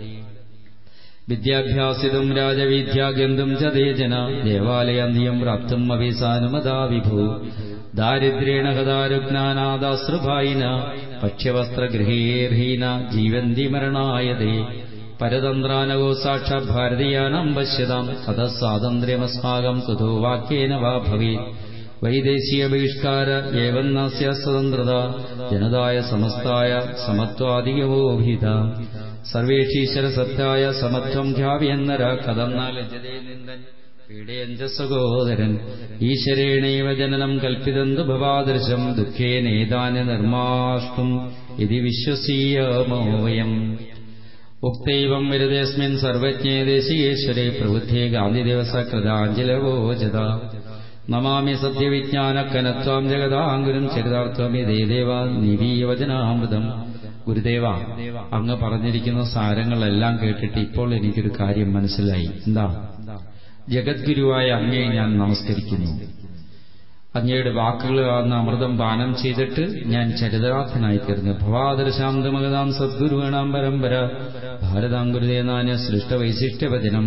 വിദ്യാഭ്യാസിതും രാജവീദ്യാഗന്തും ച തേ ജന ദേവാലയന്തിയം പ്രാപ്തും അവിസാനുമതാ വിഭു ദാരിദ്ര്യേണ ഹതാരുജ്ഞാനാദാശ്രുഭായിന ഭക്ഷ്യവസ്ത്രഗൃഹേർഹീന ജീവന്തി മരണായതേ പരതന്ത്രാനകോ സാക്ഷാത് ഭാരതീയാനാം പശ്യതാം തത സ്വാതന്ത്ര്യമസ്മാകം കുതോ വാക്യേന വാ ഭവേത് വൈദേശിക ബഹിഷ്കാര ഏവം നാസ്യ സ്വതന്ത്രത ജനതായ സമസ്തായ സമത്വാധികമോഭിത സർവേഷീശ്വര സത്യായ സമത്വം ഖ്യാവ്യന്നര കഥം നാലജതേ നിന്ദൻ പീഡയഞ്ച സഹോദരൻ ഈശ്വരേണൈവ ജനനം കൽപ്പിതന്തു ഭവാദൃശം ദുഃഖേനേതാന് നിർമാഷ്ടും ഇതി വിശ്വസീയമോ വയം ഉക്തൈവം വിരതേസ്മിൻ സർവജ്ഞേ ദേശീയേശ്വരെ പ്രബുദ്ധേ ഗാന്ധിദിവസ കൃതാഞ്ജലവോചത നമാമി സത്യവിജ്ഞാനക്കനത്വാം ജഗതാങ്കുരം ചരിതാർത്ഥമി ദേദേവ നിവീവചനാമൃതം ഗുരുദേവ അങ്ങ് പറഞ്ഞിരിക്കുന്ന സാരങ്ങളെല്ലാം കേട്ടിട്ട് ഇപ്പോൾ എനിക്കൊരു കാര്യം മനസ്സിലായി എന്താ ജഗദ്ഗുരുവായ അങ്ങയെ ഞാൻ നമസ്കരിക്കുന്നു അങ്ങയുടെ വാക്കുകളാകുന്ന അമൃതം പാനം ചെയ്തിട്ട് ഞാൻ ചരിതാർത്ഥനായി തീർന്നു ഭവാദർശാന്തമഗതാം സദ്ഗുരുഗണാം പരമ്പര ഭാരതാം ഗുരുദേനാന സൃഷ്ടവൈശിഷ്ട്യവചനം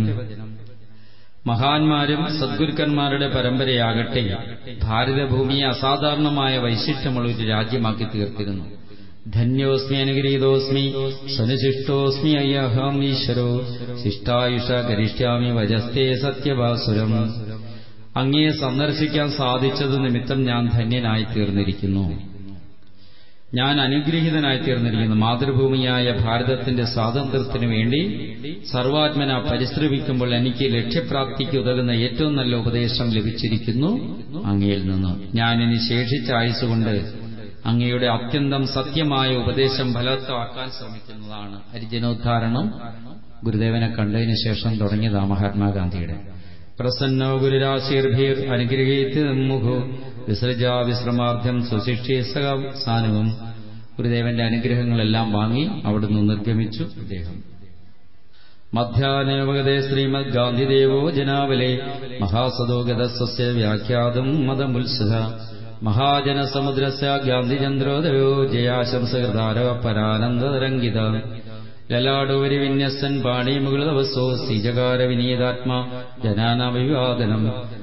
മഹാന്മാരും സദ്ഗുരുക്കന്മാരുടെ പരമ്പരയാകട്ടെ ഭാരതഭൂമിയെ അസാധാരണമായ വൈശിഷ്ട്യമുള്ള ഒരു രാജ്യമാക്കി തീർത്തിരുന്നു ധന്യോസ്മി അനുഗ്രഹീതോസ്മി സനുശിഷ്ടോസ്മി അയ്യഹം ഈശ്വരോ ശിഷ്ടായുഷ ഗരിഷ്യാമി വജസ്തേ സത്യവാസുരം അങ്ങയെ സന്ദർശിക്കാൻ സാധിച്ചത് നിമിത്തം ഞാൻ ധന്യനായി തീർന്നിരിക്കുന്നു ഞാൻ അനുഗ്രഹീതനായി തീർന്നിരിക്കുന്നു മാതൃഭൂമിയായ ഭാരതത്തിന്റെ സ്വാതന്ത്ര്യത്തിനു വേണ്ടി സർവാത്മന പരിശ്രമിക്കുമ്പോൾ എനിക്ക് ലക്ഷ്യപ്രാപ്തിക്ക് ഉതകുന്ന ഏറ്റവും നല്ല ഉപദേശം ലഭിച്ചിരിക്കുന്നു അങ്ങയിൽ നിന്ന് ഞാനിനി ശേഷിച്ച ആയുസുകൊണ്ട് അങ്ങയുടെ അത്യന്തം സത്യമായ ഉപദേശം ഫലത്താക്കാൻ ശ്രമിക്കുന്നതാണ് ഹരിജനോദ്ധാരണം ഗുരുദേവനെ കണ്ടതിന് ശേഷം തുടങ്ങിയതാ മഹാത്മാഗാന്ധിയുടെ പ്രസന്നോ ഗുരുരാശീർഭീർ അനുഗ്രഹീത് മുഖു വിസൃജ വിശ്രമാർത്ഥം സുശിക്ഷേ സാനുവും ഗുരുദേവന്റെ അനുഗ്രഹങ്ങളെല്ലാം വാങ്ങി അവിടുന്ന് നിർഗമിച്ചു അദ്ദേഹം മധ്യാനവഗതേ ശ്രീമദ് ഗാന്ധിദേവോ ജനാവലേ മഹാസദോ ഗതസ്വസ്യ വ്യാഖ്യാതും മതമുത്സുക മഹാജനസമുദ്രസ്യ ഗാന്ധിചന്ദ്രോദയോ ജയാശംസകൃതാരോ പരാനന്ദതരംഗിത ലലാടോവരി വിന്യസ്തൻ പാണിമുകുളവസോ സിജകാര വിനീതാത്മാ ജനാനവിവാദനം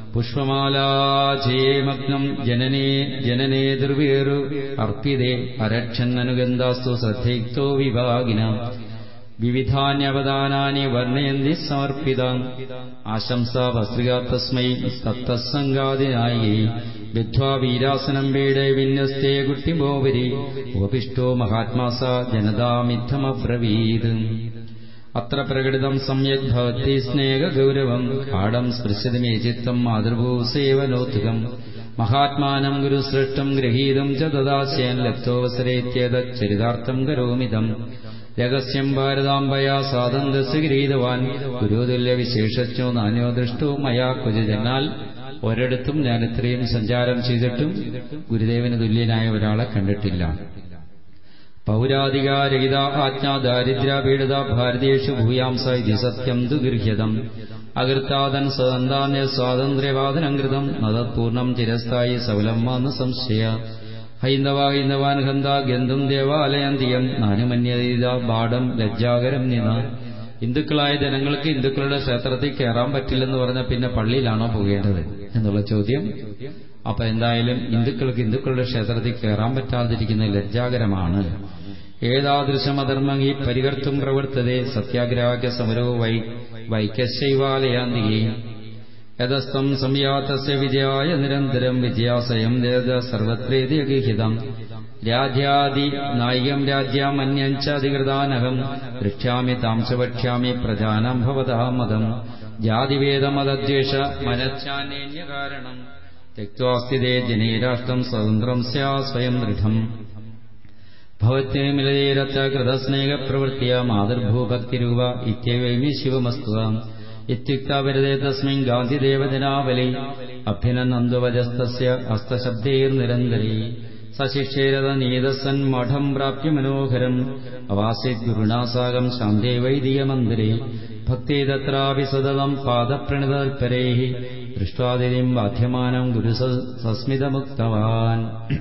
പുഷ്പമാലാജേമഗ്നം ജനനേ ജനനേ ദുർവേറു അർപ്പിതേ അരക്ഷന്നനുഗന്ധാസ്തു ശ്രദ്ധയുക്തോ വിഭാഗിന വിവിധാന്യവദാനാനി വർണ്ണയന്തി സമർപ്പിതാം ആശംസാ വസ്ത്രികാ തസ്മൈ തത്തസംഗാദിനായി വിദ്വാ വീരാസനം വീടെ വിന്യസ്തേ കുട്ടിമോവരി ഉപപിഷ്ടോ മഹാത്മാസ ജനതാമിത്തമബ്രവീത് അത്ര പ്രകടിതം സമ്യക് ഭവതി സ്നേഹഗൗരവം കാടം സ്പൃശതി ചിത്തം മാതൃഭൂസേവനോത്തുകം മഹാത്മാനം ഗുരുസൃഷ്ടം ഗൃഹീതം ച ദദാസ്യേൻ ലബ്ധോവസരേത്യതച്ചരിതാർത്ഥം കരോമിതം രഹസ്യം ഭാരതാംബയാ സ്വാതന്ത്ര്യസ് ഗരീതവാൻ ഗുരുതുല്യ വിശേഷച്ചോ നാനോ ദൃഷ്ടോ മയാ കുജജനാൽ ഒരിടത്തും ഞാൻ ഇത്രയും സഞ്ചാരം ചെയ്തിട്ടും ഗുരുദേവന് തുല്യനായ ഒരാളെ കണ്ടിട്ടില്ല പൗരാധികാരഹിത ആജ്ഞാ ദാരിദ്ര്യപീഡിത ഭാരതീയേഷു ഭൂയാംസ ഇതി സത്യം തു ഗൃഹ്യതം അകൃത്താതൻ സദന്താന്യ സ്വാതന്ത്ര്യവാദനം കൃതം നതത്പൂർണം ചിരസ്ഥായി സഫലം വന്ന് സംശയ ഹൈന്ദവ ഹൈന്ദവാൻ ഹന്ത ഗന്ധും ദേവാലയന്തിയം നാനുമന്യതീത ബാഠം ലജ്ജാകരം നിന ഹിന്ദുക്കളായ ജനങ്ങൾക്ക് ഹിന്ദുക്കളുടെ ക്ഷേത്രത്തിൽ കയറാൻ പറ്റില്ലെന്ന് പറഞ്ഞാൽ പിന്നെ പള്ളിയിലാണോ പോകേണ്ടത് എന്നുള്ള ചോദ്യം അപ്പൊ എന്തായാലും ഹിന്ദുക്കൾക്ക് ഹിന്ദുക്കളുടെ ക്ഷേത്രത്തിൽ കയറാൻ പറ്റാതിരിക്കുന്നത് ലജ്ജാകരമാണ് ഏതാദൃശം അധർമ്മം ഈ പരികർത്തും പ്രവർത്തതേ സത്യാഗ്രാഹ്യ സമരോ വൈ വൈക്കശൈവാലയാന്തികേ യതസ്തം സംയാതസ്യ വിജയായ നിരന്തരം വിജയാസയം ദേദ സർവത്രേതി അഗീഹിതം രാജ്യാദി നായികം രാജ്യാമന്യം ച അധികൃതാനഹം ദൃക്ഷ്യാമി താം ച വക്ഷ്യാമി പ്രജാനം ഭവതാ മതം ജാതിവേദമതദ്വേഷ മനച്ചാനേന്യകാരണം തെക്വാസ്ഥിതേ ജനേ രാഷ്ട്രം സ്വതന്ത്രം സ്യാ സ്വയം ദൃഢം ഭവത്തെ മിലതേരത്ത കൃതസ്നേഹപ്രവൃത്തിയ മാതൃഭൂഭക്തിരൂപ ഇത്യവൈമി ശിവമസ്തുവ ഇത്യുക്താവരതേ തസ്മിൻ ഗാന്ധിദേവജനാവലി അഭ്യനന്ദവജസ്തസ്യ ഹസ്തശബ്ദേർനിരന്തരേ സശിക്ഷേരത നീതസൻ മഠം പ്രാപ്യ മനോഹരം അവാസിത് ഗുരുണാസാകം ശാന്തേ വൈദികമന്ദിരേ ഭക്തി തത്രാപി സതതം പാദപ്രണിതൽപരൈ ദൃഷ്ടാതിരിം ബാധ്യമാനം ഗുരു സസ്മിതമുക്തവാൻ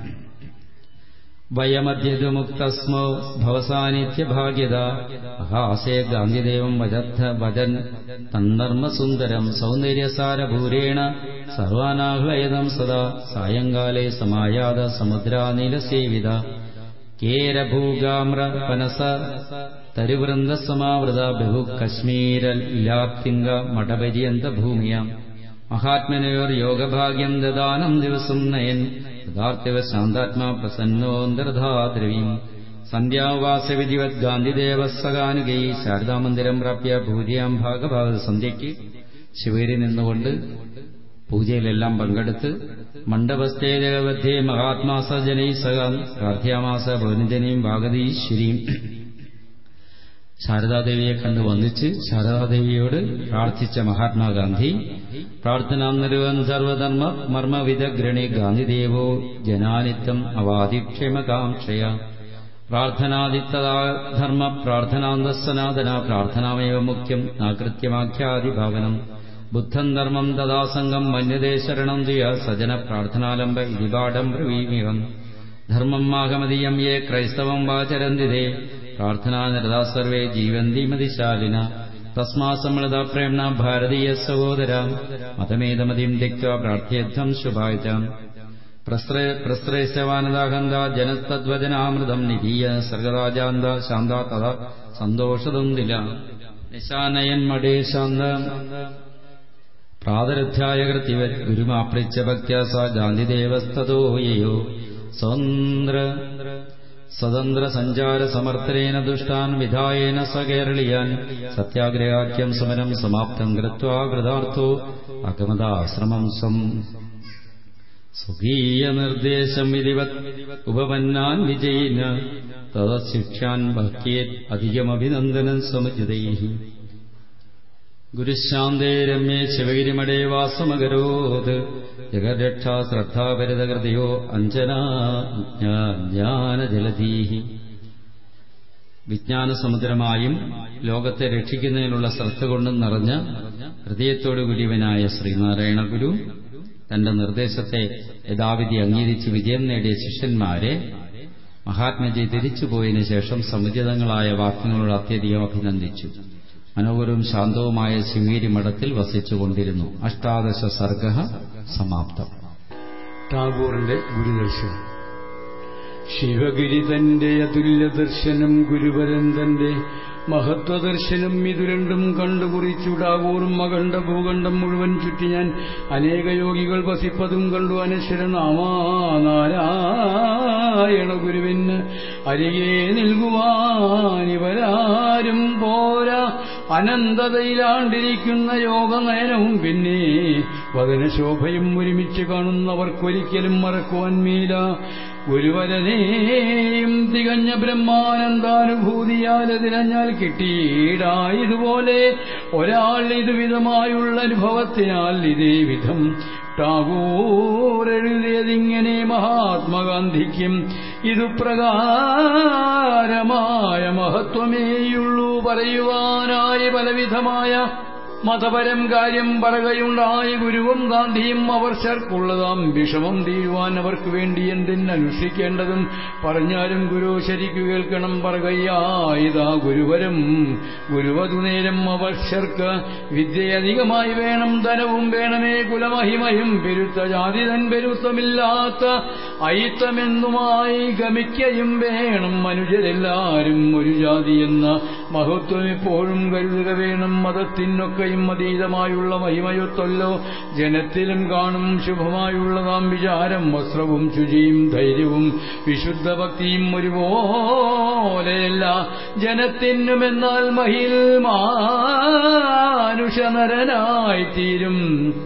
വയമദ്യമുക്തസ്മോ ഭവസാന്നിധ്യഭാഗ്യത അഹാസേ ഗാന്ധിദേവം വജദ്ധ വജൻ തന്നർമ്മസുന്ദരം സൗന്ദര്യസാരഭൂരേണ സർവാനാഹ്ലയതം സദാ സായങ്കാലേ സമായാത സമുദ്രാനീലസേവിത കേരഭൂഗാമ്ര പനസ തരുവൃന്ദസമാവൃത ബഹു കശ്മീരലാപ്തിംഗ മഠപര്യന്ത ഭൂമിയാം മഹാത്മനയോർ യോഗഭാഗ്യം ദദാനം ദിവസം നയൻ യഥാർത്ഥിവ ശാന്താത്മാ പ്രസന്നോന്തർധാദ്രവീം സന്ധ്യാവാസവിധിവത് ഗാന്ധിദേവ സകാനുകൈ ശാരദാമന്ദിരം പ്രാപ്യ ഭൂരിയാം ഭാഗഭാഗ സന്ധ്യയ്ക്ക് ശിവരി നിന്നുകൊണ്ട് പൂജയിലെല്ലാം പങ്കെടുത്ത് മണ്ഡപസ്ഥേ ജഗവധ്യേ മഹാത്മാസ ജനൈ സഹം പ്രാർത്ഥ്യാമാസ ഭവനജനയും ഭാഗതീശ്വരിയും ശാരദാദേവിയെ കണ്ട് വന്നിച്ച് ശാരദാദേവിയോട് പ്രാർത്ഥിച്ച മഹാത്മാഗാന്ധി പ്രാർത്ഥനാം നിരുവൻ സർവധർമ്മ മർമ്മവിദഗ്രണി ഗാന്ധിദേവോ ജനാനിത്യം അവാദിക്ഷേമകാംക്ഷയ പ്രാർത്ഥനാദിത്തധർമ്മ പ്രാർത്ഥനാന്തസനാതന പ്രാർത്ഥനാമേവ മുഖ്യം നാകൃത്യമാഖ്യാദിഭാവനം ബുദ്ധം ധർമ്മം തഥാസംഗം മന്യതേ ശരണം ദ്വിയ സജന പ്രാർത്ഥനാലംബ ഇതിപാഠം ബ്രവീമിവം ധർമ്മം മാഹമതീയം യേ ക്രൈസ്തവം വാചരന്തിതേ പ്രാർത്ഥനാനിരതാ സർവേ ജീവന്തി മതിശാലിന തസ്മാ സമ്മൃത പ്രേംണ ഭാരതീയ സഹോദര മതമേതമതിം ദിക്വ പ്രാർത്ഥ്യർത്ഥം ശുഭായുധം പ്രസ്രേശവാനതാഹന്ത ജനത്തദ്വചനാമൃതം നിധീയ സർഗരാജാന്ത ശാന്ത തഥ സന്തോഷതുന്തില നിശാനയൻ മടേ ശാന്ത പ്രാതരധ്യായ കൃത്യവ ഗുരുമാപ്രിച്ച ഭക്ത്യ സ ഗാന്ധിദേവസ്തോ യയോ സ്വതന്ത്ര സ്വതന്ത്ര സഞ്ചാര സമർത്ഥനേന ദുഷ്ടാൻ വിധായേന സ കേരളീയാൻ സത്യാഗ്രഹാഖ്യം സമരം സമാപ്തം കൃത്വാ കൃതാർത്ഥോ അഗമതാശ്രമം സം സ്വകീയ നിർദ്ദേശം വിധിവത് ഉപപന്നാൻ വിജയിന തദശിക്ഷാൻ ഭക്യേത് അധികമഭിനന്ദനം സമുചിതൈ ഗുരുശാന്തേ രമ്യേ ശിവഗിരിമടേ വാസമകരോത് ജഗരക്ഷാ ശ്രദ്ധാപരിതകൃതിയോ അഞ്ജനാജ്ഞാനജലധീഹി വിജ്ഞാനസമുദ്രമായും ലോകത്തെ രക്ഷിക്കുന്നതിനുള്ള ശ്രദ്ധ കൊണ്ടും നിറഞ്ഞ ഹൃദയത്തോടുകൂടിയവനായ ശ്രീനാരായണ ഗുരു തന്റെ നിർദ്ദേശത്തെ യഥാവിധി അംഗീകരിച്ച് വിജയം നേടിയ ശിഷ്യന്മാരെ മഹാത്മജി തിരിച്ചുപോയതിനു ശേഷം സമുചിതങ്ങളായ വാക്യങ്ങളോട് അത്യധികം അഭിനന്ദിച്ചു മനോഹരവും ശാന്തവുമായ ശിവേരി മഠത്തിൽ വസിച്ചുകൊണ്ടിരുന്നു അഷ്ടാദശ സർഗ സമാപ്തം ടാഗോറിന്റെ ഗുരുദർശനം ശിവഗിരി തന്റെ അതുല്യ ദർശനം ഗുരുവരൻ തന്റെ മഹത്വദർശനം ഇത് രണ്ടും കണ്ടുകുറിച്ചു ടാഗോറും അഖണ്ഡ ഭൂഖണ്ഡം മുഴുവൻ ചുറ്റി ഞാൻ അനേക യോഗികൾ വസിപ്പതും കണ്ടു അനശ്വരനാമാനാരായണ ഗുരുവിന് അരികെ നിൽകുവാൻ ഇവരാരും പോരാ അനന്തതയിലാണ്ടിരിക്കുന്ന യോഗനയനവും പിന്നെ വദനശോഭയും ഒരുമിച്ച് കാണുന്നവർക്കൊരിക്കലും മറക്കുവാൻ മീല ഗുരുവരനെയും തികഞ്ഞ ബ്രഹ്മാനന്ദാനുഭൂതിയാലതിരഞ്ഞാൽ കിട്ടിയിടായതുപോലെ ഒരാൾ ഇതുവിധമായുള്ള അനുഭവത്തിനാൽ ഇതേ വിധം ടാഗോർ എഴുതിയതിങ്ങനെ മഹാത്മാഗാന്ധിക്കും ഇതു പ്രകാരമായ മഹത്വമേയുള്ളൂ പറയുവാനായി പലവിധമായ മതപരം കാര്യം പറയുണ്ടായി ഗുരുവും ഗാന്ധിയും അവർ ചേർക്കുള്ളതാം വിഷമം തീരുവാൻ അവർക്ക് വേണ്ടി എന്തിനനുഷ്ഠിക്കേണ്ടതും പറഞ്ഞാലും ഗുരു ശരിക്കു കേൾക്കണം പറയുകയായതാ ഗുരുവരം ഗുരുവതു നേരം അവർ ചേർക്ക് വിദ്യയധികമായി വേണം ധനവും വേണമേ കുലമഹിമയും പെരുത്ത ജാതിതൻ പെരുത്തമില്ലാത്ത അയിത്തമെന്നുമായി ഗമിക്കയും വേണം മനുഷ്യരെല്ലാരും ഒരു ജാതി എന്ന മഹത്വം എപ്പോഴും കരുതുക വേണം മതത്തിനൊക്കെയും അതീതമായുള്ള മഹിമയൊത്തല്ലോ ജനത്തിലും കാണും ശുഭമായുള്ളതാം വിചാരം വസ്ത്രവും ശുചിയും ധൈര്യവും വിശുദ്ധ ഭക്തിയും ഒരുപോലെയല്ല ജനത്തിനുമെന്നാൽ മഹിൽ മാനുഷനരനായിത്തീരും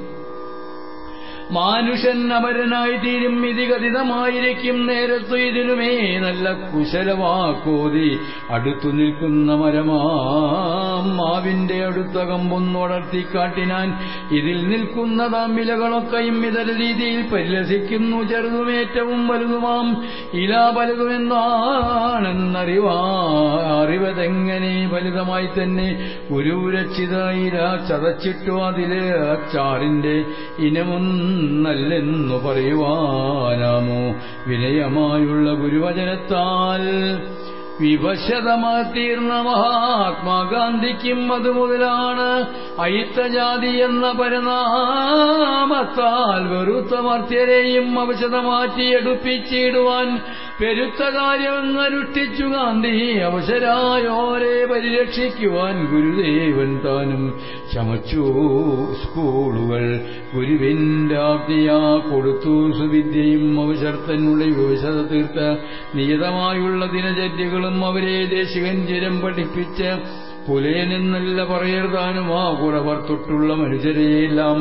മാനുഷൻ അമരനായി തീരും ഇതി കഥിതമായിരിക്കും നേരത്തു ഇതിനുമേ നല്ല കുശലവാക്കോതി അടുത്തു നിൽക്കുന്ന മരമാം മാവിന്റെ അടുത്ത കമ്പൊന്നുടർത്തിക്കാട്ടിനാൻ ഇതിൽ നിൽക്കുന്നതാം വിലകളൊക്കെയും ഇതര രീതിയിൽ പരിലസിക്കുന്നു ചെറുതുമേറ്റവും വലുതുമാം ഇല വലുതുമെന്നാണെന്നറിവാ അറിവതെങ്ങനെ ഫലിതമായി തന്നെ ഗുരുരക്ഷിത ഇല ചതച്ചിട്ടു അതില് അച്ചാറിന്റെ ഇനമൊന്നല്ലെന്നു പറയുവാനാമോ വിനയമായുള്ള ഗുരുവചനത്താൽ വിവശതമാതീർന്ന മഹാത്മാഗാന്ധിക്കും അതുമുതലാണ് അയിത്തജാതി എന്ന പരനാമത്താൽ വെറുത്ത മർത്യരെയും അവശതമാറ്റിയെടുപ്പിച്ചിടുവാൻ പെരുത്ത കാര്യമെന്നനുഷ്ഠിച്ചു ഗാന്ധി അവശരായോരെ പരിരക്ഷിക്കുവാൻ ഗുരുദേവൻ താനും ചമച്ചു സ്കൂളുകൾ ഗുരുവിന്റെ ആജ്ഞയാ കൊടുത്തു സുവിദ്യയും അവശർത്തനുള്ള വിവശത തീർത്ത നിയതമായുള്ള ദിനചര്യകളും അവരെ ദേശികൻ ചിരം പഠിപ്പിച്ച് പുലയനെന്നല്ല പറയരുതാനും ആ കുറവർ തൊട്ടുള്ള മനുഷ്യരെയെല്ലാം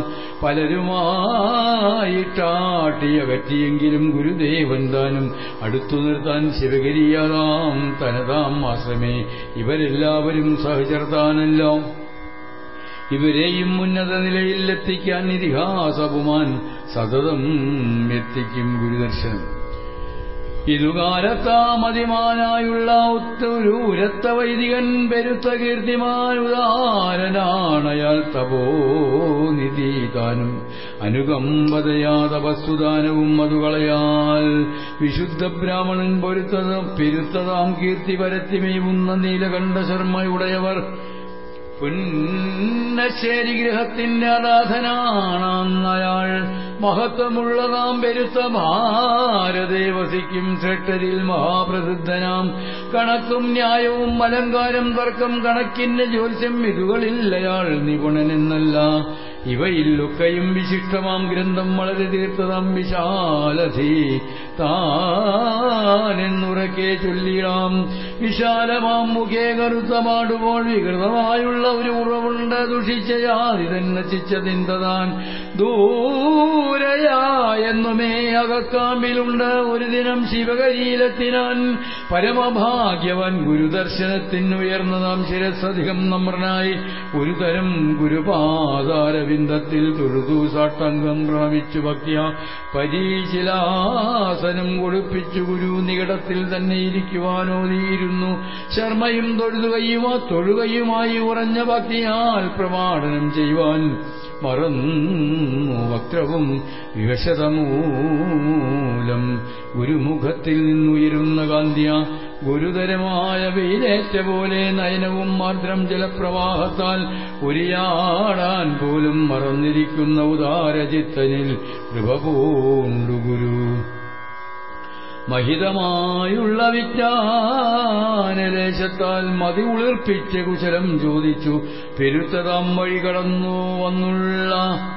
പലരുമായിട്ടാട്ടിയകറ്റിയെങ്കിലും ഗുരുദേവൻ താനും അടുത്തു നിർത്താൻ ശിവഗിരിയാതാം തനതാം ആശ്രമേ ഇവരെല്ലാവരും സഹചർത്താനല്ലോ ഇവരെയും ഉന്നത നിലയിലെത്തിക്കാൻ ഇതിഹാസപുമാൻ സതതം എത്തിക്കും ഗുരുദർശനം ഇതുകാലത്താമതിമാനായുള്ള ഉത്തരൂരത്ത വൈദികൻ പെരുത്ത കീർത്തിമാൻ ഉദാരനാണയാൽ തപോനിധി താനും അനുകമ്പതയാ തപസ്സുദാനവും അതുകളയാൽ വിശുദ്ധ ബ്രാഹ്മണൻ പൊരുത്തത് പെരുത്തതാം കീർത്തി പരത്തിമേവുന്ന നീലകണ്ഠ ശർമ്മയുടയവർ പുന്നശ്ശേരി ഗൃഹത്തിന്റെ അനാഥനാണയാൾ മഹത്വമുള്ളതാം പെരുത്ത ഭാരതേ വസിക്കും ശ്രേഷ്ഠരിൽ മഹാപ്രസിദ്ധനാം കണക്കും ന്യായവും അലങ്കാരം തർക്കം കണക്കിന്റെ ജ്യോത്സ്യം ഇതുകളില്ലയാൾ നിപുണനെന്നല്ല ഇവയിലൊക്കെയും വിശിഷ്ടമാം ഗ്രന്ഥം വളരെ തീർത്തതാം വിശാലധി താനെന്നുറക്കെ ചൊല്ലിടാം വിശാലമാം മുഖേ കറുത്തമാടുമ്പോൾ വികൃതമായുള്ള ഒരു ഉറവുണ്ട് ദുഷിച്ച ജാതി തന്നെ ചിച്ചതിന്തതാൻ ദൂരയായെന്നുമേ അകക്കാമ്പിലുണ്ട് ഒരു ദിനം ശിവകരീലത്തിനാൻ പരമഭാഗ്യവൻ ഗുരുദർശനത്തിനുയർന്നതാം ശിരസ്സധികം നമ്രനായി ഒരു തരം ഗുരുപാദാരവിന്ദത്തിൽ തൊഴുതു സാട്ടംഗം പ്രണമിച്ചു ഭക്തിയ പരീശിലാസനം കൊടുപ്പിച്ചു ഗുരു നികടത്തിൽ തന്നെ ഇരിക്കുവാനോതിയിരുന്നു ശർമ്മയും തൊഴുതുകയുമാ തൊഴുകയുമായി ഉറഞ്ഞ ഭക്തിയാൽ പ്രമാണനം ചെയ്യുവാൻ മറന്നു വക്രവും വിവശതമൂലം ഗുരുമുഖത്തിൽ നിന്നുയരുന്ന കാന്തിയ ഗുരുതരമായ വെയിലേറ്റ പോലെ നയനവും മാർദ്രം ജലപ്രവാഹത്താൽ ഉരിയാടാൻ പോലും മറന്നിരിക്കുന്ന ഉദാരചിത്തനിൽ കൃപ പൂണ്ടു ഗുരു മഹിതമായുള്ള വിജ്ഞാനദേശത്താൽ മതി ഉളിർപ്പിച്ച കുശലം ചോദിച്ചു പെരുത്തതാം വഴി കടന്നു വന്നുള്ള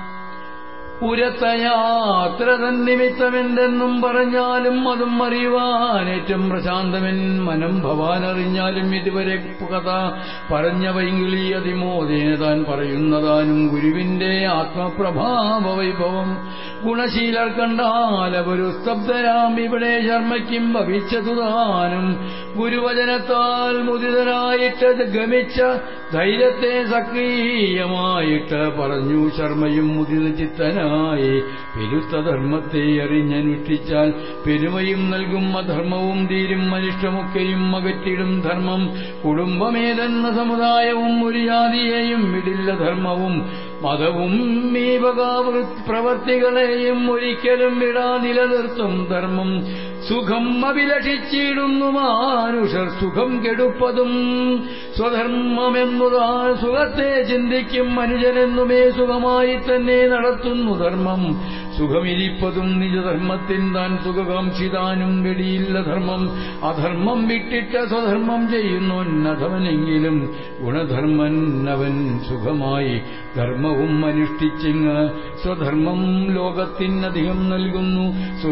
ഉരത്തയാത്ര തൻ നിമിത്തമെന്തെന്നും പറഞ്ഞാലും അതും അറിയുവാൻ ഏറ്റവും പ്രശാന്തമൻ മനം ഭവാൻ അറിഞ്ഞാലും ഇതുവരെ കഥ പറഞ്ഞ വൈകിളി അതിമോദേന താൻ പറയുന്നതാനും ഗുരുവിന്റെ ആത്മപ്രഭാവ വൈഭവം ഗുണശീലർ കണ്ടാൽ അവരു സ്തബ്ധരാം ഇവിടെ ശർമ്മയ്ക്കും ഭവിച്ചതുതാനും ഗുരുവചനത്താൽ മുദിതനായിട്ട് ഗമിച്ച ധൈര്യത്തെ സക്രിയമായിട്ട് പറഞ്ഞു ശർമ്മയും മുദിത ചിത്തന ധർമ്മജ്ഞനായി പെരുത്ത ധർമ്മത്തെ അറിഞ്ഞനുഷ്ഠിച്ചാൽ പെരുമയും നൽകും അധർമ്മവും തീരും അനിഷ്ടമൊക്കെയും അകറ്റിടും ധർമ്മം കുടുംബമേതെന്ന സമുദായവും ഒരു ജാതിയെയും വിടില്ല ധർമ്മവും മതവും ഈ വകാവൃ പ്രവർത്തികളെയും ഒരിക്കലും വിടാ നിലനിർത്തും ധർമ്മം സുഖം അഭിലഷിച്ചിടുന്നു മാനുഷർ സുഖം കെടുപ്പതും സ്വധർമ്മമെന്നതാ സുഖത്തെ ചിന്തിക്കും മനുഷ്യനെന്നുമേ സുഖമായി തന്നെ നടത്തുന്നു ധർമ്മം സുഖമിരിപ്പതും നിജധർമ്മത്തിൻ താൻ സുഖകാംക്ഷിതാനും വെടിയില്ല ധർമ്മം അധർമ്മം വിട്ടിട്ട സ്വധർമ്മം ചെയ്യുന്നൊന്നധവനെങ്കിലും ഗുണധർമ്മൻ അവൻ സുഖമായി ധർമ്മവും അനുഷ്ഠിച്ചിങ് സ്വധർമ്മം ലോകത്തിനധികം നൽകുന്നു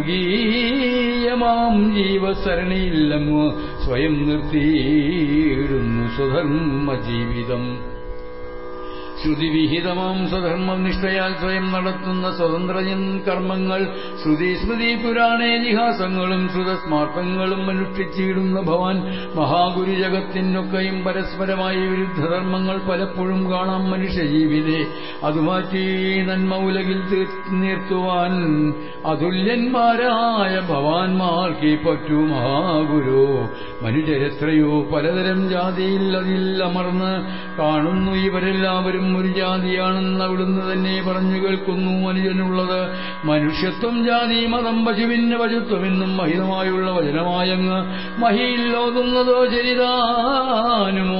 സ്വകീയമാം ജീവസരണിയില്ലങ്ങ് സ്വയം നിർത്തിയിടുന്നു സ്വധർമ്മ ജീവിതം ശ്രുതിവിഹിതമാം സ്വധർമ്മം നിഷ്ഠയാൽ സ്വയം നടത്തുന്ന സ്വതന്ത്ര കർമ്മങ്ങൾ ശ്രുതി സ്മൃതി പുരാണേതിഹാസങ്ങളും ശ്രുതസ്മാർത്ഥങ്ങളും അനുഷ്ഠിച്ചിടുന്ന ഭവാൻ മഹാഗുരു ജഗത്തിനൊക്കെയും പരസ്പരമായി വിരുദ്ധധർമ്മങ്ങൾ പലപ്പോഴും കാണാം മനുഷ്യജീവിതേ അത് മാറ്റി നന്മ ഉലകിൽ നിർത്തുവാൻ അതുല്യന്മാരായ ഭവാൻമാർക്കേ പറ്റൂ മഹാഗുരു മനുഷ്യരെത്രയോ പലതരം ജാതിയിൽ അതിൽ അമർന്ന് കാണുന്നു ഇവരെല്ലാവരും ഒരു ജാതിയാണെന്ന് അവിടുന്ന് തന്നെ പറഞ്ഞു കേൾക്കുന്നു മനുഷ്യനുള്ളത് മനുഷ്യത്വം ജാതി മതം പശുവിന് പശുത്വമെന്നും മഹിതമായുള്ള വചനമായങ്ങ് മഹിയിൽ ഓതുന്നതോ ചരിതാനുമോ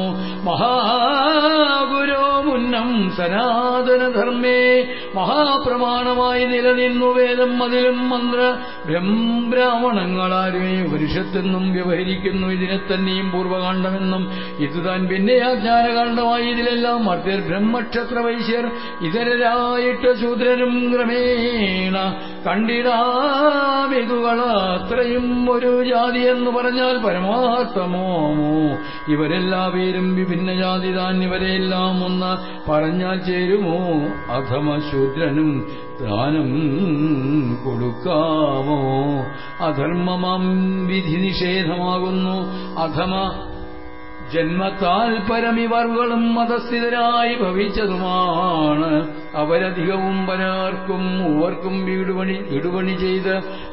മഹാഗുരോ മുന്നം സനാതനധർമ്മേ മഹാപ്രമാണമായി നിലനിന്നു വേദം അതിലും മന്ത്ര ബ്രഹ്മബ്രാഹ്മണങ്ങളാരുമേ ഉപനിഷത്തെന്നും വ്യവഹരിക്കുന്നു ഇതിനെ തന്നെയും പൂർവകാണ്ഡമെന്നും ഇത് താൻ പിന്നെ ആജ്ഞാനകാണ്ഡമായി ഇതിലെല്ലാം മർത്യർ ബ്രഹ്മക്ഷത്ര വൈശ്യർ ഇതരരായിട്ട് ശൂദ്രനും ക്രമേണ കണ്ടിടാമിതുകൾ അത്രയും ഒരു ജാതി എന്ന് പറഞ്ഞാൽ പരമാർത്ഥമോമോ ഇവരെല്ലാ പേരും വിഭിന്ന ജാതി താൻ ഇവരെല്ലാം ഒന്ന് പറഞ്ഞാൽ ചേരുമോ അധമ ശൂദ്രനും ദാനം കൊടുക്കാമോ അധർമ്മമാം വിധി നിഷേധമാകുന്നു അധമ ജന്മത്താൽ പരമിവർകളും മതസ്ഥിതരായി ഭവിച്ചതുമാണ് അവരധികവും പലർക്കും മൂവർക്കും വീടുപണി വീടുപണി ചെയ്ത്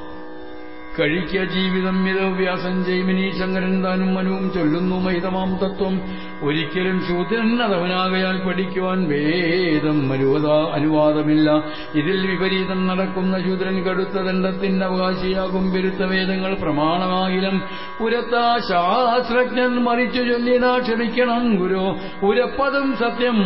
കഴിക്ക ജീവിതം മിതവ്യാസം ജൈമിനി ശങ്കരൻ താനും മനുവും ചൊല്ലുന്നു മഹിതമാം തത്വം ഒരിക്കലും ശൂദ്രൻ അതവനാകയാൽ പഠിക്കുവാൻ വേദം അനുവദ അനുവാദമില്ല ഇതിൽ വിപരീതം നടക്കുന്ന ശൂദ്രൻ കടുത്ത ദണ്ഡത്തിന്റെ അവകാശിയാകും പെരുത്ത വേദങ്ങൾ പ്രമാണമാകിലും ഉരത്ത ശാസ്ത്രജ്ഞൻ മറിച്ചു ചൊല്ലിനാ ക്ഷമിക്കണം ഗുരു ഉരപ്പതും സത്യം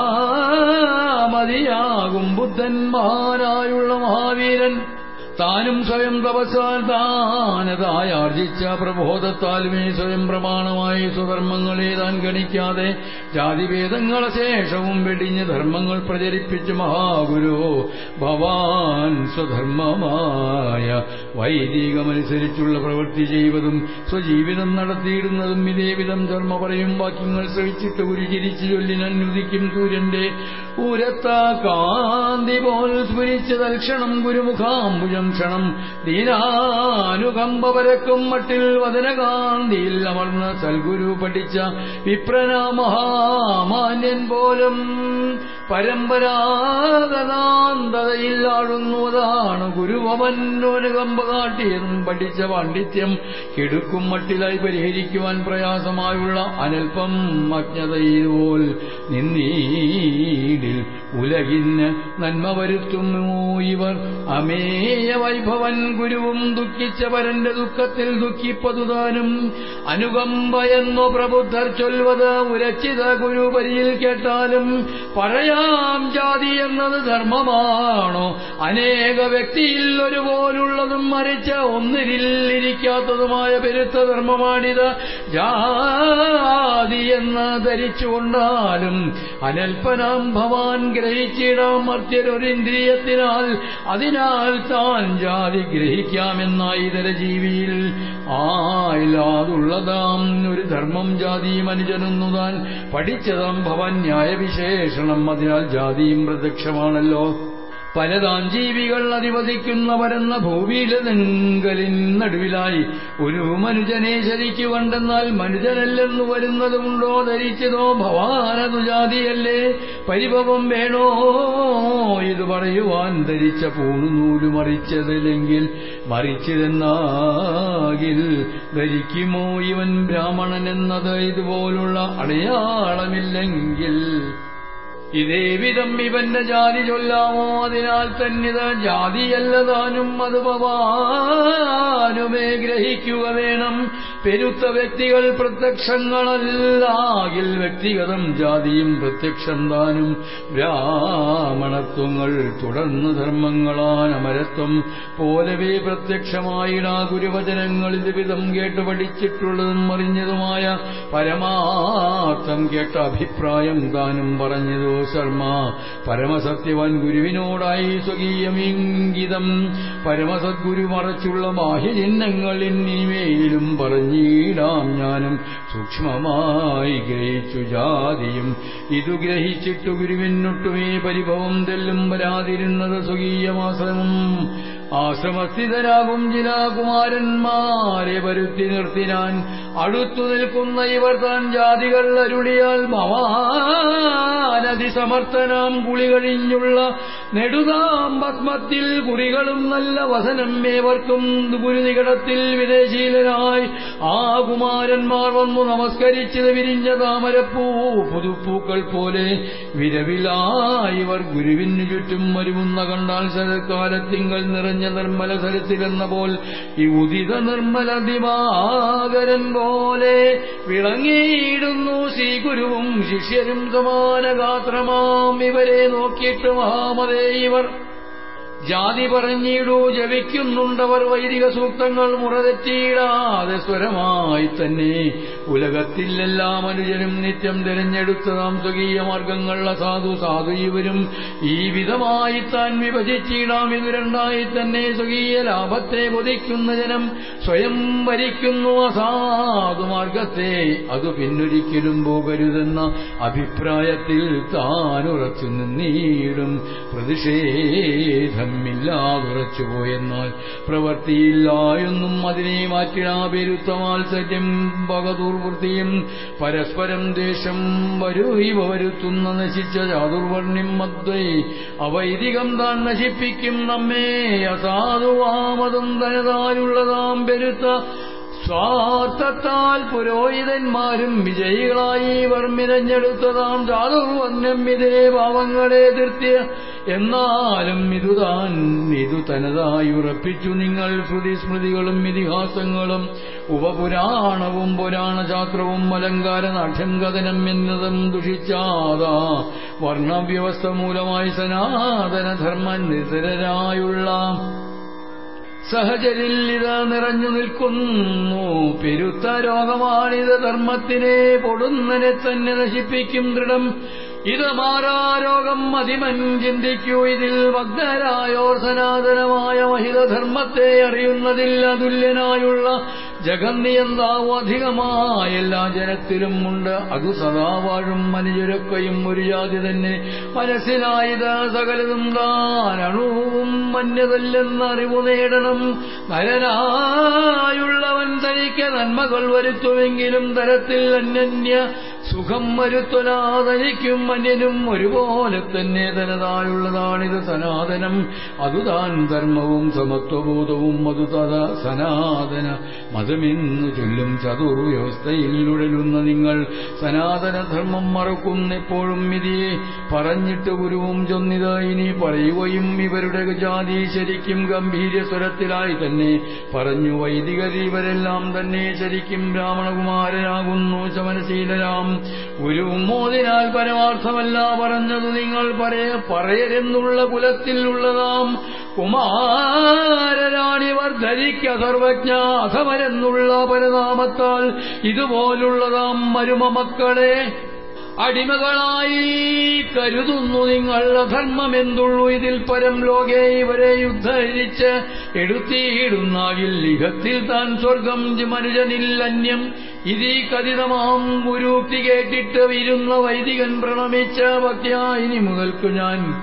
മഹാമതിയാകും ബുദ്ധൻ മഹാനായുള്ള മഹാവീരൻ താനും സ്വയം തപസ്സാൽ താനതായി ആർജിച്ച പ്രബോധത്താലുമേ സ്വയം പ്രമാണമായി സ്വധർമ്മങ്ങളെ താൻ ഗണിക്കാതെ ജാതിഭേദങ്ങളെ ശേഷവും വെടിഞ്ഞ് ധർമ്മങ്ങൾ പ്രചരിപ്പിച്ച് മഹാഗുരു ഭവാൻ സ്വധർമ്മമായ വൈദികമനുസരിച്ചുള്ള പ്രവൃത്തി ചെയ്വതും സ്വജീവിതം നടത്തിയിടുന്നതും ഇതേവിധം ധർമ്മ പറയും വാക്യങ്ങൾ ശ്രവിച്ചിട്ട് ഗുരു ചിരിച്ചു ചൊല്ലിനുദിക്കും സൂര്യന്റെ ഉരത്ത കാന്തി പോൽ സ്ഫുരിച്ച തൽക്ഷണം ഗുരുമുഖാംബുജം ക്ഷണം ദീനാനുകമ്പ പരക്കും മട്ടിൽ വദനകാന്തിയിൽ അമർന്ന് സൽഗുരു പഠിച്ച വിപ്രന മഹാമാന്യൻ പോലും പരമ്പരാഗതാന്തതയിൽ ആടുന്നതാണ് ഗുരുവമന്നോനുകമ്പ കാട്ടിയതും പഠിച്ച പാണ്ഡിത്യം കിടുക്കും മട്ടിലായി പരിഹരിക്കുവാൻ പ്രയാസമായുള്ള അനൽപ്പം അജ്ഞതയിൽപോൽ നിന്നീടിൽ ഉലകിന് നന്മ വരുത്തുന്നു ഇവർ അമേയ വൈഭവൻ ഗുരുവും ദുഃഖിച്ച പരന്റെ ദുഃഖത്തിൽ ദുഃഖിപ്പതുതാനും അനുകമ്പ എന്നോ പ്രബുദ്ധർ ചൊൽവത് ഉരച്ചിത ഗുരുപരിയിൽ കേട്ടാലും പറയാം ജാതി എന്നത് ധർമ്മമാണോ അനേക വ്യക്തിയിൽ ഒരുപോലുള്ളതും മരിച്ച ഒന്നിരിൽ ഇരിക്കാത്തതുമായ പെരുത്ത ധർമ്മമാണിത് ജാതി എന്ന് ധരിച്ചുകൊണ്ടാലും അനൽപനാം ഭവാൻ ഗ്രഹിച്ചിടാം മർത്യരൊരിന്ദ്രിയത്തിനാൽ അതിനാൽ താൻ ജാതി ഗ്രഹിക്കാമെന്നായി ഇതര ജീവിയിൽ ആയില്ലാതുള്ളതാം ഒരു ധർമ്മം ജാതി മനുജനെന്നു താൻ പഠിച്ചതാം ഭവൻ ന്യായവിശേഷണം അതിനാൽ ജാതിയും പ്രത്യക്ഷമാണല്ലോ പലതാം ജീവികൾ അധിവസിക്കുന്ന പരന്ന ഭൂമിയിലെങ്കലിൻ നടുവിലായി ഒരു മനുജനെ ശരിക്കു കണ്ടെന്നാൽ മനുജനല്ലെന്നു വരുന്നതുമുണ്ടോ ധരിച്ചതോ ഭവാനതു ജാതിയല്ലേ പരിഭവം വേണോ ഇത് പറയുവാൻ ധരിച്ച പൂണുനൂല് മറിച്ചതില്ലെങ്കിൽ മറിച്ചതെന്നാകിൽ ധരിക്കുമോ ഇവൻ ബ്രാഹ്മണൻ എന്നത് ഇതുപോലുള്ള അടയാളമില്ലെങ്കിൽ ഇതേ വിധം ഇവന്റെ ജാതി ചൊല്ലാമോ അതിനാൽ തന്നിത് ജാതിയല്ല താനും അത് ഭവാനുമേ ഗ്രഹിക്കുക വേണം പെരുത്ത വ്യക്തികൾ പ്രത്യക്ഷങ്ങളല്ലാകിൽ വ്യക്തിഗതം ജാതിയും പ്രത്യക്ഷം താനും ബ്രാഹ്മണത്വങ്ങൾ തുടർന്ന് ധർമ്മങ്ങളാൻ അമരത്വം പോലവേ പ്രത്യക്ഷമായിടാ ഗുരുവചനങ്ങൾ ഇത് വിധം കേട്ട് പഠിച്ചിട്ടുള്ളതും അറിഞ്ഞതുമായ പരമാർത്ഥം കേട്ട അഭിപ്രായം താനും പറഞ്ഞതോ ശർമ്മ പരമസത്യവൻ ഗുരുവിനോടായി സ്വകീയമീംഗിതം പരമസദ്ഗുരു മറച്ചുള്ള ബാഹ്യചിഹ്നങ്ങൾ ഇനിമേലും പറഞ്ഞിടാം ഞാനും സൂക്ഷ്മമായി ഗ്രഹിച്ചു ജാതിയും ഇതു ഗ്രഹിച്ചിട്ടു ഗുരുവിനൊട്ടുമേ പരിഭവം തെല്ലും വരാതിരുന്നത് സ്വകീയമാശ്രമം ആശ്രമസ്ഥിതരാകും ചില കുമാരന്മാരെ വരുത്തി നിർത്തിനാൻ അടുത്തു നിൽക്കുന്ന ഇവർ താൻ ജാതികൾ അരുളിയാൽ ഭവാനതിസമർത്ഥനാം കുളി കഴിഞ്ഞുള്ള നെടുതാം പത്മത്തിൽ കുറികളും നല്ല വസനം ഏവർക്കും ഗുരുനികടത്തിൽ വിദേശീലനായി ആ കുമാരന്മാർ വന്നു നമസ്കരിച്ചത് വിരിഞ്ഞ താമരപ്പൂ പുതുപ്പൂക്കൾ പോലെ വിരവിലായി ഇവർ ഗുരുവിനു ചുറ്റും വരുമുന്ന കണ്ടാൽ ശരത്കാലത്തിങ്കൾ നിറഞ്ഞ നിർമ്മല സരസിലെന്ന പോൽ ഈ ഉദിത നിർമ്മല ദിവാകരൻ പോലെ വിളങ്ങിയിടുന്നു ശ്രീഗുരുവും ശിഷ്യരും സമാന ഗാത്രമാം ഇവരെ നോക്കിയിട്ട് മഹാമതേ ഇവർ ജാതി പറഞ്ഞിടൂ ജപിക്കുന്നുണ്ടവർ വൈദിക സൂക്തങ്ങൾ മുറതെറ്റിയിടാതെ സ്വരമായി തന്നെ ഉലകത്തിൽ എല്ലാ മനുഷ്യരും നിത്യം തിരഞ്ഞെടുത്തതാം സ്വകീയ മാർഗങ്ങൾ അസാധു സാധു ഇവരും ഈ വിധമായി താൻ വിഭജിച്ചിടാം ഇത് രണ്ടായി തന്നെ സ്വകീയ ലാഭത്തെ കൊതിക്കുന്ന ജനം സ്വയം ഭരിക്കുന്നു അസാധു മാർഗത്തെ അത് പിന്നൊരിക്കലും പോകരുതെന്ന അഭിപ്രായത്തിൽ താൻ ഉറച്ചു നിന്നീടും പ്രതിഷേധം ഇല്ലാതുറച്ചുപോയെന്നാൽ പ്രവർത്തിയില്ലായൊന്നും അതിനെ മാറ്റിടാ പെരുത്ത മാത്സര്യം പകതൂർവൃത്തിയും പരസ്പരം ദേശം വരൂ ഇവ വരുത്തുന്ന നശിച്ച ചാതുർവർണ്ണ്യം മദ്വൈ അവൈദികം താൻ നശിപ്പിക്കും നമ്മെ അസാധുവാമതും തനതാലുള്ളതാം പെരുത്ത സ്വാർത്ഥത്താൽ പുരോഹിതന്മാരും വിജയികളായി വർമ്മിരഞ്ഞെടുത്തതാം ചാതുർവർണ്ണം ഇതിനെ പാവങ്ങളെ എതിർത്തിയ എന്നാലും ഇതുതാൻ ഇതു തനതായി ഉറപ്പിച്ചു നിങ്ങൾ ശ്രുതിസ്മൃതികളും ഇതിഹാസങ്ങളും ഉപപുരാണവും പുരാണശാസ്ത്രവും അലങ്കാര നാട്യങ്കഥനം എന്നതും ദുഷിച്ചാതാ വർണ്ണവ്യവസ്ഥ മൂലമായി സനാതനധർമ്മ നിതരായുള്ള സഹചരിൽ ഇത് നിറഞ്ഞു നിൽക്കുന്നു പെരുത്ത രോഗമാണിത് ധർമ്മത്തിനെ പൊടുന്നനെ തന്നെ നശിപ്പിക്കും ദൃഢം ഇത് മാറാരോഗം മതിമൻ ചിന്തിക്കൂ ഇതിൽ ഭഗ്നരായോർ സനാതനമായ മഹിതധർമ്മത്തെ അറിയുന്നതിൽ അതുല്യനായുള്ള ജഗന്നിയന്താവ് അധികമായ എല്ലാ ജനത്തിലും ഉണ്ട് അതു സദാ വാഴും മനുഷ്യരൊക്കെയും ഒരു ജാതി തന്നെ മനസ്സിലായത് സകലതും താൻ അണുവും മന്യതല്ലെന്ന് അറിവു നേടണം നരനായുള്ളവൻ തനിക്ക് നന്മകൾ വരുത്തുമെങ്കിലും തരത്തിൽ അന്യന്യ സുഖം വരുത്തുലാതനിക്കും മന്യനും ഒരുപോലെ തന്നെ തനതായുള്ളതാണിത് സനാതനം അതുതാൻ ധർമ്മവും സമത്വബോധവും അതു തഥ സനാതന മതമെന്നു ചൊല്ലും ചതുർവ്യവസ്ഥയിൽ ഉഴലുന്ന നിങ്ങൾ സനാതനധർമ്മം മറക്കുന്നെപ്പോഴും ഇതിയെ പറഞ്ഞിട്ട് ഗുരുവും ചൊന്നിത് ഇനി പറയുകയും ഇവരുടെ ജാതി ശരിക്കും ഗംഭീര്യസ്വരത്തിലായി തന്നെ പറഞ്ഞു വൈദികർ ഇവരെല്ലാം തന്നെ ശരിക്കും ബ്രാഹ്മണകുമാരനാകുന്നു ശമനശീലരാം ഗുരുവും മോദിനാൽ പരമാർത്ഥമല്ല പറഞ്ഞതു നിങ്ങൾ പറയ പറയരെന്നുള്ള കുലത്തിലുള്ളതാം കുമാരരാണിവർ ധരിക്ക സർവജ്ഞ അധമരെന്നുള്ള പരനാമത്താൽ ഇതുപോലുള്ളതാം മരുമ മക്കളെ അടിമകളായി കരുതുന്നു നിങ്ങൾ അധർമ്മമെന്തുള്ളൂ ഇതിൽ പരം ലോകെ ഇവരെ യുദ്ധരിച്ച് എടുത്തിയിടുന്നാകിൽ ലിഹത്തിൽ താൻ സ്വർഗം മനുജനിൽ അന്യം ഇതീ കഥിതമാം ഗുരൂക്തി കേട്ടിട്ട് ഇരുന്ന വൈദികൻ പ്രണമിച്ച ഭക്യാ ഇനി മുതൽക്കു ഞാൻ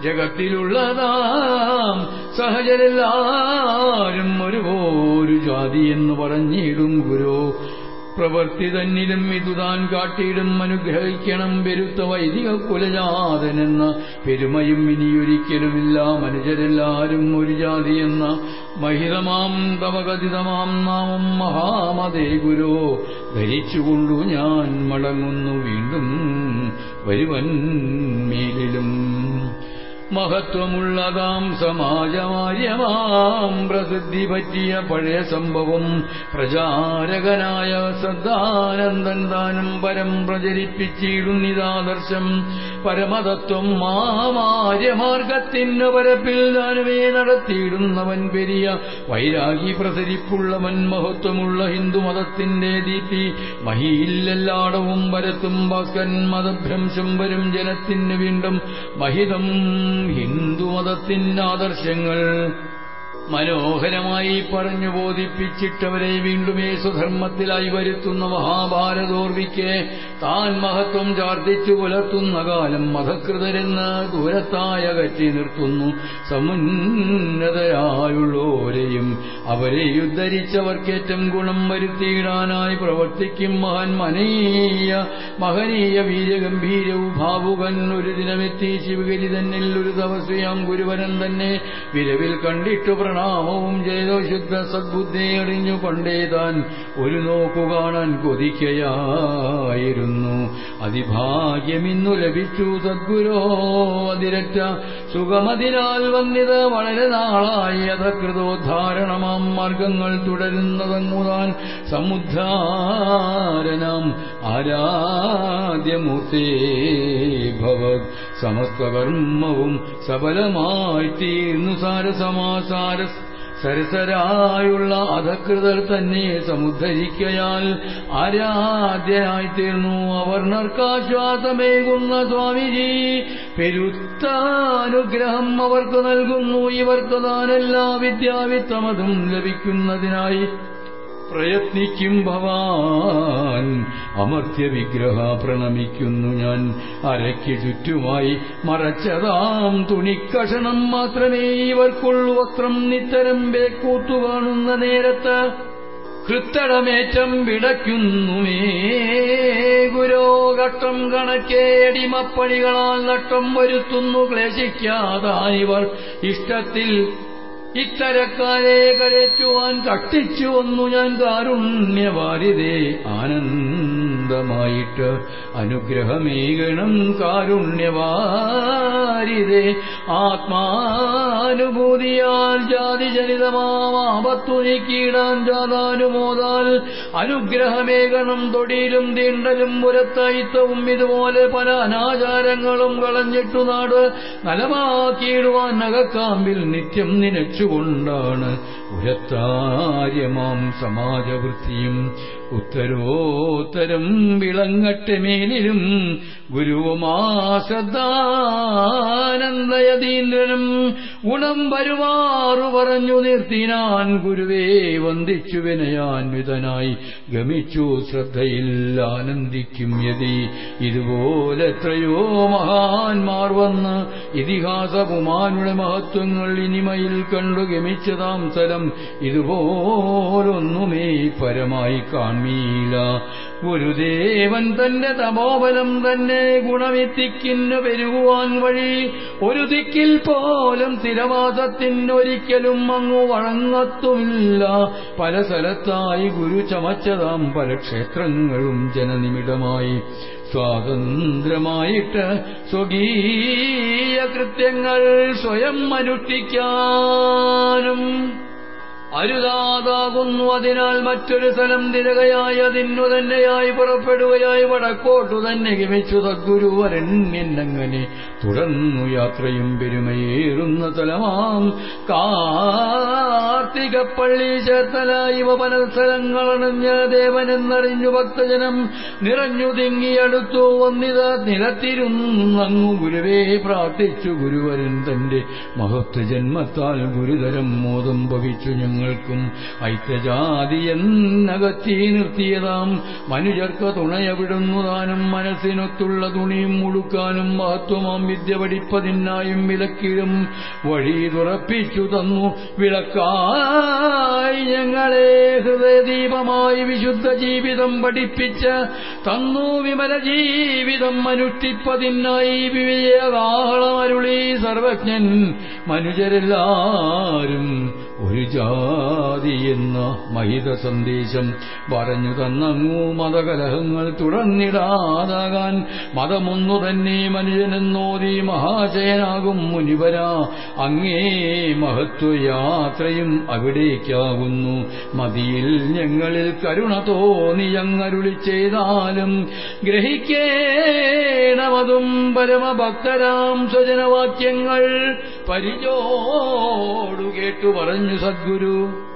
ജഗത്തിലുള്ളതാം സഹജരെല്ലാരും ഒരുപോരു ജാതി എന്ന് പറഞ്ഞിടും ഗുരു പ്രവൃത്തി തന്നിലും ഇതുതാൻ കാട്ടിയിടും അനുഗ്രഹിക്കണം പെരുത്ത വൈദിക കുലജാതനെന്ന പെരുമയും ഇനിയൊരിക്കലുമില്ല മനുഷ്യരെല്ലാരും ഒരു ജാതി എന്ന മഹിതമാം തവകഥിതമാം നാമം മഹാമതേ ഗുരു ധരിച്ചുകൊണ്ടു ഞാൻ മടങ്ങുന്നു വീണ്ടും വരുവൻ മേലിലും മഹത്വമുള്ളതാം സമാജമാര്യമാം പ്രസിദ്ധി പറ്റിയ പഴയ സംഭവം പ്രചാരകനായ ശ്രദ്ധാനന്ദൻ താനും പരം പ്രചരിപ്പിച്ചിടുന്നിതാദർശം പരമതത്വം മാമാര്യമാർഗത്തിന് പരപ്പിൽ താനുമേ നടത്തിയിടുന്നവൻ പെരിയ വൈരാഗി പ്രസരിപ്പുള്ളവൻ മഹത്വമുള്ള ഹിന്ദുമതത്തിന്റെ ദീപി മഹിയില്ലെല്ലാടവും വരത്തും ഭാസ്കൻ മതഭ്രംശം വരും ജനത്തിന് വീണ്ടും മഹിതം ഹിന്ദുമതത്തിന് ആദർശങ്ങൾ മനോഹരമായി പറഞ്ഞു ബോധിപ്പിച്ചിട്ടവരെ വീണ്ടുമേ സ്വധർമ്മത്തിലായി വരുത്തുന്ന മഹാഭാരതോർവിക്ക് താൻ മഹത്വം ചാർത്തിച്ചു പുലർത്തുന്ന കാലം മതകൃതരെന്ന് ദൂരത്തായ കറ്റി നിർത്തുന്നു സമുന്നതരായുള്ളോരെയും അവരെ ഉദ്ധരിച്ചവർക്കേറ്റം ഗുണം വരുത്തിയിടാനായി പ്രവർത്തിക്കും മഹാൻ മനീയ മഹനീയ വീരഗംഭീരവും ഭാവുകൻ ഒരു ദിനമെത്തി ശിവഗിരി തന്നിൽ ഒരു തപസ്വിയാം ഗുരുവരൻ തന്നെ വിരവിൽ കണ്ടിട്ടു പ്രണാമവും ചെയ്തോ ശുദ്ധ സദ്ബുദ്ധി അറിഞ്ഞു പണ്ടേ താൻ ഒരു നോക്കു കാണാൻ കൊതിക്കയായിരുന്നു അതിഭാഗ്യമിന്നു ലഭിച്ചു സദ്ഗുരോ അതിരറ്റ സുഖമതിനാൽ വന്നിത് വളരെ നാളായി അധകൃതോദ്ധാരണമാം മാർഗങ്ങൾ തുടരുന്നതങ്ങുതാൻ സമുദ്ധാരനാം ആരാധ്യമൂർത്തേ ഭവത് സമസ്തകർമ്മവും സഫലമായി തീർന്നു സാരസമാസാര സരസരായുള്ള അധകൃതർ തന്നെ സമുദ്ധരിക്കയാൽ ആരാധ്യനായി തീർന്നു അവർണർക്കാശ്വാസമേകുന്ന സ്വാമിജി പെരുത്ത അനുഗ്രഹം അവർക്ക് നൽകുന്നു ഇവർക്ക് താനെല്ലാ വിദ്യാവിത്തമതും ലഭിക്കുന്നതിനായി പ്രയത്നിക്കും ഭവാൻ അമർത്യ വിഗ്രഹ പ്രണമിക്കുന്നു ഞാൻ അരയ്ക്ക് ചുറ്റുമായി മറച്ചതാം തുണിക്കഷണം മാത്രമേ ഇവർക്കുള്ളു വസ്ത്രം നിത്തരം ബേക്കൂത്തു കാണുന്ന നേരത്ത് കൃത്തടമേറ്റം വിടയ്ക്കുന്നുമേ ഗുരോ ഘട്ടം കണക്കേ അടിമപ്പണികളാൽ നട്ടം വരുത്തുന്നു ക്ലേശിക്കാതായിവർ ഇഷ്ടത്തിൽ ഇത്തരക്കാരെ കരറ്റുവാൻ തട്ടിച്ചു വന്നു ഞാൻ കാരുണ്യവാരിതേ ആനന്ദമായിട്ട് അനുഗ്രഹമേകണം കാരുണ്യവാരിതേ ആത്മാനുഭൂതിയാൽ ജാതിജനിതമാപത്തു നീക്കിയിടാൻ ജാതാനുമോദാൽ അനുഗ്രഹമേകണം തൊടിയിലും തീണ്ടലും പുരത്തയിത്തവും ഇതുപോലെ പല അനാചാരങ്ങളും കളഞ്ഞിട്ടു നാട് നലമാക്കിയിടുവാൻ നഗക്കാമ്പിൽ നിത്യം നനച്ചുകൊണ്ടാണ് ഉരത്താര്യമാം സമാജവൃത്തിയും ഉത്തരോത്തരം വിളങ്ങട്ടെ മേലിലും ഗുരുവുമാ ശ്രദ്ധാനന്ദയതീന്ദ്രനും ഗുണം വരുമാറു പറഞ്ഞു നിർത്തിനാൻ ഗുരുവേ വന്ദിച്ചു വിനയാൻവിതനായി ഗമിച്ചു ശ്രദ്ധയിൽ ആനന്ദിക്കും യതി ഇതുപോലെ എത്രയോ മഹാന്മാർ വന്ന് ഇതിഹാസപുമാനുടെ മഹത്വങ്ങൾ ഇനിമയിൽ കണ്ടു ഗമിച്ചതാം സ്ഥലം ഇതുപോലൊന്നുമേ പരമായി കാൺമീല ഗുരുദേവൻ തന്റെ തപോബലം തന്നെ ഗുണമിത്തിക്കിന്നു പെരുകുവാൻ വഴി ഒരു ദിക്കിൽ പോലും സ്ഥിരവാസത്തിനൊരിക്കലും അങ്ങു വഴങ്ങത്തുമില്ല പല സ്ഥലത്തായി ഗുരു ചമച്ചതാം പല ക്ഷേത്രങ്ങളും ജനനിമിടമായി സ്വാതന്ത്ര്യമായിട്ട് സ്വകീയ കൃത്യങ്ങൾ സ്വയം അനുഷ്ഠിക്കാനും അരുതാതാകുന്നു അതിനാൽ മറ്റൊരു സ്ഥലം തിരകയായി അതിനു തന്നെയായി പുറപ്പെടുകയായി വടക്കോട്ടു തന്നെ ഗമിച്ചു തദ്ഗുരു വരണ്യന്നങ്ങനെ തുടർന്നു യാത്രയും പെരുമയേറുന്ന തലമാം കാർത്തികപ്പള്ളി ചേർത്തല ഇവ പല സ്ഥലങ്ങളണഞ്ഞ ദേവനെന്നറിഞ്ഞു ഭക്തജനം നിറഞ്ഞു തിങ്ങിയടുത്തു വന്നിത നിലത്തിരുന്നങ്ങു ഗുരുവേ പ്രാർത്ഥിച്ചു ഗുരുവരൻ തന്റെ മഹത്വ ജന്മത്താൽ ഗുരുതരം മോദം ഭവിച്ചു ഞങ്ങൾ ഞങ്ങൾക്കും ഐക്യജാതി എന്നകത്തി നിർത്തിയതാം മനുജർക്ക് തുണയവിടുന്നു താനും മനസ്സിനൊത്തുള്ള തുണിയും മുടുക്കാനും മഹത്വമാം വിദ്യ പഠിപ്പതിനായും വിലക്കിടും വഴി തുറപ്പിച്ചു തന്നു വിളക്കായി ഞങ്ങളെ ഹൃദയദീപമായി വിശുദ്ധ ജീവിതം പഠിപ്പിച്ച് തന്നു വിമല ജീവിതം അനുഷ്ഠിപ്പതിനായി വിവേകാഹളമരുളി സർവജ്ഞൻ മനുജരെല്ലാരും ഒരു ജാതി എന്ന മഹിത സന്ദേശം പറഞ്ഞു തന്നങ്ങു മതകലഹങ്ങൾ തുടർന്നിടാതാകാൻ മതമൊന്നു തന്നെ മനുഷ്യനെന്നോതി മഹാശയനാകും മുനിവര അങ്ങേ മഹത്വയാത്രയും അവിടേക്കാകുന്നു മതിയിൽ ഞങ്ങളിൽ കരുണ തോന്നി ഞങ്ങരുളി ചെയ്താലും ഗ്രഹിക്കേണമതും പരമഭക്തരാം സ്വജനവാക്യങ്ങൾ പരിചോടു കേട്ടു പറഞ്ഞു സദ്ഗുരു